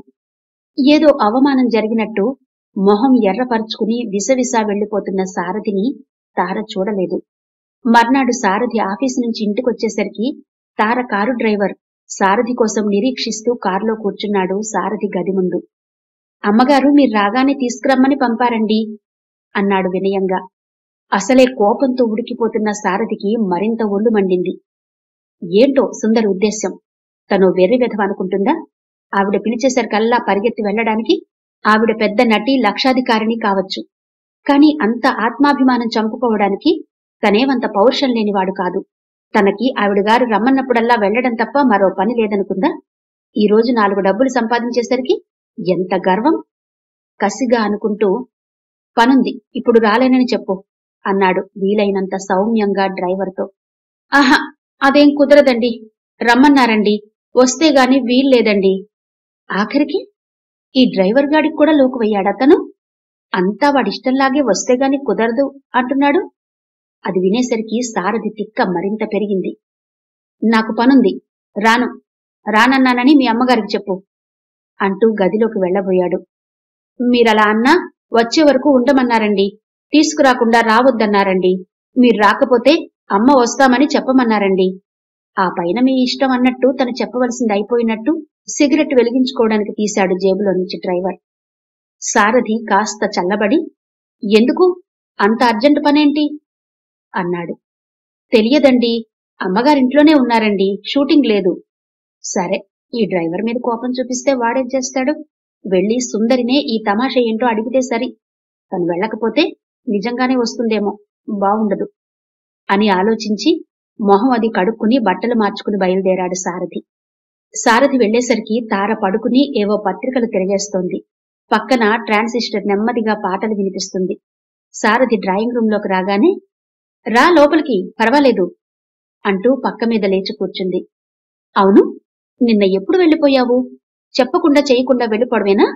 S1: ఏదో అవమానం జరిగినట్టు మొహం ఎర్రపరుచుకుని విసవిసా వెళ్లిపోతున్న సారథిని తార చూడలేదు మర్నాడు సారథి ఆఫీసు నుంచి ఇంటికొచ్చేసరికి తార కారు డ్రైవర్ సారథి కోసం నిరీక్షిస్తూ కారులో కూర్చున్నాడు సారథి గది ముందు అమ్మగారు మీరు రాగానే తీసుకురమ్మని పంపారండి అన్నాడు వినయంగా అసలే కోపంతో ఉడికిపోతున్న సారథికి మరింత ఒళ్ళు మండింది ఏంటో సుందర ఉద్దేశ్యం తను వెర్రి విధం అనుకుంటుందా ఆవిడ పిలిచేసరికల్లా పరిగెత్తి వెళ్లడానికి ఆవిడ పెద్ద నటి లక్షాధికారిని కావచ్చు కాని అంత ఆత్మాభిమానం చంపుకోవడానికి తనేమంత పౌరుషం లేనివాడు కాదు తనకి ఆవిడ గారు రమ్మన్నప్పుడల్లా వెళ్లడం తప్ప మరో పని లేదనుకుందా ఈ రోజు నాలుగు డబ్బులు సంపాదించేసరికి ఎంత గర్వం కసిగా అనుకుంటూ పనుంది ఇప్పుడు రాలేనని చెప్పు అన్నాడు వీలైనంత సౌమ్యంగా డ్రైవర్తో ఆహా అదేం కుదరదండి రమ్మన్నారండి వస్తే గాని వీల్లేదండి ఆఖరికి ఈ డ్రైవర్ గాడికి కూడా లోకువయ్యాడతను అంతా వాడిష్టంలాగే వస్తే గాని కుదరదు అంటున్నాడు అది వినేసరికి సారథి తిక్క మరింత పెరిగింది నాకు పనుంది రాను రానన్నానని మీ అమ్మగారికి చెప్పు అంటూ గదిలోకి వెళ్లబోయాడు మీరలా అన్నా వచ్చే వరకు ఉండమన్నారండి తీసుకురాకుండా రావద్దన్నారండి మీరు రాకపోతే అమ్మ వస్తామని చెప్పమన్నారండి ఆ పైన మీ ఇష్టం అన్నట్టు తను చెప్పవలసింది అయిపోయినట్టు సిగరెట్ వెలిగించుకోవడానికి తీశాడు జేబులో నుంచి డ్రైవర్ సారథి కాస్త చల్లబడి ఎందుకు అంత అర్జెంట్ పనేంటి అన్నాడు తెలియదండి అమ్మగారింట్లోనే ఉన్నారండి షూటింగ్ లేదు సరే ఈ డ్రైవర్ మీద కోపం చూపిస్తే వాడేం చేస్తాడు వెళ్లి సుందరినే ఈ తమాషా ఏంటో అడిగితే సరి తను వెళ్ళకపోతే నిజంగానే వస్తుందేమో బావుండదు అని ఆలోచించి మొహం అది కడుక్కుని బట్టలు మార్చుకుని బయలుదేరాడు సారథి సారథి వెళ్లేసరికి తార పడుకుని ఏవో పత్రికలు తిరిగేస్తోంది పక్కన ట్రాన్సిస్టర్ నెమ్మదిగా పాటలు వినిపిస్తుంది సారథి డ్రాయింగ్ రూమ్ లోకి రాగానే రా లోపలికి పర్వాలేదు అంటూ పక్క మీద లేచి కూర్చుంది అవును నిన్న ఎప్పుడు వెళ్ళిపోయావు చెప్పకుండా చేయకుండా వెళ్ళిపోవడమేనా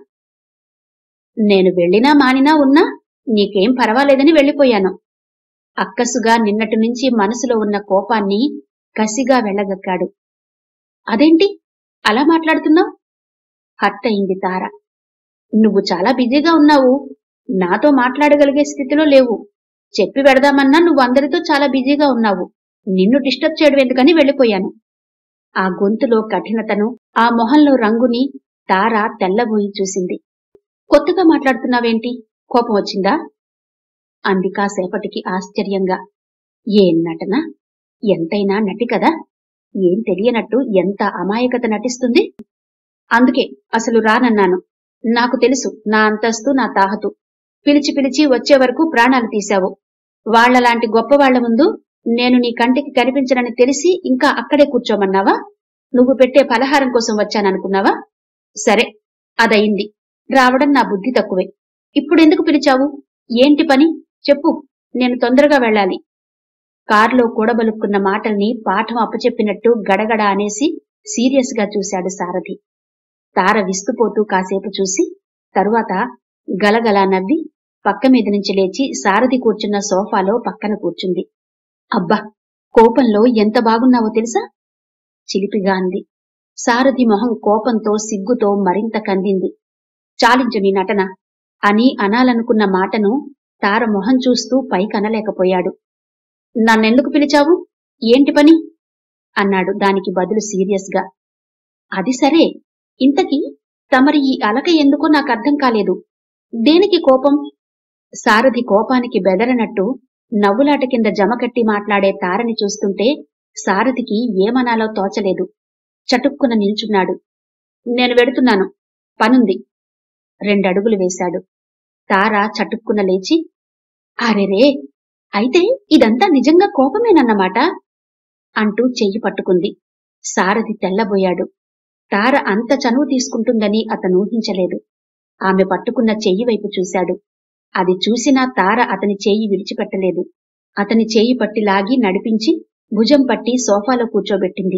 S1: నేను వెళ్ళినా మానినా ఉన్నా నీకేం పర్వాలేదని వెళ్ళిపోయాను అక్కసుగా నిన్నటి నుంచి మనసులో ఉన్న కోపాన్ని కసిగా వెళ్ళగక్కాడు అదేంటి అలా మాట్లాడుతున్నావు హర్ట్ అయింది తార నువ్వు చాలా బిజీగా ఉన్నావు నాతో మాట్లాడగలిగే స్థితిలో లేవు చెప్పి పెడదామన్నా నువ్వు అందరితో చాలా బిజీగా ఉన్నావు నిన్ను డిస్టర్బ్ చేయడం ఎందుకని వెళ్ళిపోయాను ఆ గొంతులో కఠినతను ఆ మొహంలో రంగుని తార తెల్లబోయి చూసింది కొత్తగా మాట్లాడుతున్నావేంటి కోపం వచ్చిందా అంది కాసేపటికి ఆశ్చర్యంగా ఏం నటన ఎంతైనా నటి కదా ఏం తెలియనట్టు ఎంత అమాయకత నటిస్తుంది అందుకే అసలు రానన్నాను నాకు తెలుసు నా అంతస్తు నా తాహతు పిలిచి పిలిచి వచ్చే వరకు ప్రాణాలు తీశావు వాళ్లలాంటి గొప్పవాళ్ల ముందు నేను నీ కంటికి కనిపించనని తెలిసి ఇంకా అక్కడే కూర్చోమన్నావా నువ్వు పెట్టే పలహారం కోసం వచ్చాననుకున్నావా సరే అదయింది రావడం నా బుద్ధి తక్కువే ఇప్పుడెందుకు పిలిచావు ఏంటి పని చెప్పు నేను తొందరగా వెళ్ళాలి కారులో కూడబలుక్కున్న మాటల్ని పాఠం అప్పచెప్పినట్టు గడగడ అనేసి సీరియస్ గా చూశాడు సారథి తార విస్తుపోతూ కాసేపు చూసి తరువాత గలగలా నవ్వి పక్క మీద నుంచి లేచి సారథి కూర్చున్న సోఫాలో పక్కన కూర్చుంది అబ్బా కోపంలో ఎంత బాగున్నావో తెలుసా చిలిపిగా అంది సారథి మొహం కోపంతో సిగ్గుతో మరింత కందింది చాలించు నీ నటన అని అనాలనుకున్న మాటను తార మొహం చూస్తూ పైకనలేకపోయాడు నన్నెందుకు పిలిచావు ఏంటి పని అన్నాడు దానికి బదులు సీరియస్ గా అది సరే ఇంతకీ తమరి ఈ అలక ఎందుకో నాకు అర్థం కాలేదు దేనికి కోపం సారథి కోపానికి బెదరనట్టు నవ్వులాట కింద జమకట్టి మాట్లాడే తారని చూస్తుంటే సారథికి ఏమనాలో తోచలేదు చటుక్కున నిల్చున్నాడు నేను వెడుతున్నాను పనుంది రెండడుగులు వేశాడు తార చటుక్కున లేచి అరెరే అయితే ఇదంతా నిజంగా కోపమేనన్నమాట అంటూ చెయ్యి పట్టుకుంది సారథి తెల్లబోయాడు తార అంత చనువు తీసుకుంటుందని అతను ఊహించలేదు ఆమె పట్టుకున్న చెయ్యి వైపు చూశాడు అది చూసినా తార అతని చేయి విడిచిపెట్టలేదు అతని చేయి పట్టి లాగి నడిపించి భుజం పట్టి సోఫాలో కూర్చోబెట్టింది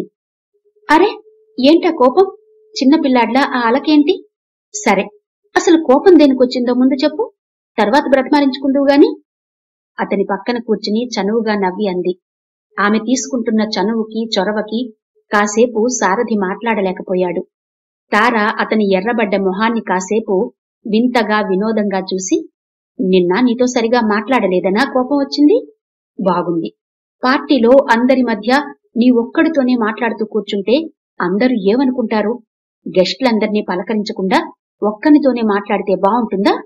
S1: అరే ఏంటా కోపం చిన్నపిల్లాడ్లా ఆ అలకేంటి సరే అసలు కోపం దేనికొచ్చిందో ముందు చెప్పు తర్వాత బ్రతమాలించుకుందువు గాని అతని పక్కన కూర్చుని చనువుగా నవ్వి అంది ఆమె తీసుకుంటున్న చనువుకి చొరవకి కాసేపు సారథి మాట్లాడలేకపోయాడు తార అతని ఎర్రబడ్డ మొహాన్ని కాసేపు వింతగా వినోదంగా చూసి నిన్న నీతో సరిగా మాట్లాడలేదనా కోపం వచ్చింది బాగుంది పార్టీలో అందరి మధ్య నీ ఒక్కడితోనే మాట్లాడుతూ కూర్చుంటే అందరూ ఏమనుకుంటారు గెస్ట్లందర్నీ పలకరించకుండా ఒక్కనితోనే మాట్లాడితే బావుంటుందా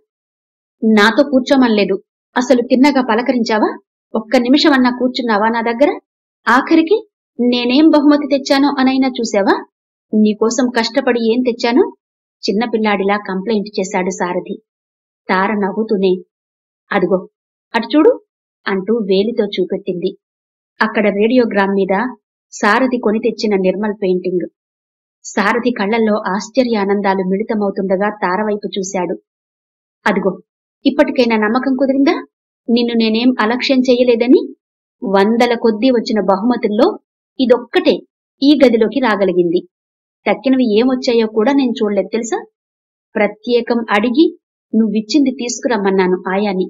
S1: నాతో కూర్చోమనలేదు అసలు తిన్నగా పలకరించావా ఒక్క నిమిషమన్నా కూర్చున్నావా నా దగ్గర ఆఖరికి నేనేం బహుమతి తెచ్చానో అనైనా చూసావా నీకోసం కష్టపడి ఏం తెచ్చానో చిన్నపిల్లాడిలా కంప్లైంట్ చేశాడు సారథి తార నవ్వుతూనే అదిగో అటు చూడు అంటూ వేలితో చూపెట్టింది అక్కడ రేడియోగ్రామ్ మీద సారథి కొని తెచ్చిన నిర్మల్ పెయింటింగ్ సారథి కళ్ళల్లో ఆశ్చర్య ఆనందాలు మిళితమవుతుండగా తారవైపు చూశాడు అదిగో ఇప్పటికైనా నమ్మకం కుదిరిందా నిన్ను నేనేం అలక్ష్యం చెయ్యలేదని వందల కొద్దీ వచ్చిన బహుమతుల్లో ఇదొక్కటే ఈ గదిలోకి రాగలిగింది తక్కినవి ఏమొచ్చాయో కూడా నేను చూడలేదు తెలుసా ప్రత్యేకం అడిగి నువ్విచ్చింది తీసుకురమ్మన్నాను ఆయాని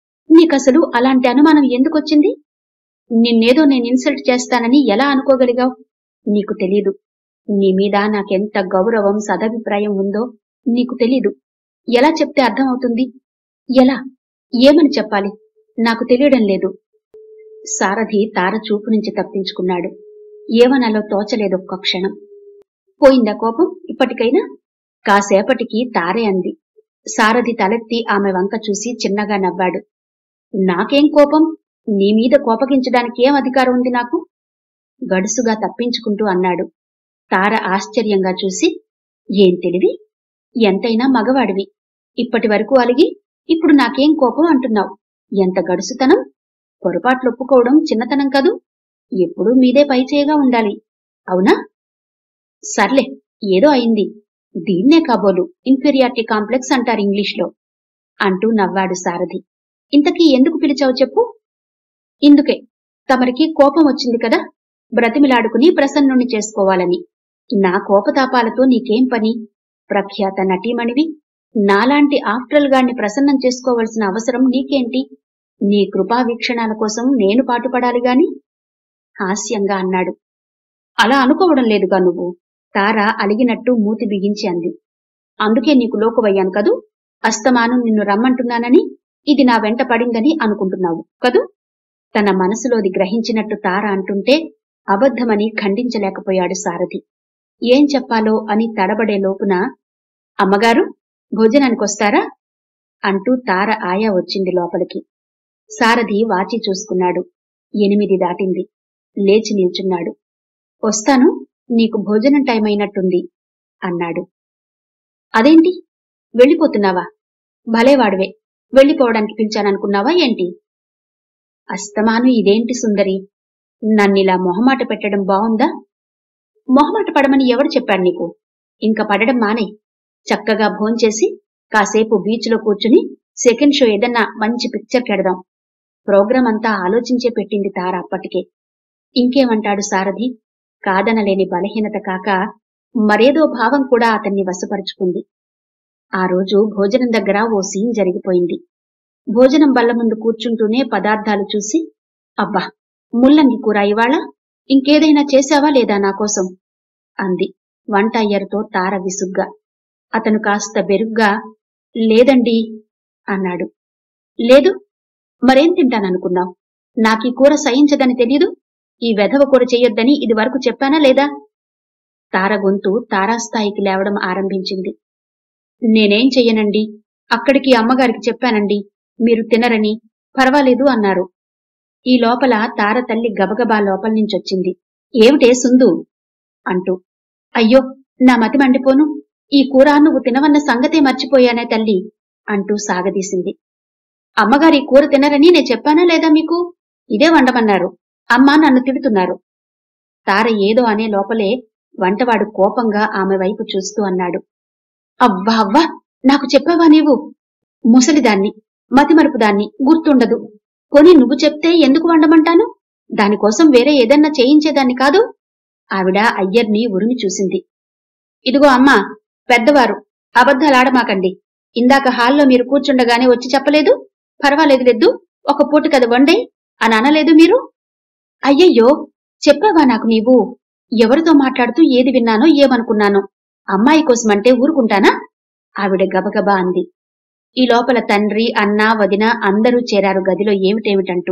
S1: నీకసలు అలాంటి అనుమానం ఎందుకొచ్చింది నిన్నేదో నేను ఇన్సల్ట్ చేస్తానని ఎలా అనుకోగలిగావు నీకు తెలీదు నీ మీద నాకెంత గౌరవం సదభిప్రాయం ఉందో నీకు తెలీదు ఎలా చెప్తే అర్థమవుతుంది ఎలా ఏమని చెప్పాలి నాకు తెలియడం లేదు సారథి తార చూపు నుంచి తప్పించుకున్నాడు ఏమనాలో తోచలేదు ఒక్క క్షణం పోయిందా కోపం ఇప్పటికైనా కాసేపటికి తారే అంది సారథి తలెత్తి ఆమె వంక చూసి చిన్నగా నవ్వాడు నాకేం కోపం నీ మీద కోపగించడానికి ఏం అధికారం ఉంది నాకు గడుసుగా తప్పించుకుంటూ అన్నాడు తార ఆశ్చర్యంగా చూసి ఏం తెలివి ఎంతైనా మగవాడివి ఇప్పటి వరకు అలిగి ఇప్పుడు నాకేం కోపం అంటున్నావు ఎంత గడుసుతనం పొరపాట్లు ఒప్పుకోవడం చిన్నతనం కదూ ఎప్పుడూ మీదే పైచేయగా ఉండాలి అవునా సర్లే ఏదో అయింది దీన్నే కాబోలు ఇన్ఫీరియారిటీ కాంప్లెక్స్ అంటారు ఇంగ్లీష్లో అంటూ నవ్వాడు సారథి ఇంతకీ ఎందుకు పిలిచావు చెప్పు ఇందుకే తమరికి కోపం వచ్చింది కదా బ్రతిమిలాడుకుని ప్రసన్నుణ్ణి చేసుకోవాలని నా కోపతాపాలతో నీకేం పని ప్రఖ్యాత నటీమణివి నాలాంటి ఆఫ్టరల్ గాన్ని ప్రసన్నం చేసుకోవలసిన అవసరం నీకేంటి నీ కృపా వీక్షణాల కోసం నేను పాటుపడాలి గాని హాస్యంగా అన్నాడు అలా అనుకోవడం లేదుగా నువ్వు తార అలిగినట్టు మూతి బిగించి అంది అందుకే నీకు లోకువయ్యాను కదూ అస్తమాను నిన్ను రమ్మంటున్నానని ఇది నా వెంట పడిందని అనుకుంటున్నావు కదూ తన మనసులోది గ్రహించినట్టు తార అంటుంటే అబద్ధమని ఖండించలేకపోయాడు సారథి ఏం చెప్పాలో అని తడబడే లోపున అమ్మగారు భోజనానికొస్తారా అంటూ తార ఆయా వచ్చింది లోపలికి సారథి వాచి చూసుకున్నాడు ఎనిమిది దాటింది లేచి నిల్చున్నాడు వస్తాను నీకు భోజనం టైం అయినట్టుంది అన్నాడు అదేంటి వెళ్ళిపోతున్నావా భలేవాడివే వెళ్ళిపోవడానికి పిలిచాననుకున్నావా ఏంటి అస్తమాను ఇదేంటి సుందరి నన్నిలా మొహమాట పెట్టడం బావుందా మొహమాట పడమని ఎవరు చెప్పాడు నీకు ఇంక పడడం మానే చక్కగా భోంచేసి కాసేపు బీచ్లో కూర్చుని సెకండ్ షో ఏదన్నా మంచి పిక్చర్ కెడదాం ప్రోగ్రాం అంతా ఆలోచించే పెట్టింది తార అప్పటికే ఇంకేమంటాడు సారథి కాదనలేని బలహీనత కాక మరేదో భావం కూడా అతన్ని వశపరుచుకుంది ఆ రోజు భోజనం దగ్గర ఓ సీన్ జరిగిపోయింది భోజనం బల్ల ముందు కూర్చుంటూనే పదార్థాలు చూసి అబ్బా ముల్లంగి కూర ఇవాళ ఇంకేదైనా చేశావా లేదా నా కోసం అంది వంట అయ్యరుతో తార విసుగ్గా అతను కాస్త బెరుగ్గా లేదండి అన్నాడు లేదు మరేం తింటాననుకున్నావు నాకీ కూర సహించదని తెలీదు ఈ వెధవ కూర చెయ్యొద్దని ఇది వరకు చెప్పానా లేదా తార గొంతు తారాస్థాయికి లేవడం ఆరంభించింది నేనేం చెయ్యనండి అక్కడికి అమ్మగారికి చెప్పానండి మీరు తినరని పర్వాలేదు అన్నారు ఈ లోపల తార తల్లి గబగబా లోపల నుంచొచ్చింది ఏమిటే సుందు అంటూ అయ్యో నా మతి మండిపోను ఈ కూర నువ్వు తినవన్న సంగతే మర్చిపోయానే తల్లి అంటూ సాగదీసింది అమ్మగారి కూర తినరని నేను చెప్పానా లేదా మీకు ఇదే వండమన్నారు అమ్మ నన్ను తిడుతున్నారు తార ఏదో అనే లోపలే వంటవాడు కోపంగా ఆమె వైపు చూస్తూ అన్నాడు అవ్వా అవ్వా నాకు చెప్పావా నీవు ముసలిదాన్ని మతిమరుపుదాన్ని గుర్తుండదు కొని నువ్వు చెప్తే ఎందుకు వండమంటాను దానికోసం వేరే ఏదన్నా చేయించేదాన్ని కాదు ఆవిడ అయ్యర్ని ఉరిమి చూసింది ఇదిగో అమ్మా పెద్దవారు అబద్ధాలాడమాకండి ఇందాక హాల్లో మీరు కూర్చుండగానే వచ్చి చెప్పలేదు పర్వాలేదు లేదు ఒక పూట కథ వండే అని అనలేదు మీరు అయ్యయ్యో చెప్పావా నాకు నీవు ఎవరితో మాట్లాడుతూ ఏది విన్నానో ఏమనుకున్నానో అమ్మాయి కోసమంటే ఊరుకుంటానా ఆవిడ గబగబా అంది ఈ లోపల తండ్రి అన్న వదిన అందరూ చేరారు గదిలో ఏమిటేమిటంటూ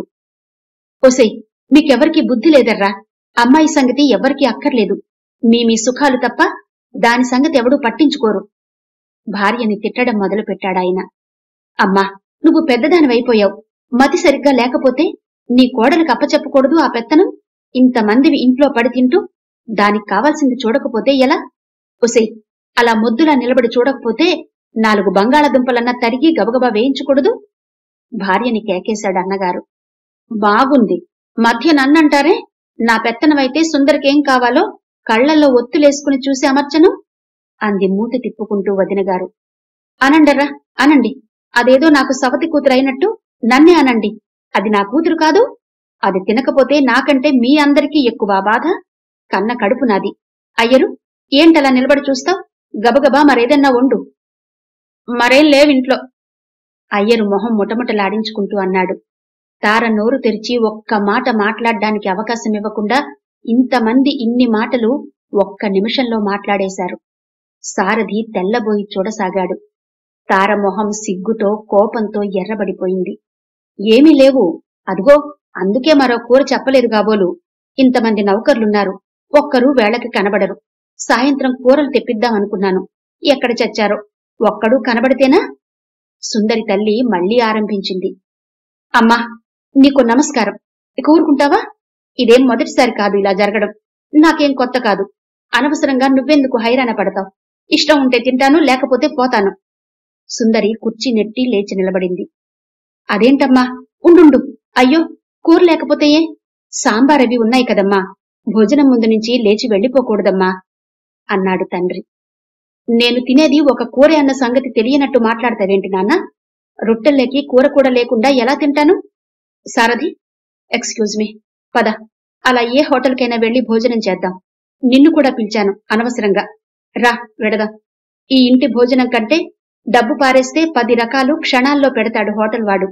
S1: ఒసై మీకెవరికి బుద్ధి లేదర్రా అమ్మాయి సంగతి ఎవరికీ అక్కర్లేదు మీ మీ సుఖాలు తప్ప దాని సంగతి ఎవడూ పట్టించుకోరు భార్యని తిట్టడం మొదలుపెట్టాడాయన అమ్మా నువ్వు పెద్దదానివైపోయావు మతి సరిగ్గా లేకపోతే నీ కోడలకు అప్పచెప్పకూడదు ఆ పెత్తనం ఇంతమందివి ఇంట్లో పడి తింటూ దానికి కావాల్సింది చూడకపోతే ఎలా ఒసై అలా ముద్దులా నిలబడి చూడకపోతే నాలుగు బంగాళదుంపలన్నా తరిగి గబగబా వేయించకూడదు భార్యని కేకేశాడు అన్నగారు బాగుంది మధ్య నన్నంటారే నా పెత్తనమైతే సుందరికేం కావాలో కళ్లల్లో ఒత్తులేసుకుని చూసి అమర్చను అంది మూతి తిప్పుకుంటూ వదినగారు అనండర్రా అనండి అదేదో నాకు సవతి కూతురైనట్టు నన్నే అనండి అది నా కూతురు కాదు అది తినకపోతే నాకంటే మీ అందరికీ ఎక్కువ బాధ కన్న కడుపు నాది అయ్యరు ఏంటలా నిలబడి చూస్తావ్ గబగబా మరేదన్నా వండు మరేం లేవింట్లో అయ్యరు మొహం ముటముటలాడించుకుంటూ అన్నాడు తార నోరు తెరిచి ఒక్క మాట మాట్లాడ్డానికి అవకాశం ఇవ్వకుండా ఇంతమంది ఇన్ని మాటలు ఒక్క నిమిషంలో మాట్లాడేశారు సారథి తెల్లబోయి చూడసాగాడు తార మొహం సిగ్గుతో కోపంతో ఎర్రబడిపోయింది ఏమీ లేవు అదిగో అందుకే మరో కూర చెప్పలేదు కాబోలు ఇంతమంది నౌకర్లున్నారు ఒక్కరూ వేళకి కనబడరు సాయంత్రం కూరలు తెప్పిద్దామనుకున్నాను ఎక్కడ చచ్చారో ఒక్కడూ కనబడితేనా సుందరి తల్లి మళ్లీ ఆరంభించింది అమ్మా నీకు నమస్కారం ఇక ఊరుకుంటావా ఇదేం మొదటిసారి కాదు ఇలా జరగడం నాకేం కొత్త కాదు అనవసరంగా నువ్వెందుకు హైరాణ పడతావు ఇష్టం ఉంటే తింటాను లేకపోతే పోతాను సుందరి కుర్చీ నెట్టి లేచి నిలబడింది అదేంటమ్మా ఉండుండు అయ్యో కూర లేకపోతే ఏ సాంబార్ అవి ఉన్నాయి కదమ్మా భోజనం ముందు నుంచి లేచి వెళ్ళిపోకూడదమ్మా అన్నాడు తండ్రి నేను తినేది ఒక కూర అన్న సంగతి తెలియనట్టు మాట్లాడతావేంటి నాన్న రొట్టెల్లోకి కూర కూడా లేకుండా ఎలా తింటాను సారథి ఎక్స్క్యూజ్ మీ పద అలా ఏ హోటల్కైనా వెళ్లి భోజనం చేద్దాం నిన్ను కూడా పిలిచాను అనవసరంగా రా వెడదాం ఈ ఇంటి భోజనం కంటే డబ్బు పారేస్తే పది రకాలు క్షణాల్లో పెడతాడు హోటల్ వాడు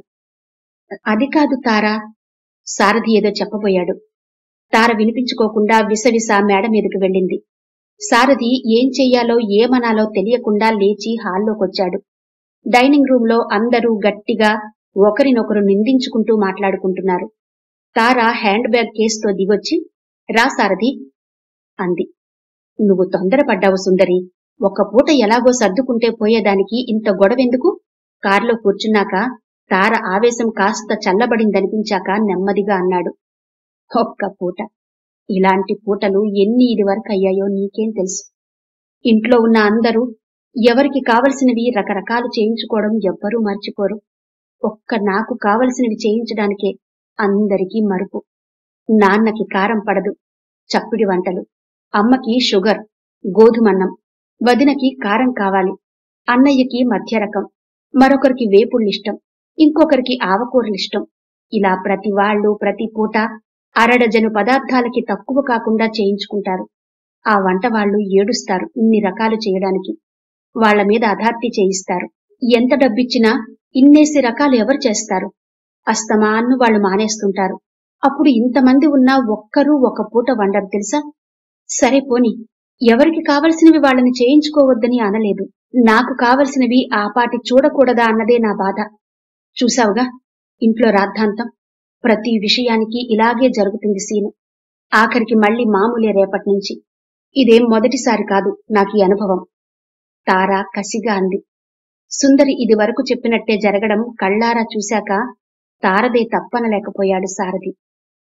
S1: అది కాదు తారా సారథి ఏదో చెప్పబోయాడు తార వినిపించుకోకుండా విసవిస మేడ మీదకు వెళ్ళింది సారథి ఏం చెయ్యాలో ఏమనాలో తెలియకుండా లేచి హాల్లోకొచ్చాడు డైనింగ్ రూమ్ లో అందరూ గట్టిగా ఒకరినొకరు నిందించుకుంటూ మాట్లాడుకుంటున్నారు తార హ్యాండ్ బ్యాగ్ కేసుతో దిగొచ్చి రా సారథి అంది నువ్వు తొందరపడ్డావు సుందరి ఒక్క పూట ఎలాగో సర్దుకుంటే పోయేదానికి ఇంత గొడవెందుకు కారులో కూర్చున్నాక తార ఆవేశం కాస్త చల్లబడిందనిపించాక నెమ్మదిగా అన్నాడు ఒక్క పూట ఇలాంటి పూటలు ఎన్ని ఇదివరకు అయ్యాయో నీకేం తెలుసు ఇంట్లో ఉన్న అందరూ ఎవరికి కావలసినవి రకరకాలు చేయించుకోవడం ఎవ్వరూ మర్చిపోరు ఒక్క నాకు కావలసినవి చేయించడానికే అందరికీ మరుపు నాన్నకి కారం పడదు చప్పిడి వంటలు అమ్మకి షుగర్ గోధుమన్నం వదినకి కారం కావాలి అన్నయ్యకి మధ్య రకం మరొకరికి వేపుళ్ళిష్టం ఇంకొకరికి ఆవకూరలిష్టం ఇలా ప్రతి వాళ్ళు ప్రతి పూట అరడజను పదార్థాలకి తక్కువ కాకుండా చేయించుకుంటారు ఆ వంట వాళ్ళు ఏడుస్తారు ఇన్ని రకాలు చేయడానికి వాళ్ల మీద అధార్తి చేయిస్తారు ఎంత డబ్బిచ్చినా ఇన్నేసి రకాలు ఎవరు చేస్తారు అస్తమాన్ను వాళ్ళు మానేస్తుంటారు అప్పుడు ఇంతమంది ఉన్నా ఒక్కరూ ఒక పూట వండరు తెలుసా సరే పోని ఎవరికి కావలసినవి వాళ్ళని చేయించుకోవద్దని అనలేదు నాకు కావలసినవి ఆ పాటి చూడకూడదా అన్నదే నా బాధ చూసావుగా ఇంట్లో రాద్ధాంతం ప్రతి విషయానికి ఇలాగే జరుగుతుంది సీను ఆఖరికి మళ్ళీ మామూలే రేపటి నుంచి ఇదేం మొదటిసారి కాదు నాకు ఈ అనుభవం తార కసిగా అంది సుందరి ఇది వరకు చెప్పినట్టే జరగడం కళ్ళారా చూశాక తారదే తప్పనలేకపోయాడు సారథి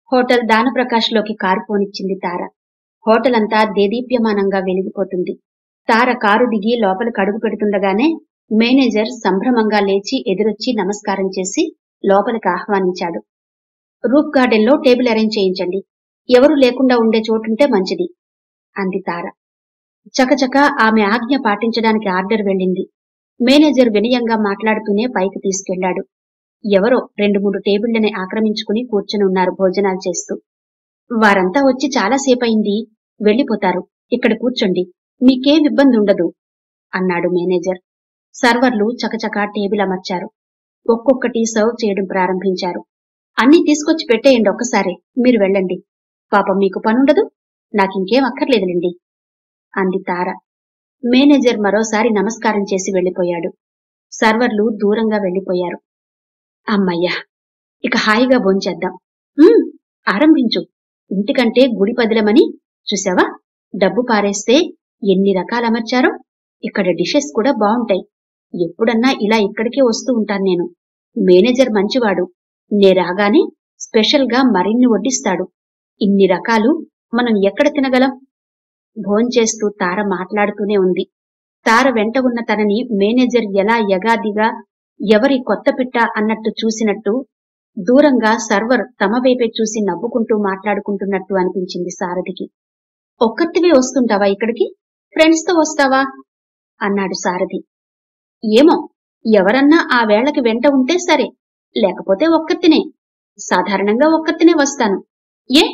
S1: హోటల్ దానప్రకాష్ లోకి కారు పోనిచ్చింది తార హోటల్ అంతా దేదీప్యమానంగా వెలిగిపోతుంది తార కారు దిగి లోపలికి అడుగు పెడుతుండగానే మేనేజర్ సంభ్రమంగా లేచి ఎదురొచ్చి నమస్కారం చేసి లోపలికి ఆహ్వానించాడు రూప్ గార్డెన్ లో టేబుల్ అరేంజ్ చేయించండి ఎవరు లేకుండా ఉండే చోటుంటే మంచిది అంది తార చకచక ఆమె ఆజ్ఞ పాటించడానికి ఆర్డర్ వెళ్ళింది మేనేజర్ వినయంగా మాట్లాడుతూనే పైకి తీసుకెళ్లాడు ఎవరో రెండు మూడు టేబుళ్లని ఆక్రమించుకుని కూర్చుని ఉన్నారు భోజనాలు చేస్తూ వారంతా వచ్చి చాలాసేపయింది వెళ్ళిపోతారు ఇక్కడ కూర్చోండి మీకేం ఇబ్బంది ఉండదు అన్నాడు మేనేజర్ సర్వర్లు చకచకా టేబుల్ అమర్చారు ఒక్కొక్కటి సర్వ్ చేయడం ప్రారంభించారు అన్నీ తీసుకొచ్చి పెట్టేయండి ఒక్కసారే మీరు వెళ్ళండి పాపం మీకు పనుండదు నాకింకేం అక్కర్లేదులేండి అంది తార మేనేజర్ మరోసారి నమస్కారం చేసి వెళ్ళిపోయాడు సర్వర్లు దూరంగా వెళ్ళిపోయారు అమ్మయ్యా ఇక హాయిగా భోంచేద్దాం "ఉమ్, ఆరంభించు ఇంటికంటే గుడి పదిలమని చూసావా డబ్బు పారేస్తే ఎన్ని రకాలు అమర్చారో ఇక్కడ డిషెస్ కూడా బావుంటాయి ఎప్పుడన్నా ఇలా ఇక్కడికే వస్తూ ఉంటాను నేను మేనేజర్ మంచివాడు నే రాగానే స్పెషల్ గా మరిన్ని వడ్డిస్తాడు ఇన్ని రకాలు మనం ఎక్కడ తినగలం భోంచేస్తూ తార మాట్లాడుతూనే ఉంది తార వెంట ఉన్న తనని మేనేజర్ ఎలా యగాదిగా ఎవరి కొత్త పిట్ట అన్నట్టు చూసినట్టు దూరంగా సర్వర్ తమ వైపే చూసి నవ్వుకుంటూ మాట్లాడుకుంటున్నట్టు అనిపించింది సారథికి ఒక్కత్తివే వస్తుంటావా ఇక్కడికి ఫ్రెండ్స్ తో వస్తావా అన్నాడు సారథి ఏమో ఎవరన్నా ఆ వేళకి వెంట ఉంటే సరే లేకపోతే ఒక్కత్తినే సాధారణంగా ఒక్కత్తినే వస్తాను ఏ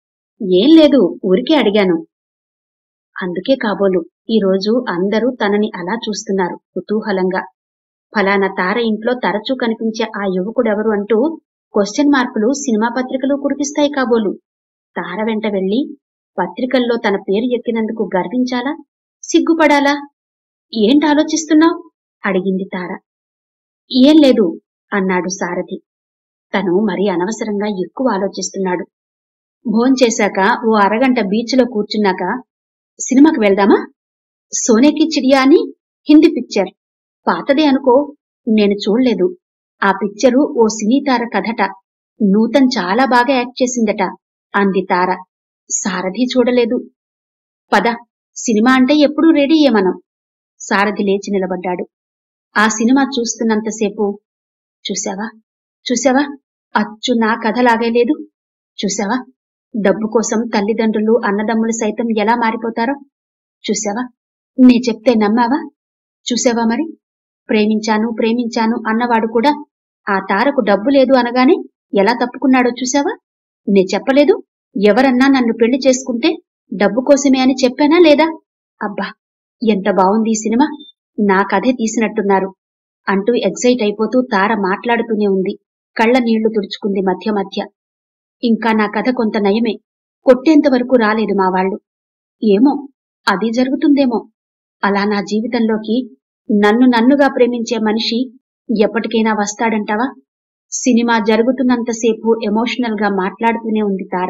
S1: ఏం లేదు ఊరికే అడిగాను అందుకే కాబోలు ఈరోజు అందరూ తనని అలా చూస్తున్నారు కుతూహలంగా ఫలానా తార ఇంట్లో తరచూ కనిపించే ఆ యువకుడెవరు అంటూ క్వశ్చన్ మార్కులు సినిమా పత్రికలు కురిపిస్తాయి కాబోలు తార వెంట వెళ్లి పత్రికల్లో తన పేరు ఎక్కినందుకు గర్వించాలా సిగ్గుపడాలా ఏంటి ఆలోచిస్తున్నావు అడిగింది తార ఏం లేదు అన్నాడు సారథి తను మరి అనవసరంగా ఎక్కువ ఆలోచిస్తున్నాడు భోంచేశాక ఓ అరగంట బీచ్లో కూర్చున్నాక సినిమాకి వెళ్దామా సోనేకి చిడియా అని హిందీ పిక్చర్ పాతదే అనుకో నేను చూడలేదు ఆ పిక్చరు ఓ సినీతార కథట నూతన్ చాలా బాగా యాక్ట్ చేసిందట అంది తార సారథి చూడలేదు పద సినిమా అంటే ఎప్పుడూ రెడీయే మనం సారథి లేచి నిలబడ్డాడు ఆ సినిమా చూస్తున్నంతసేపు చూసావా చూసావా అచ్చు నా కథలాగే లేదు చూసావా డబ్బు కోసం తల్లిదండ్రులు అన్నదమ్ములు సైతం ఎలా మారిపోతారో చూసావా నే చెప్తే నమ్మావా చూసావా మరి ప్రేమించాను ప్రేమించాను అన్నవాడు కూడా ఆ తారకు డబ్బు లేదు అనగానే ఎలా తప్పుకున్నాడో చూసావా నే చెప్పలేదు ఎవరన్నా నన్ను పెళ్లి చేసుకుంటే డబ్బు కోసమే అని చెప్పానా లేదా అబ్బా ఎంత బావుంది ఈ సినిమా నా కథే తీసినట్టున్నారు అంటూ ఎగ్జైట్ అయిపోతూ తార మాట్లాడుతూనే ఉంది కళ్ళ నీళ్లు తుడుచుకుంది మధ్య మధ్య ఇంకా నా కథ కొంత నయమే కొట్టేంత వరకు రాలేదు మా వాళ్ళు ఏమో అది జరుగుతుందేమో అలా నా జీవితంలోకి నన్ను నన్నుగా ప్రేమించే మనిషి ఎప్పటికైనా వస్తాడంటావా సినిమా జరుగుతున్నంతసేపు ఎమోషనల్ గా మాట్లాడుతూనే ఉంది తార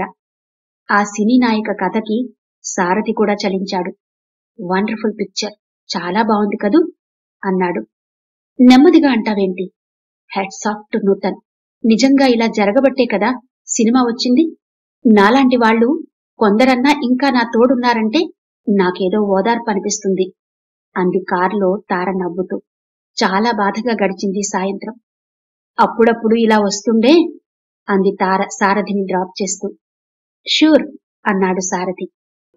S1: ఆ సినీ నాయక కథకి సారథి కూడా చలించాడు వండర్ఫుల్ పిక్చర్ చాలా బాగుంది కదూ అన్నాడు నెమ్మదిగా అంటావేంటి హెడ్స్ ఆఫ్ టు నూతన్ నిజంగా ఇలా జరగబట్టే కదా సినిమా వచ్చింది నాలాంటి వాళ్ళు కొందరన్నా ఇంకా నా తోడున్నారంటే నాకేదో ఓదార్పు అనిపిస్తుంది అంది కారులో తార నవ్వుతూ చాలా బాధగా గడిచింది సాయంత్రం అప్పుడప్పుడు ఇలా వస్తుండే అంది తార సారథిని డ్రాప్ చేస్తూ షూర్ అన్నాడు సారథి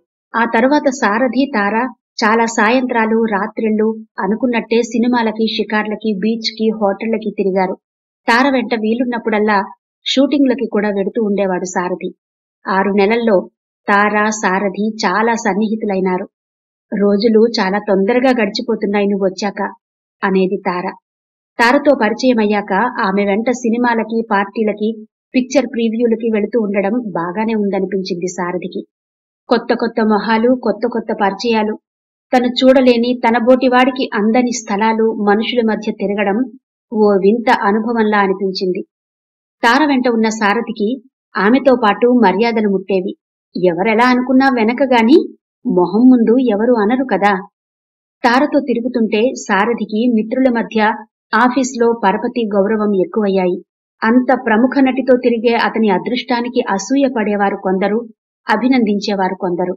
S1: ఆ తరువాత సారథి తార చాలా సాయంత్రాలు రాత్రిళ్ళు అనుకున్నట్టే సినిమాలకి షికార్లకి బీచ్ కి హోటళ్లకి తిరిగారు తార వెంట వీలున్నప్పుడల్లా షూటింగ్లకి కూడా వెడుతూ ఉండేవాడు సారథి ఆరు నెలల్లో తార సారథి చాలా సన్నిహితులైనారు రోజులు చాలా తొందరగా గడిచిపోతున్నాయి నువ్వు వచ్చాక అనేది తార తారతో పరిచయం అయ్యాక ఆమె వెంట సినిమాలకి పార్టీలకి పిక్చర్ ప్రీవ్యూలకి వెళుతూ ఉండడం బాగానే ఉందనిపించింది సారథికి కొత్త కొత్త మొహాలు కొత్త కొత్త పరిచయాలు తను చూడలేని తన బోటివాడికి అందని స్థలాలు మనుషుల మధ్య తిరగడం ఓ వింత అనుభవంలా అనిపించింది తార వెంట ఉన్న సారథికి ఆమెతో పాటు మర్యాదలు ముట్టేవి ఎవరెలా అనుకున్నా వెనకగాని మొహం ముందు ఎవరు అనరు కదా తారతో తిరుగుతుంటే సారథికి మిత్రుల మధ్య ఆఫీసులో పరపతి గౌరవం ఎక్కువయ్యాయి అంత ప్రముఖ నటితో తిరిగే అతని అదృష్టానికి అసూయ పడేవారు కొందరు అభినందించేవారు కొందరు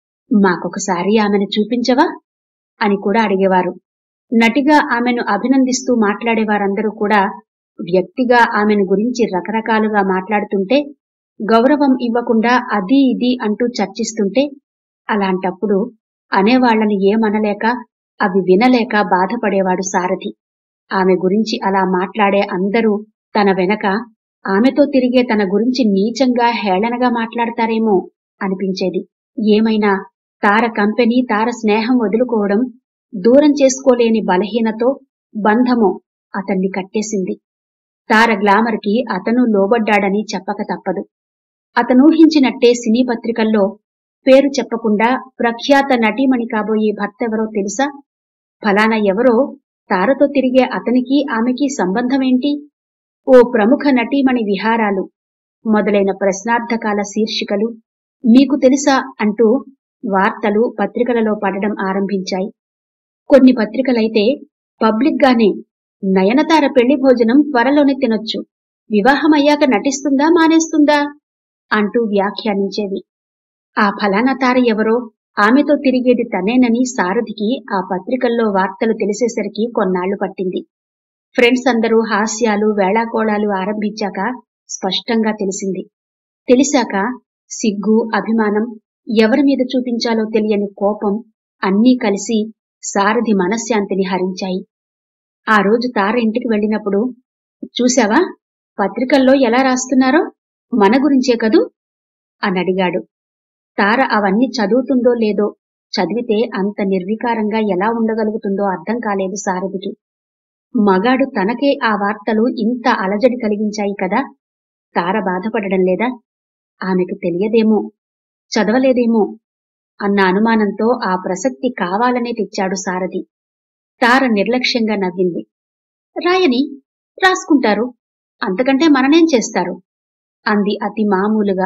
S1: మాకొకసారి ఆమెను చూపించవా అని కూడా అడిగేవారు నటిగా ఆమెను అభినందిస్తూ మాట్లాడేవారందరూ కూడా వ్యక్తిగా ఆమెను గురించి రకరకాలుగా మాట్లాడుతుంటే గౌరవం ఇవ్వకుండా అది ఇది అంటూ చర్చిస్తుంటే అలాంటప్పుడు అనేవాళ్లను ఏమనలేక అవి వినలేక బాధపడేవాడు సారథి ఆమె గురించి అలా మాట్లాడే అందరూ తన వెనక ఆమెతో తిరిగే తన గురించి నీచంగా హేళనగా మాట్లాడతారేమో అనిపించేది ఏమైనా తార కంపెనీ తార స్నేహం వదులుకోవడం దూరం చేసుకోలేని బలహీనతో బంధమో అతన్ని కట్టేసింది తార గ్లామర్కి అతను లోబడ్డాడని చెప్పక తప్పదు అతనూహించినట్టే సినీ పత్రికల్లో పేరు చెప్పకుండా ప్రఖ్యాత నటీమణి కాబోయే భర్తెవరో తెలుసా ఫలానా ఎవరో తారతో తిరిగే అతనికి ఆమెకి సంబంధమేంటి ఓ ప్రముఖ నటీమణి విహారాలు మొదలైన ప్రశ్నార్థకాల శీర్షికలు మీకు తెలుసా అంటూ వార్తలు పత్రికలలో పడడం ఆరంభించాయి కొన్ని పత్రికలైతే పబ్లిక్ గానే నయనతార పెళ్లి భోజనం త్వరలోనే తినొచ్చు వివాహమయ్యాక నటిస్తుందా మానేస్తుందా అంటూ వ్యాఖ్యానించేవి ఆ ఫలానా తార ఎవరో ఆమెతో తిరిగేది తనేనని సారథికి ఆ పత్రికల్లో వార్తలు తెలిసేసరికి కొన్నాళ్లు పట్టింది ఫ్రెండ్స్ అందరూ హాస్యాలు వేళాకోళాలు ఆరంభించాక స్పష్టంగా తెలిసింది తెలిసాక సిగ్గు అభిమానం ఎవరి మీద చూపించాలో తెలియని కోపం అన్నీ కలిసి సారథి మనశ్శాంతిని హరించాయి ఆ రోజు తార ఇంటికి వెళ్ళినప్పుడు చూశావా పత్రికల్లో ఎలా రాస్తున్నారో మన గురించే కదూ అని అడిగాడు తార అవన్నీ చదువుతుందో లేదో చదివితే అంత నిర్వికారంగా ఎలా ఉండగలుగుతుందో అర్థం కాలేదు సారథికి మగాడు తనకే ఆ వార్తలు ఇంత అలజడి కలిగించాయి కదా తార బాధపడడం లేదా ఆమెకు తెలియదేమో చదవలేదేమో అన్న అనుమానంతో ఆ ప్రసక్తి కావాలనే తెచ్చాడు సారథి తార నిర్లక్ష్యంగా నవ్వింది రాయని రాసుకుంటారు అంతకంటే మననేం చేస్తారు అంది అతి మామూలుగా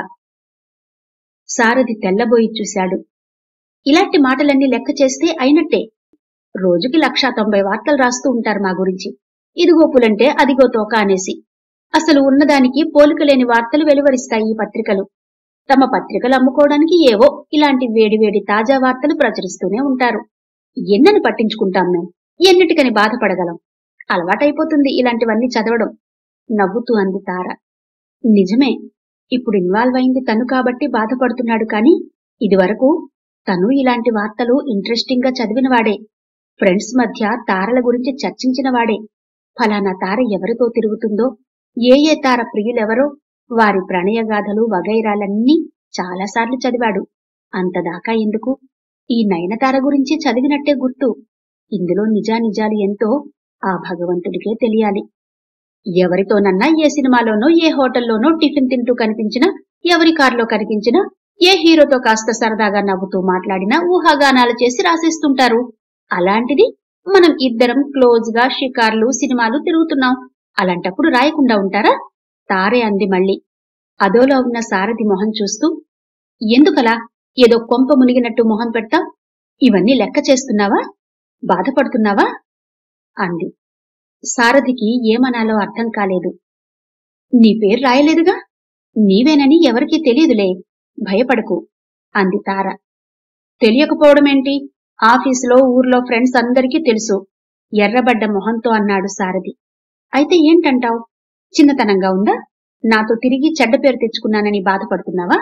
S1: సారథి తెల్లబోయి చూశాడు ఇలాంటి మాటలన్నీ లెక్క చేస్తే అయినట్టే రోజుకి లక్షా తొంభై వార్తలు రాస్తూ ఉంటారు మా గురించి ఇదిగో పులంటే అదిగో తోక అనేసి అసలు ఉన్నదానికి పోలికలేని వార్తలు వెలువరిస్తాయి ఈ పత్రికలు తమ పత్రికలు అమ్ముకోవడానికి ఏవో ఇలాంటి వేడివేడి తాజా వార్తలు ప్రచురిస్తూనే ఉంటారు ఎన్నని పట్టించుకుంటాం మేం ఎన్నిటికని బాధపడగలం అలవాటైపోతుంది ఇలాంటివన్నీ చదవడం నవ్వుతూ అంది తార నిజమే ఇప్పుడు ఇన్వాల్వ్ అయింది తను కాబట్టి బాధపడుతున్నాడు కాని ఇదివరకు తను ఇలాంటి వార్తలు ఇంట్రెస్టింగ్ గా చదివినవాడే ఫ్రెండ్స్ మధ్య తారల గురించి చర్చించిన వాడే ఫలానా తార ఎవరితో తిరుగుతుందో ఏ ఏ తార ప్రియులెవరో వారి ప్రణయగాథలు వగైరాలన్నీ చాలాసార్లు చదివాడు అంతదాకా ఎందుకు ఈ నయనతార గురించి చదివినట్టే గుర్తు ఇందులో నిజానిజాలు ఎంతో ఆ భగవంతుడికే తెలియాలి ఎవరితోనన్నా ఏ సినిమాలోనో ఏ హోటల్లోనో టిఫిన్ తింటూ కనిపించినా ఎవరి కారులో కనిపించినా ఏ హీరోతో కాస్త సరదాగా నవ్వుతూ మాట్లాడినా ఊహాగానాలు చేసి రాసేస్తుంటారు అలాంటిది మనం ఇద్దరం క్లోజ్ గా షికార్లు సినిమాలు తిరుగుతున్నాం అలాంటప్పుడు రాయకుండా ఉంటారా తారే అంది మళ్ళీ అదోలో ఉన్న సారథి మొహం చూస్తూ ఎందుకలా ఏదో కొంప మునిగినట్టు మొహం పెడతా ఇవన్నీ లెక్క చేస్తున్నావా బాధపడుతున్నావా అంది సారథికి ఏమనాలో అర్థం కాలేదు నీ పేరు రాయలేదుగా నీవేనని ఎవరికీ తెలియదులే భయపడకు అంది తార తెలియకపోవడమేంటి ఆఫీసులో ఊర్లో ఫ్రెండ్స్ అందరికీ తెలుసు ఎర్రబడ్డ మొహంతో అన్నాడు సారథి అయితే ఏంటంటావ్ చిన్నతనంగా ఉందా నాతో తిరిగి చెడ్డ పేరు తెచ్చుకున్నానని బాధపడుతున్నావా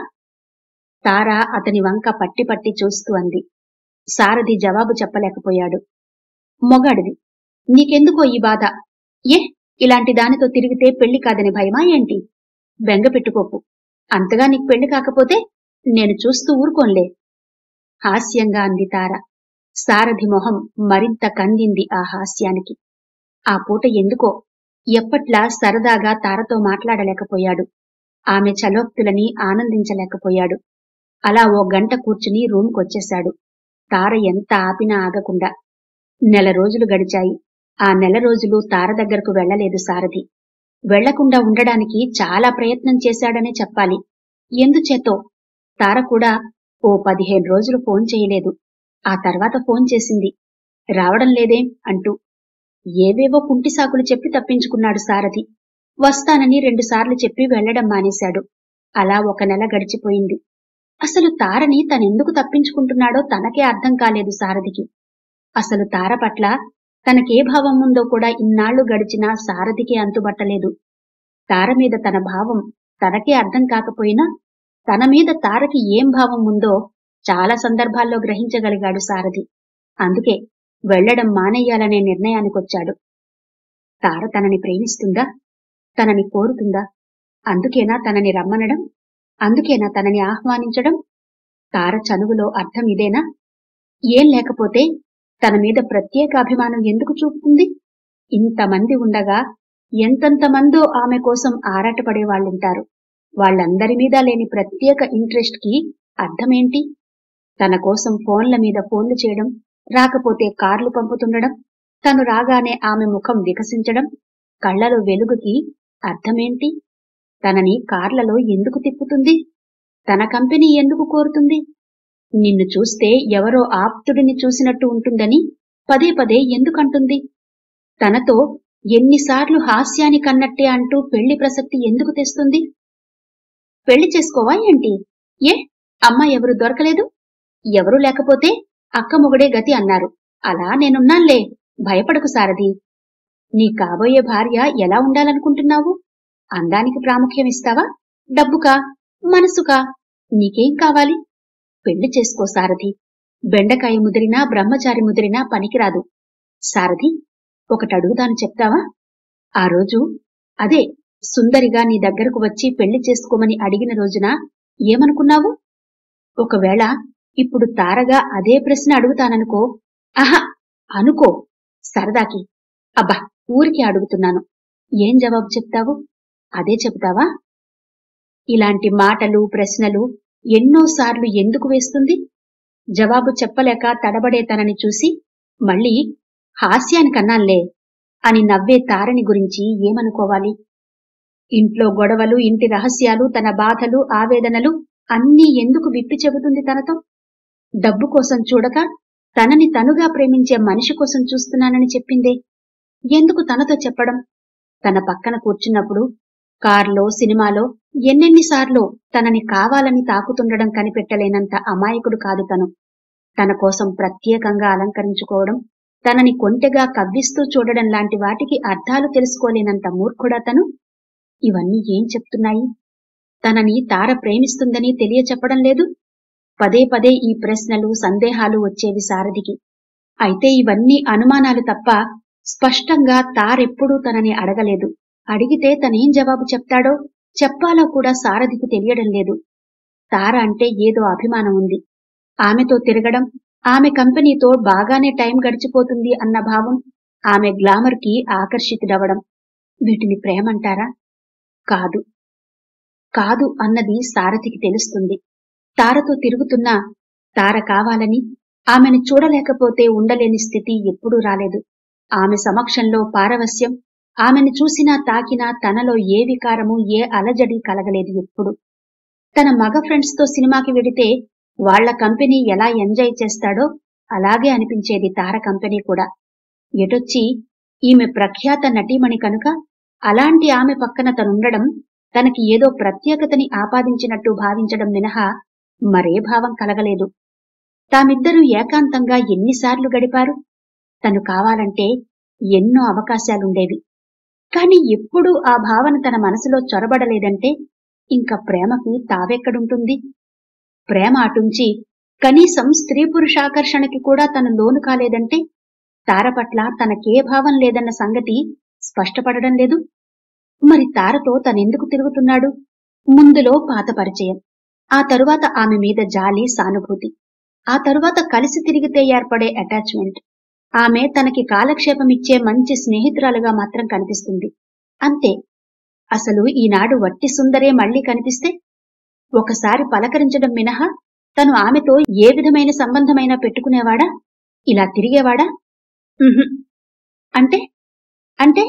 S1: తార అతని వంక పట్టి పట్టి చూస్తూ అంది సారథి జవాబు చెప్పలేకపోయాడు మొగాడిది నీకెందుకో ఈ బాధ ఏ ఇలాంటి దానితో తిరిగితే పెళ్లి కాదని భయమా ఏంటి బెంగ పెట్టుకోకు అంతగా నీకు పెళ్లి కాకపోతే నేను చూస్తూ ఊరుకోన్లే హాస్యంగా అంది తార సారథి మొహం మరింత కందింది ఆ హాస్యానికి ఆ పూట ఎందుకో ఎప్పట్లా సరదాగా తారతో మాట్లాడలేకపోయాడు ఆమె చలోక్తులని ఆనందించలేకపోయాడు అలా ఓ గంట కూర్చుని రూమ్కొచ్చేశాడు తార ఎంత ఆపినా ఆగకుండా నెల రోజులు గడిచాయి ఆ నెల రోజులు తార దగ్గరకు వెళ్లలేదు సారథి వెళ్లకుండా ఉండడానికి చాలా ప్రయత్నం చేశాడనే చెప్పాలి ఎందుచేతో తార కూడా ఓ పదిహేను రోజులు ఫోన్ చేయలేదు ఆ తర్వాత ఫోన్ చేసింది రావడం లేదేం అంటూ ఏవేవో కుంటి సాకులు చెప్పి తప్పించుకున్నాడు సారథి వస్తానని రెండుసార్లు చెప్పి వెళ్లడం మానేశాడు అలా ఒక నెల గడిచిపోయింది అసలు తారని తనెందుకు తప్పించుకుంటున్నాడో తనకే అర్థం కాలేదు సారథికి అసలు తార పట్ల తనకే భావం ఉందో కూడా ఇన్నాళ్లు గడిచినా సారథికి అంతుబట్టలేదు తార మీద తన భావం తనకే అర్థం కాకపోయినా తన మీద తారకి ఏం భావం ఉందో చాలా సందర్భాల్లో గ్రహించగలిగాడు సారథి అందుకే వెళ్లడం మానేయాలనే నిర్ణయానికొచ్చాడు తార తనని ప్రేమిస్తుందా తనని కోరుతుందా అందుకేనా తనని రమ్మనడం అందుకేనా తనని ఆహ్వానించడం తార చనువులో అర్థం ఇదేనా ఏం లేకపోతే తన మీద ప్రత్యేక అభిమానం ఎందుకు చూపుతుంది ఇంతమంది ఉండగా ఎంతంతమందో ఆమె కోసం ఆరాటపడే వాళ్ళుంటారు వాళ్ళందరి మీద లేని ప్రత్యేక ఇంట్రెస్ట్ కి అర్థమేంటి తన కోసం ఫోన్ల మీద ఫోన్లు చేయడం రాకపోతే కార్లు పంపుతుండడం తను రాగానే ఆమె ముఖం వికసించడం కళ్లలో వెలుగుకి అర్థమేంటి తనని కార్లలో ఎందుకు తిప్పుతుంది తన కంపెనీ ఎందుకు కోరుతుంది నిన్ను చూస్తే ఎవరో ఆప్తుడిని చూసినట్టు ఉంటుందని పదే పదే ఎందుకంటుంది తనతో ఎన్నిసార్లు హాస్యానికన్నట్టే అంటూ పెళ్లి ప్రసక్తి ఎందుకు తెస్తుంది పెళ్లి చేసుకోవా ఏంటి ఏ అమ్మ ఎవరు దొరకలేదు ఎవరూ లేకపోతే అక్క మొగుడే గతి అన్నారు అలా నేనున్నాన్లే భయపడకు సారథి నీ కాబోయే భార్య ఎలా ఉండాలనుకుంటున్నావు అందానికి ప్రాముఖ్యం ఇస్తావా డబ్బుకా మనసుకా నీకేం కావాలి పెళ్లి చేసుకో సారథి బెండకాయ ముదిరినా బ్రహ్మచారి ముదిరినా పనికిరాదు సారథి ఒకటడుగుతాను చెప్తావా ఆ రోజు అదే సుందరిగా నీ దగ్గరకు వచ్చి పెళ్లి చేసుకోమని అడిగిన రోజున ఏమనుకున్నావు ఒకవేళ ఇప్పుడు తారగా అదే ప్రశ్న అడుగుతాననుకో ఆహా అనుకో సరదాకి అబ్బా ఊరికి అడుగుతున్నాను ఏం జవాబు చెప్తావు అదే చెప్తావా ఇలాంటి మాటలు ప్రశ్నలు ఎన్నోసార్లు ఎందుకు వేస్తుంది జవాబు చెప్పలేక తడబడే తనని చూసి మళ్ళీ హాస్యానికన్నాన్లే అని నవ్వే తారని గురించి ఏమనుకోవాలి ఇంట్లో గొడవలు ఇంటి రహస్యాలు తన బాధలు ఆవేదనలు అన్నీ ఎందుకు విప్పి చెబుతుంది తనతో డబ్బు కోసం చూడక తనని తనుగా ప్రేమించే మనిషి కోసం చూస్తున్నానని చెప్పిందే ఎందుకు తనతో చెప్పడం తన పక్కన కూర్చున్నప్పుడు కార్లో సినిమాలో ఎన్నెన్నిసార్లు తనని కావాలని తాకుతుండడం కనిపెట్టలేనంత అమాయకుడు కాదు తను తన కోసం ప్రత్యేకంగా అలంకరించుకోవడం తనని కొంటెగా కవ్విస్తూ చూడడం లాంటి వాటికి అర్థాలు తెలుసుకోలేనంత మూర్ఖుడా తను ఇవన్నీ ఏం చెప్తున్నాయి తనని తార ప్రేమిస్తుందని తెలియచెప్పడం లేదు పదే పదే ఈ ప్రశ్నలు సందేహాలు వచ్చేవి సారథికి అయితే ఇవన్నీ అనుమానాలు తప్ప స్పష్టంగా తారెప్పుడూ తనని అడగలేదు అడిగితే తనేం జవాబు చెప్తాడో చెప్పాలో కూడా సారథికి తెలియడం లేదు తార అంటే ఏదో అభిమానం ఉంది ఆమెతో తిరగడం ఆమె కంపెనీతో బాగానే టైం గడిచిపోతుంది అన్న భావం ఆమె గ్లామర్కి ఆకర్షితుడవడం వీటిని ప్రేమంటారా కాదు కాదు అన్నది సారథికి తెలుస్తుంది తారతో తిరుగుతున్నా తార కావాలని ఆమెను చూడలేకపోతే ఉండలేని స్థితి ఎప్పుడూ రాలేదు ఆమె సమక్షంలో పారవస్యం ఆమెను చూసినా తాకినా తనలో ఏ వికారము ఏ అలజడి కలగలేదు ఎప్పుడు తన మగ ఫ్రెండ్స్ తో సినిమాకి వెడితే వాళ్ల కంపెనీ ఎలా ఎంజాయ్ చేస్తాడో అలాగే అనిపించేది తార కంపెనీ కూడా ఎటొచ్చి ఈమె ప్రఖ్యాత నటీమణి కనుక అలాంటి ఆమె పక్కన తనుండడం తనకి ఏదో ప్రత్యేకతని ఆపాదించినట్టు భావించడం మినహా మరే భావం కలగలేదు తామిద్దరూ ఏకాంతంగా ఎన్నిసార్లు గడిపారు తను కావాలంటే ఎన్నో అవకాశాలుండేవి కాని ఎప్పుడూ ఆ భావన తన మనసులో చొరబడలేదంటే ఇంక ప్రేమకు తావెక్కడుంటుంది ప్రేమ అటుంచి కనీసం స్త్రీ పురుషాకర్షణకి కూడా తను లోను కాలేదంటే తార పట్ల తనకే భావం లేదన్న సంగతి స్పష్టపడడం లేదు మరి తారతో తనెందుకు తిరుగుతున్నాడు ముందులో పాత పరిచయం ఆ తరువాత ఆమె మీద జాలి సానుభూతి ఆ తరువాత కలిసి తిరిగితే ఏర్పడే అటాచ్మెంట్ ఆమె తనకి కాలక్షేపమిచ్చే మంచి స్నేహితురాలుగా మాత్రం కనిపిస్తుంది అంతే అసలు ఈనాడు వట్టి సుందరే మళ్లీ కనిపిస్తే ఒకసారి పలకరించడం మినహా తను ఆమెతో ఏ విధమైన సంబంధమైనా పెట్టుకునేవాడా ఇలా తిరిగేవాడా ఉహుం. అంటే అంటే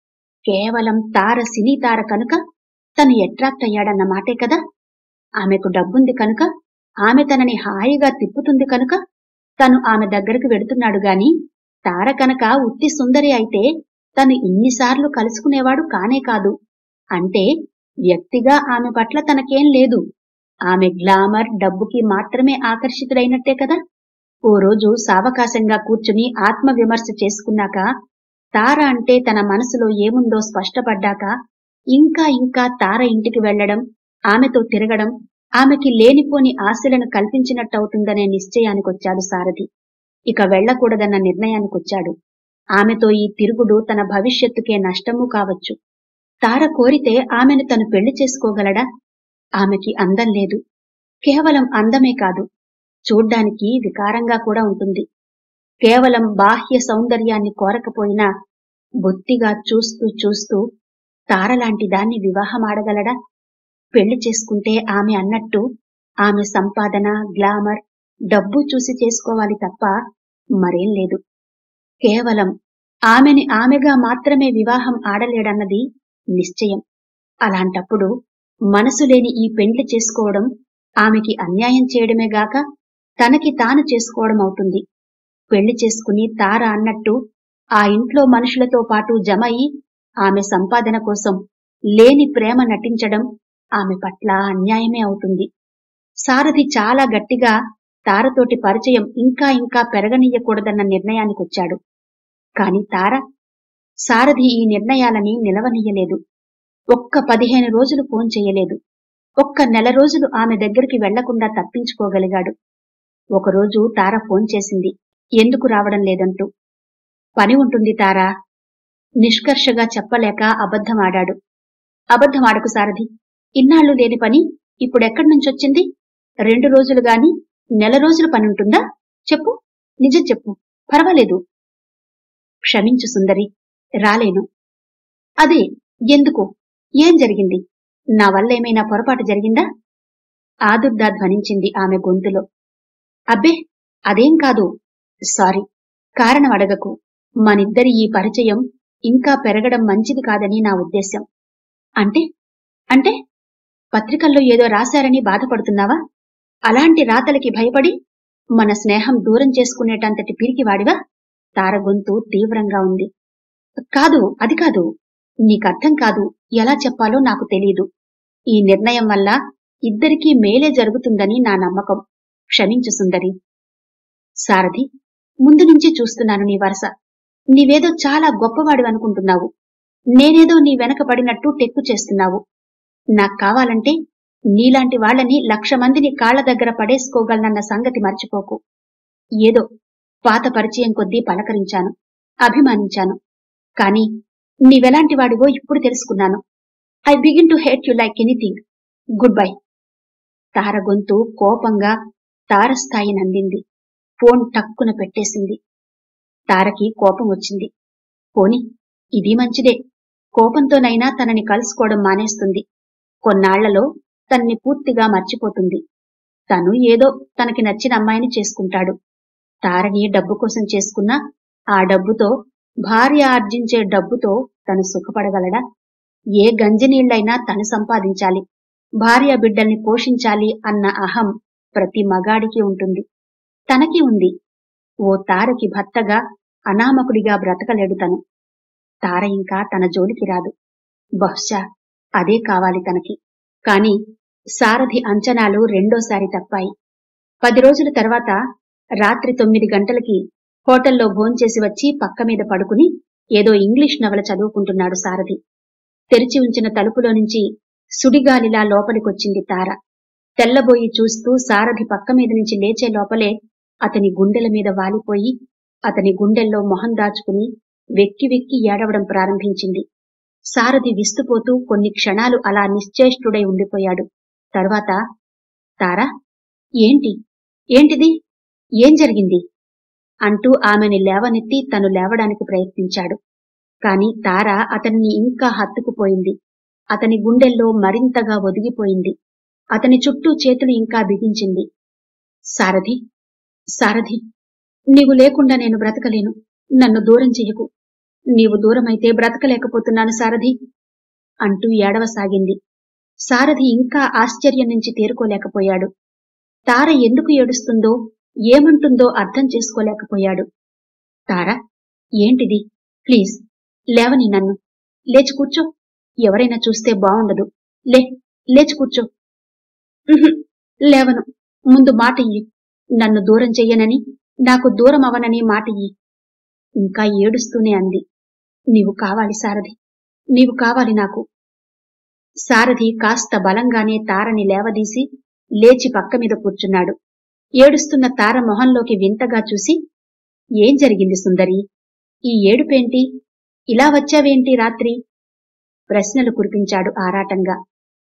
S1: కేవలం తార సినీ తార కనుక తను అట్రాక్ట్ అయ్యాడన్న మాటే కదా ఆమెకు డబ్బుంది కనుక ఆమె తనని హాయిగా తిప్పుతుంది కనుక తను ఆమె దగ్గరకు వెడుతున్నాడు గాని తార కనుక ఉత్తి సుందరి అయితే తను ఇన్నిసార్లు కలుసుకునేవాడు కానే కాదు అంటే వ్యక్తిగా ఆమె పట్ల తనకేం లేదు ఆమె గ్లామర్ డబ్బుకి మాత్రమే ఆకర్షితుడైనట్టే కదా ఓ రోజు సావకాశంగా కూర్చుని ఆత్మవిమర్శ చేసుకున్నాక తార అంటే తన మనసులో ఏముందో స్పష్టపడ్డాక ఇంకా ఇంకా తార ఇంటికి వెళ్లడం ఆమెతో తిరగడం ఆమెకి లేనిపోని ఆశలను కల్పించినట్టవుతుందనే నిశ్చయానికొచ్చాడు సారథి ఇక వెళ్లకూడదన్న నిర్ణయానికొచ్చాడు ఆమెతో ఈ తిరుగుడు తన భవిష్యత్తుకే నష్టము కావచ్చు తార కోరితే ఆమెను తను పెళ్లి చేసుకోగలడా ఆమెకి అందం లేదు కేవలం అందమే కాదు చూడ్డానికి వికారంగా కూడా ఉంటుంది కేవలం బాహ్య సౌందర్యాన్ని కోరకపోయినా బొత్తిగా చూస్తూ చూస్తూ తారలాంటి దాన్ని వివాహమాడగలడా పెళ్లి చేసుకుంటే ఆమె అన్నట్టు ఆమె సంపాదన గ్లామర్ డబ్బు చూసి చేసుకోవాలి తప్ప మరేం లేదు కేవలం ఆమెని ఆమెగా మాత్రమే వివాహం ఆడలేడన్నది నిశ్చయం అలాంటప్పుడు మనసు లేని ఈ పెండ్లి చేసుకోవడం ఆమెకి అన్యాయం చేయడమే గాక తనకి తాను చేసుకోవడం అవుతుంది పెళ్లి చేసుకుని తార అన్నట్టు ఆ ఇంట్లో మనుషులతో పాటు జమయి ఆమె సంపాదన కోసం లేని ప్రేమ నటించడం ఆమె పట్ల అన్యాయమే అవుతుంది సారథి చాలా గట్టిగా తారతోటి పరిచయం ఇంకా ఇంకా పెరగనీయకూడదన్న నిర్ణయానికొచ్చాడు కాని తార సారథి ఈ నిర్ణయాలని నిలవనీయలేదు ఒక్క పదిహేను రోజులు ఫోన్ చేయలేదు ఒక్క నెల రోజులు ఆమె దగ్గరికి వెళ్లకుండా తప్పించుకోగలిగాడు ఒకరోజు తార ఫోన్ చేసింది ఎందుకు రావడం లేదంటూ పని ఉంటుంది తారా నిష్కర్షగా చెప్పలేక అబద్ధమాడాడు అబద్ధమాడకు సారథి ఇన్నాళ్లు లేని పని ఇప్పుడెక్కడి నుంచొచ్చింది రెండు రోజులు గాని నెల రోజులు పని ఉంటుందా చెప్పు నిజం చెప్పు పర్వాలేదు క్షమించు సుందరి రాలేను అదే ఎందుకు ఏం జరిగింది నా వల్ల ఏమైనా పొరపాటు జరిగిందా ఆదుర్దా ధ్వనించింది ఆమె గొంతులో అబ్బే అదేం కాదు సారీ కారణం అడగకు మనిద్దరి ఈ పరిచయం ఇంకా పెరగడం మంచిది కాదని నా ఉద్దేశం అంటే అంటే పత్రికల్లో ఏదో రాశారని బాధపడుతున్నావా అలాంటి రాతలకి భయపడి మన స్నేహం దూరం చేసుకునేటంతటి పిరికివాడివా తార గొంతు తీవ్రంగా ఉంది కాదు అది కాదు నీకర్థం కాదు ఎలా చెప్పాలో నాకు తెలియదు ఈ నిర్ణయం వల్ల ఇద్దరికీ మేలే జరుగుతుందని నా నమ్మకం క్షమించు సుందరి సారథి ముందు నుంచి చూస్తున్నాను నీ వరస నీవేదో చాలా గొప్పవాడు అనుకుంటున్నావు నేనేదో నీ వెనక పడినట్టు టెక్కు చేస్తున్నావు నాకు కావాలంటే నీలాంటి వాళ్ళని లక్ష మందిని కాళ్ల దగ్గర పడేసుకోగలనన్న సంగతి మర్చిపోకు ఏదో పాత పరిచయం కొద్దీ పలకరించాను అభిమానించాను కాని నీవెలాంటి వాడివో ఇప్పుడు తెలుసుకున్నాను I begin to hate you like anything goodbye Tara గొంతు కోపంగా తారస్థాయి నందింది ఫోన్ టక్కున పెట్టేసింది తారకి కోపం వచ్చింది పోని ఇది మంచిదే కోపంతోనైనా తనని కలుసుకోవడం మానేస్తుంది కొన్నాళ్లలో తన్ని పూర్తిగా మర్చిపోతుంది తను ఏదో తనకి నచ్చిన అమ్మాయిని చేసుకుంటాడు తారని డబ్బు కోసం చేసుకున్నా ఆ డబ్బుతో భార్య ఆర్జించే డబ్బుతో తను సుఖపడగలడా ఏ గంజినీళ్లైనా తను సంపాదించాలి భార్య బిడ్డల్ని పోషించాలి అన్న అహం ప్రతి మగాడికి ఉంటుంది తనకి ఉంది ఓ తారకి భర్తగా అనామకుడిగా బ్రతకలేడు తను తార ఇంకా తన జోలికి రాదు బహుశా అదే కావాలి తనకి కాని సారథి అంచనాలు రెండోసారి తప్పాయి పది రోజుల తర్వాత రాత్రి తొమ్మిది గంటలకి హోటల్లో భోంచేసి వచ్చి పక్క మీద పడుకుని ఏదో ఇంగ్లీష్ నవల చదువుకుంటున్నాడు సారథి తెరిచి ఉంచిన తలుపులో నుంచి సుడిగాలిలా లోపలికొచ్చింది తార తెల్లబోయి చూస్తూ సారథి పక్క మీద నుంచి లేచే లోపలే అతని గుండెల మీద వాలిపోయి అతని గుండెల్లో మొహం దాచుకుని వెక్కి వెక్కి ఏడవడం ప్రారంభించింది సారథి విస్తుపోతూ కొన్ని క్షణాలు అలా నిశ్చేష్టుడై ఉండిపోయాడు తర్వాత తారా ఏంటి ఏంటిది ఏం జరిగింది అంటూ ఆమెని లేవనెత్తి తను లేవడానికి ప్రయత్నించాడు కాని తార అతన్ని ఇంకా హత్తుకుపోయింది అతని గుండెల్లో మరింతగా ఒదిగిపోయింది అతని చుట్టూ చేతులు ఇంకా బిగించింది సారథి సారథి నీవు లేకుండా నేను బ్రతకలేను నన్ను దూరం చెయ్యకు నీవు దూరమైతే బ్రతకలేకపోతున్నాను సారథి అంటూ ఏడవసాగింది సారథి ఇంకా ఆశ్చర్యం నుంచి తేరుకోలేకపోయాడు తార ఎందుకు ఏడుస్తుందో ఏమంటుందో అర్థం చేసుకోలేకపోయాడు తార ఏంటిది ప్లీజ్ లేవని నన్ను లేచి కూర్చో ఎవరైనా చూస్తే బావుండదు లే లేచి కూర్చో ఉహుం, లేవను ముందు మాట ఇయ్యి నన్ను దూరం చెయ్యనని నాకు దూరం అవనని మాట ఇయ్యి ఇంకా ఏడుస్తూనే అంది నీవు కావాలి సారథి నీవు కావాలి నాకు సారథి కాస్త బలంగానే తారని లేవదీసి లేచి పక్క మీద కూర్చున్నాడు ఏడుస్తున్న తార మొహంలోకి వింతగా చూసి ఏం జరిగింది సుందరి ఈ ఏడుపేంటి ఇలా వచ్చావేంటి రాత్రి ప్రశ్నలు కురిపించాడు ఆరాటంగా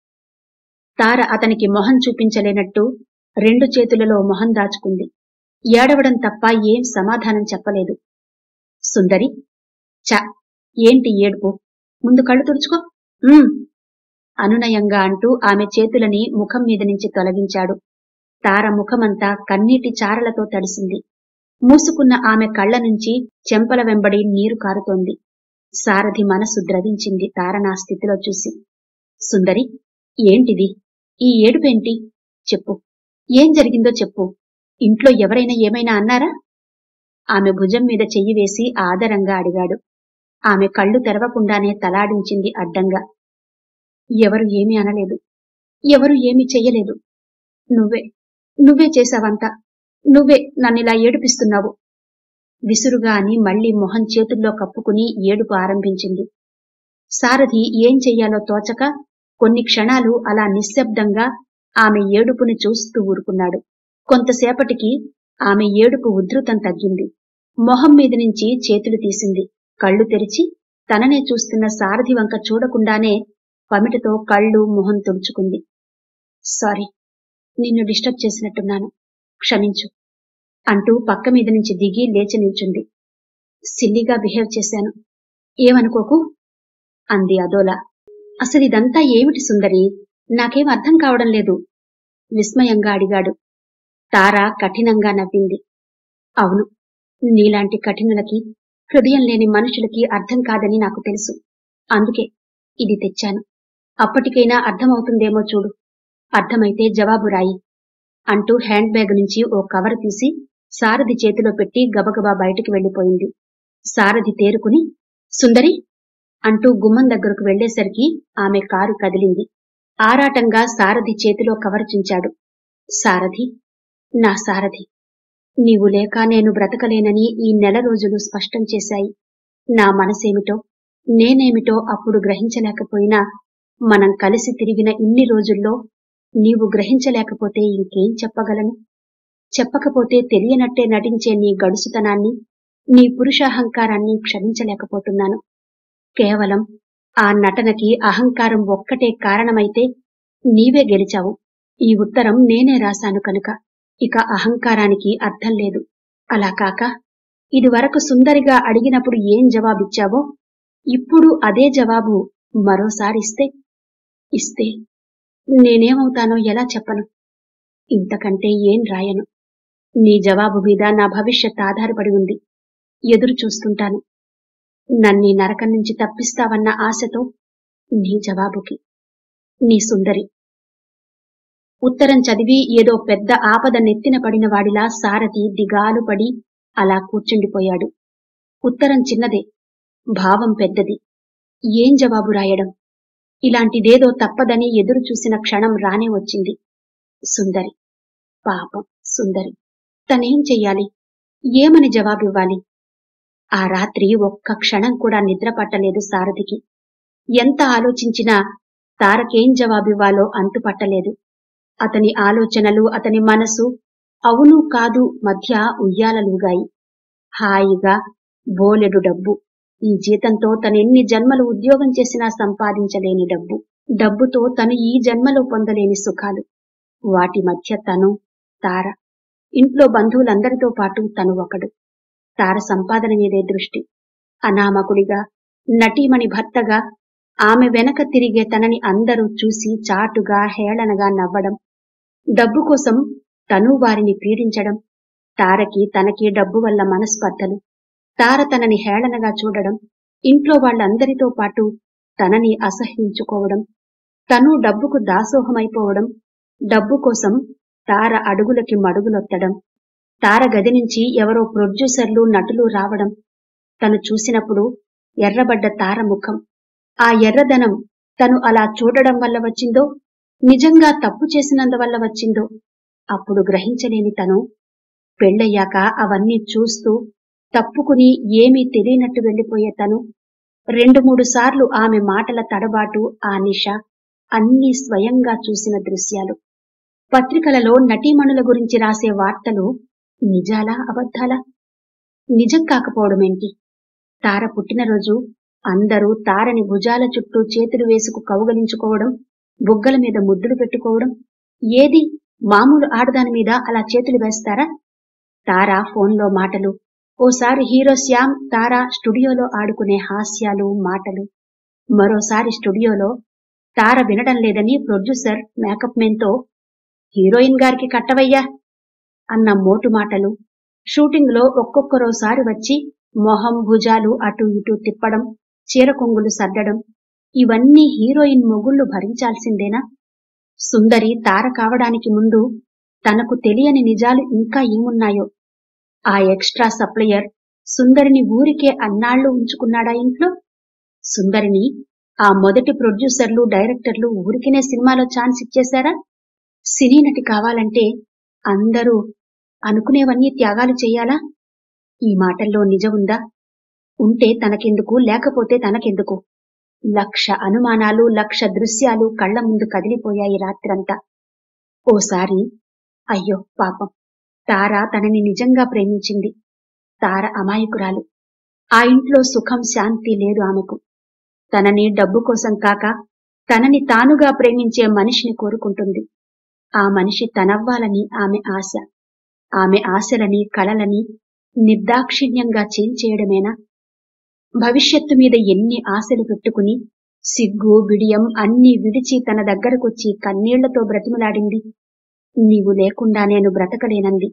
S1: తార అతనికి మొహం చూపించలేనట్టు రెండు చేతులలో మొహం దాచుకుంది ఏడవడం తప్ప ఏం సమాధానం చెప్పలేదు సుందరి చ ఏంటి ఏడుపు ముందు కళ్ళు తుడుచుకో "ఉమ్." అనునయంగా అంటూ ఆమె చేతులని ముఖం మీద నుంచి తొలగించాడు తార ముఖమంతా కన్నీటి చారలతో తడిసింది మూసుకున్న ఆమె కళ్ళ నుంచి చెంపల వెంబడి నీరు కారుతోంది సారథి మనసు ద్రవించింది తార నా స్థితిలో చూసి సుందరి ఏంటిది ఈ ఏడుపేంటి చెప్పు ఏం జరిగిందో చెప్పు ఇంట్లో ఎవరైనా ఏమైనా అన్నారా ఆమె భుజం మీద చెయ్యి వేసి ఆదరంగా అడిగాడు ఆమె కళ్ళు తెరవకుండానే తలాడించింది అడ్డంగా ఎవరు ఏమీ అనలేదు ఎవరు ఏమీ చెయ్యలేదు నువ్వే నువ్వే చేశావంతా నువ్వే నన్నిలా ఏడిపిస్తున్నావు విసురుగా అని మళ్లీ మొహం చేతుల్లో కప్పుకుని ఏడుపు ఆరంభించింది సారథి ఏం చెయ్యాలో తోచక కొన్ని క్షణాలు అలా నిశ్శబ్దంగా ఆమె ఏడుపుని చూస్తూ ఊరుకున్నాడు కొంతసేపటికి ఆమె ఏడుపు ఉధృతం తగ్గింది మొహం మీద నుంచి చేతులు తీసింది కళ్ళు తెరిచి తననే చూస్తున్న సారథి వంక చూడకుండానే పమిటతో కళ్ళు మొహం తుడుచుకుంది సారీ నిన్ను డిస్టర్బ్ చేసినట్టున్నాను క్షమించు అంటూ పక్క మీద నుంచి దిగి లేచి నిల్చుంది సిల్లిగా బిహేవ్ చేశాను ఏమనుకోకు అంది అదోలా అసలు ఇదంతా ఏమిటి సుందరి నాకేం అర్థం కావడం లేదు విస్మయంగా అడిగాడు తార కఠినంగా నవ్వింది అవును నీలాంటి కఠినులకి హృదయం లేని మనుషులకి అర్థం కాదని నాకు తెలుసు అందుకే ఇది తెచ్చాను అప్పటికైనా అర్థమవుతుందేమో చూడు అర్థమైతే జవాబు రాయి అంటూ హ్యాండ్ బ్యాగ్ నుంచి ఓ కవర్ తీసి సారథి చేతిలో పెట్టి గబగబా బయటికి వెళ్లిపోయింది సారథి తేరుకుని సుందరి అంటూ గుమ్మం దగ్గరకు వెళ్లేసరికి ఆమె కారు కదిలింది ఆరాటంగా సారథి చేతిలో కవర్ చించాడు సారథి నా సారథి నీవు లేక నేను బ్రతకలేనని ఈ నెల రోజులు స్పష్టం చేశాయి నా మనసేమిటో నేనేమిటో అప్పుడు గ్రహించలేకపోయినా మనం కలిసి తిరిగిన ఇన్ని రోజుల్లో నీవు గ్రహించలేకపోతే ఇంకేం చెప్పగలను చెప్పకపోతే తెలియనట్టే నటించే నీ గడుసుతనాన్ని నీ పురుషాహంకారాన్ని క్షమించలేకపోతున్నాను కేవలం ఆ నటనకి అహంకారం ఒక్కటే కారణమైతే నీవే గెలిచావు ఈ ఉత్తరం నేనే రాశాను కనుక ఇక అహంకారానికి అర్థం లేదు అలా కాక ఇదివరకు సుందరిగా అడిగినప్పుడు ఏం జవాబిచ్చావో ఇప్పుడు అదే జవాబు మరోసారి ఇస్తే ఇస్తే నేనేమవుతానో ఎలా చెప్పను ఇంతకంటే ఏం రాయను నీ జవాబు మీద నా భవిష్యత్ ఆధారపడి ఉంది ఎదురు చూస్తుంటాను నన్నీ నరకం నుంచి తప్పిస్తావన్న ఆశతో నీ జవాబుకి నీ సుందరి ఉత్తరం చదివి ఏదో పెద్ద ఆపద నెత్తిన పడిన వాడిలా సారథి దిగాలు పడి అలా కూర్చుండిపోయాడు ఉత్తరం చిన్నదే భావం పెద్దది ఏం జవాబు రాయడం ఇలాంటిదేదో తప్పదని ఎదురు చూసిన క్షణం రానే వచ్చింది సుందరి పాపం సుందరి తనేం చెయ్యాలి ఏమని జవాబివ్వాలి ఆ రాత్రి ఒక్క క్షణం కూడా నిద్ర పట్టలేదు సారథికి ఎంత ఆలోచించినా తారకేం జవాబివ్వాలో అంతుపట్టలేదు అతని ఆలోచనలు అతని మనసు అవును కాదు మధ్య ఉయ్యాలలుగాయి హాయిగా బోలెడు డబ్బు ఈ జీతంతో తనెన్ని జన్మలు ఉద్యోగం చేసినా సంపాదించలేని డబ్బు డబ్బుతో తను ఈ జన్మలో పొందలేని సుఖాలు వాటి మధ్య తను తార ఇంట్లో బంధువులందరితో పాటు తను ఒకడు తార సంపాదన మీదే దృష్టి అనామకుడిగా నటీమణి భర్తగా ఆమె వెనక తిరిగే తనని అందరూ చూసి చాటుగా హేళనగా నవ్వడం డబ్బు కోసం తను వారిని పీడించడం తారకి తనకి డబ్బు వల్ల మనస్పర్ధలు తార తనని హేళనగా చూడడం ఇంట్లో వాళ్ళందరితో పాటు తనని అసహ్యించుకోవడం తను డబ్బుకు దాసోహమైపోవడం డబ్బు కోసం తార అడుగులకి మడుగులొత్తడం తార గది నుంచి ఎవరో ప్రొడ్యూసర్లు నటులు రావడం తను చూసినప్పుడు ఎర్రబడ్డ తార ముఖం ఆ ఎర్రదనం తను అలా చూడడం వల్ల వచ్చిందో నిజంగా తప్పు చేసినందువల్ల వచ్చిందో అప్పుడు గ్రహించలేని తను పెళ్ళయ్యాక అవన్నీ చూస్తూ తప్పుకుని ఏమీ తెలియనట్టు వెళ్లిపోయే తను రెండు మూడు సార్లు ఆమె మాటల తడబాటు ఆ నిష అన్నీ స్వయంగా చూసిన దృశ్యాలు పత్రికలలో నటీమణుల గురించి రాసే వార్తలు నిజాలా అబద్ధాలా నిజం కాకపోవడమేంటి తార పుట్టినరోజు అందరూ తారని భుజాల చుట్టూ చేతులు వేసుకు కౌగలించుకోవడం బుగ్గల మీద ముద్దులు పెట్టుకోవడం ఏది మామూలు ఆడదాని మీద అలా చేతులు వేస్తారా తార ఫోన్లో మాటలు ఓసారి హీరో శ్యామ్ తార స్టూడియోలో ఆడుకునే హాస్యాలు మాటలు మరోసారి స్టూడియోలో తార వినడం లేదని ప్రొడ్యూసర్ మేకప్ మెన్తో హీరోయిన్ గారికి కట్టవయ్యా అన్న మోటు మాటలు షూటింగ్ లో ఒక్కొక్కరోసారి వచ్చి మొహం భుజాలు అటు ఇటు తిప్పడం చీర కొంగులు సర్దడం ఇవన్నీ హీరోయిన్ మొగుళ్ళు భరించాల్సిందేనా సుందరి తార కావడానికి ముందు తనకు తెలియని నిజాలు ఇంకా ఏమున్నాయో ఆ ఎక్స్ట్రా సప్లయర్ సుందరిని ఊరికే అన్నాళ్లు ఉంచుకున్నాడా ఇంట్లో సుందరిని ఆ మొదటి ప్రొడ్యూసర్లు డైరెక్టర్లు ఊరికినే సినిమాలో ఛాన్స్ ఇచ్చేశారా సినీ నటి కావాలంటే అందరూ అనుకునేవన్నీ త్యాగాలు చెయ్యాలా ఈ మాటల్లో నిజముందా ఉంటే తనకెందుకు లేకపోతే తనకెందుకు లక్ష అనుమానాలు లక్ష దృశ్యాలు కళ్ల ముందు కదిలిపోయాయి రాత్రంతా ఓసారి అయ్యో పాపం తార తనని నిజంగా ప్రేమించింది తార అమాయకురాలు ఆ ఇంట్లో సుఖం శాంతి లేదు ఆమెకు తనని డబ్బు కోసం కాక తనని తానుగా ప్రేమించే మనిషిని కోరుకుంటుంది ఆ మనిషి తనవ్వాలని ఆమె ఆశ ఆమె ఆశలని కలలని నిర్దాక్షిణ్యంగా చేయించేయడమేనా భవిష్యత్తు మీద ఎన్ని ఆశలు పెట్టుకుని సిగ్గు బిడియం అన్నీ విడిచి తన దగ్గరకొచ్చి కన్నీళ్లతో బ్రతిమలాడింది నీవు లేకుండా నేను బ్రతకలేనంది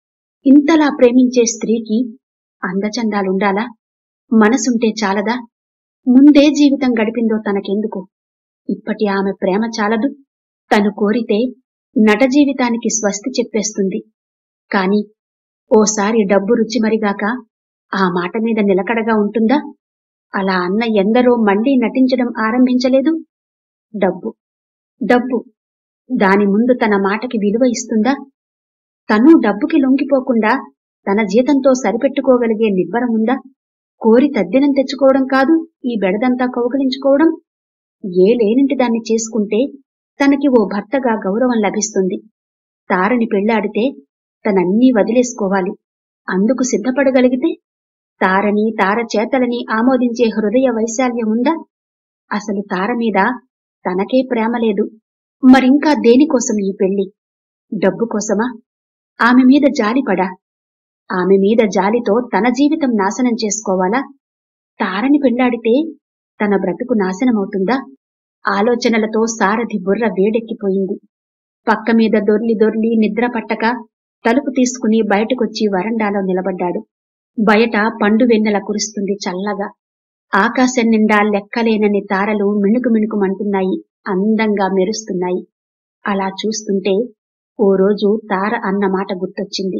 S1: ఇంతలా ప్రేమించే స్త్రీకి అందచందాలుండాలా మనసుంటే చాలదా ముందే జీవితం గడిపిందో తనకెందుకు ఇప్పటి ఆమె ప్రేమ చాలదు తను కోరితే నట జీవితానికి స్వస్తి చెప్పేస్తుంది కాని ఓసారి డబ్బు రుచి మరిగాక ఆ మాట మీద నిలకడగా ఉంటుందా అలా అన్న ఎందరో మళ్లీ నటించడం ఆరంభించలేదు డబ్బు డబ్బు దాని ముందు తన మాటకి విలువ ఇస్తుందా తను డబ్బుకి లొంగిపోకుండా తన జీతంతో సరిపెట్టుకోగలిగే నిబ్బరముందా కోరి తద్దినం తెచ్చుకోవడం కాదు ఈ బెడదంతా కౌగలించుకోవడం ఏ లేనింటి దాన్ని చేసుకుంటే తనకి ఓ భర్తగా గౌరవం లభిస్తుంది తారని పెళ్లాడితే తనన్నీ వదిలేసుకోవాలి అందుకు సిద్ధపడగలిగితే తారని తార చేతలని ఆమోదించే హృదయ వైశాల్యం ఉందా అసలు తార మీద తనకే ప్రేమ లేదు మరింకా దేనికోసం ఈ పెళ్లి డబ్బు కోసమా ఆమె మీద జాలిపడా ఆమె మీద జాలితో తన జీవితం నాశనం చేసుకోవాలా తారని పెళ్లాడితే తన బ్రతుకు నాశనమవుతుందా ఆలోచనలతో సారథి బుర్ర వేడెక్కిపోయింది పక్క మీద దొర్లి దొర్లి నిద్ర పట్టక తలుపు తీసుకుని బయటకొచ్చి వరండాలో నిలబడ్డాడు బయట పండు వెన్నెల కురుస్తుంది చల్లగా ఆకాశం నిండా లెక్కలేనని తారలు మిణుకు మిణుకుమంటున్నాయి అందంగా మెరుస్తున్నాయి అలా చూస్తుంటే ఓ రోజు తార అన్న మాట గుర్తొచ్చింది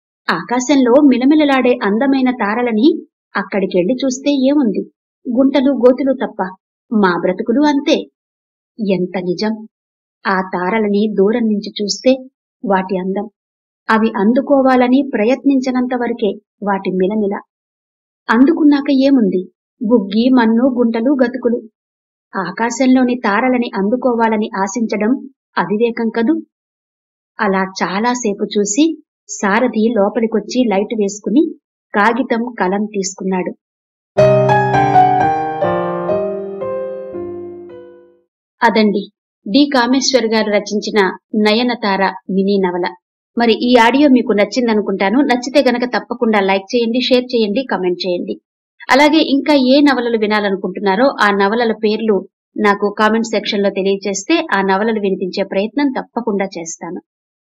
S1: ఆకాశంలో మిలమిలలాడే అందమైన తారలని అక్కడికెళ్లి చూస్తే ఏముంది గుంటలు గోతులు తప్ప మా బ్రతుకులు అంతే ఎంత నిజం ఆ తారలని దూరం నుంచి చూస్తే వాటి అందం అవి అందుకోవాలని ప్రయత్నించనంత వరకే వాటి మిలమిల అందుకున్నాక ఏముంది బుగ్గి మన్ను గుంటలు గతుకులు ఆకాశంలోని తారలని అందుకోవాలని ఆశించడం అవివేకం కదూ అలా చాలాసేపు చూసి సారథి లోపలికొచ్చి లైట్ వేసుకుని కాగితం కలం తీసుకున్నాడు అదండి డి కామేశ్వర్ గారు రచించిన నయనతార మినీ నవల మరి ఈ ఆడియో మీకు నచ్చిందనుకుంటాను నచ్చితే గనక తప్పకుండా లైక్ చేయండి షేర్ చేయండి కమెంట్ చేయండి అలాగే ఇంకా ఏ నవలలు వినాలనుకుంటున్నారో ఆ నవలల పేర్లు నాకు కామెంట్ సెక్షన్ లో తెలియజేస్తే ఆ నవలలు వినిపించే ప్రయత్నం తప్పకుండా చేస్తాను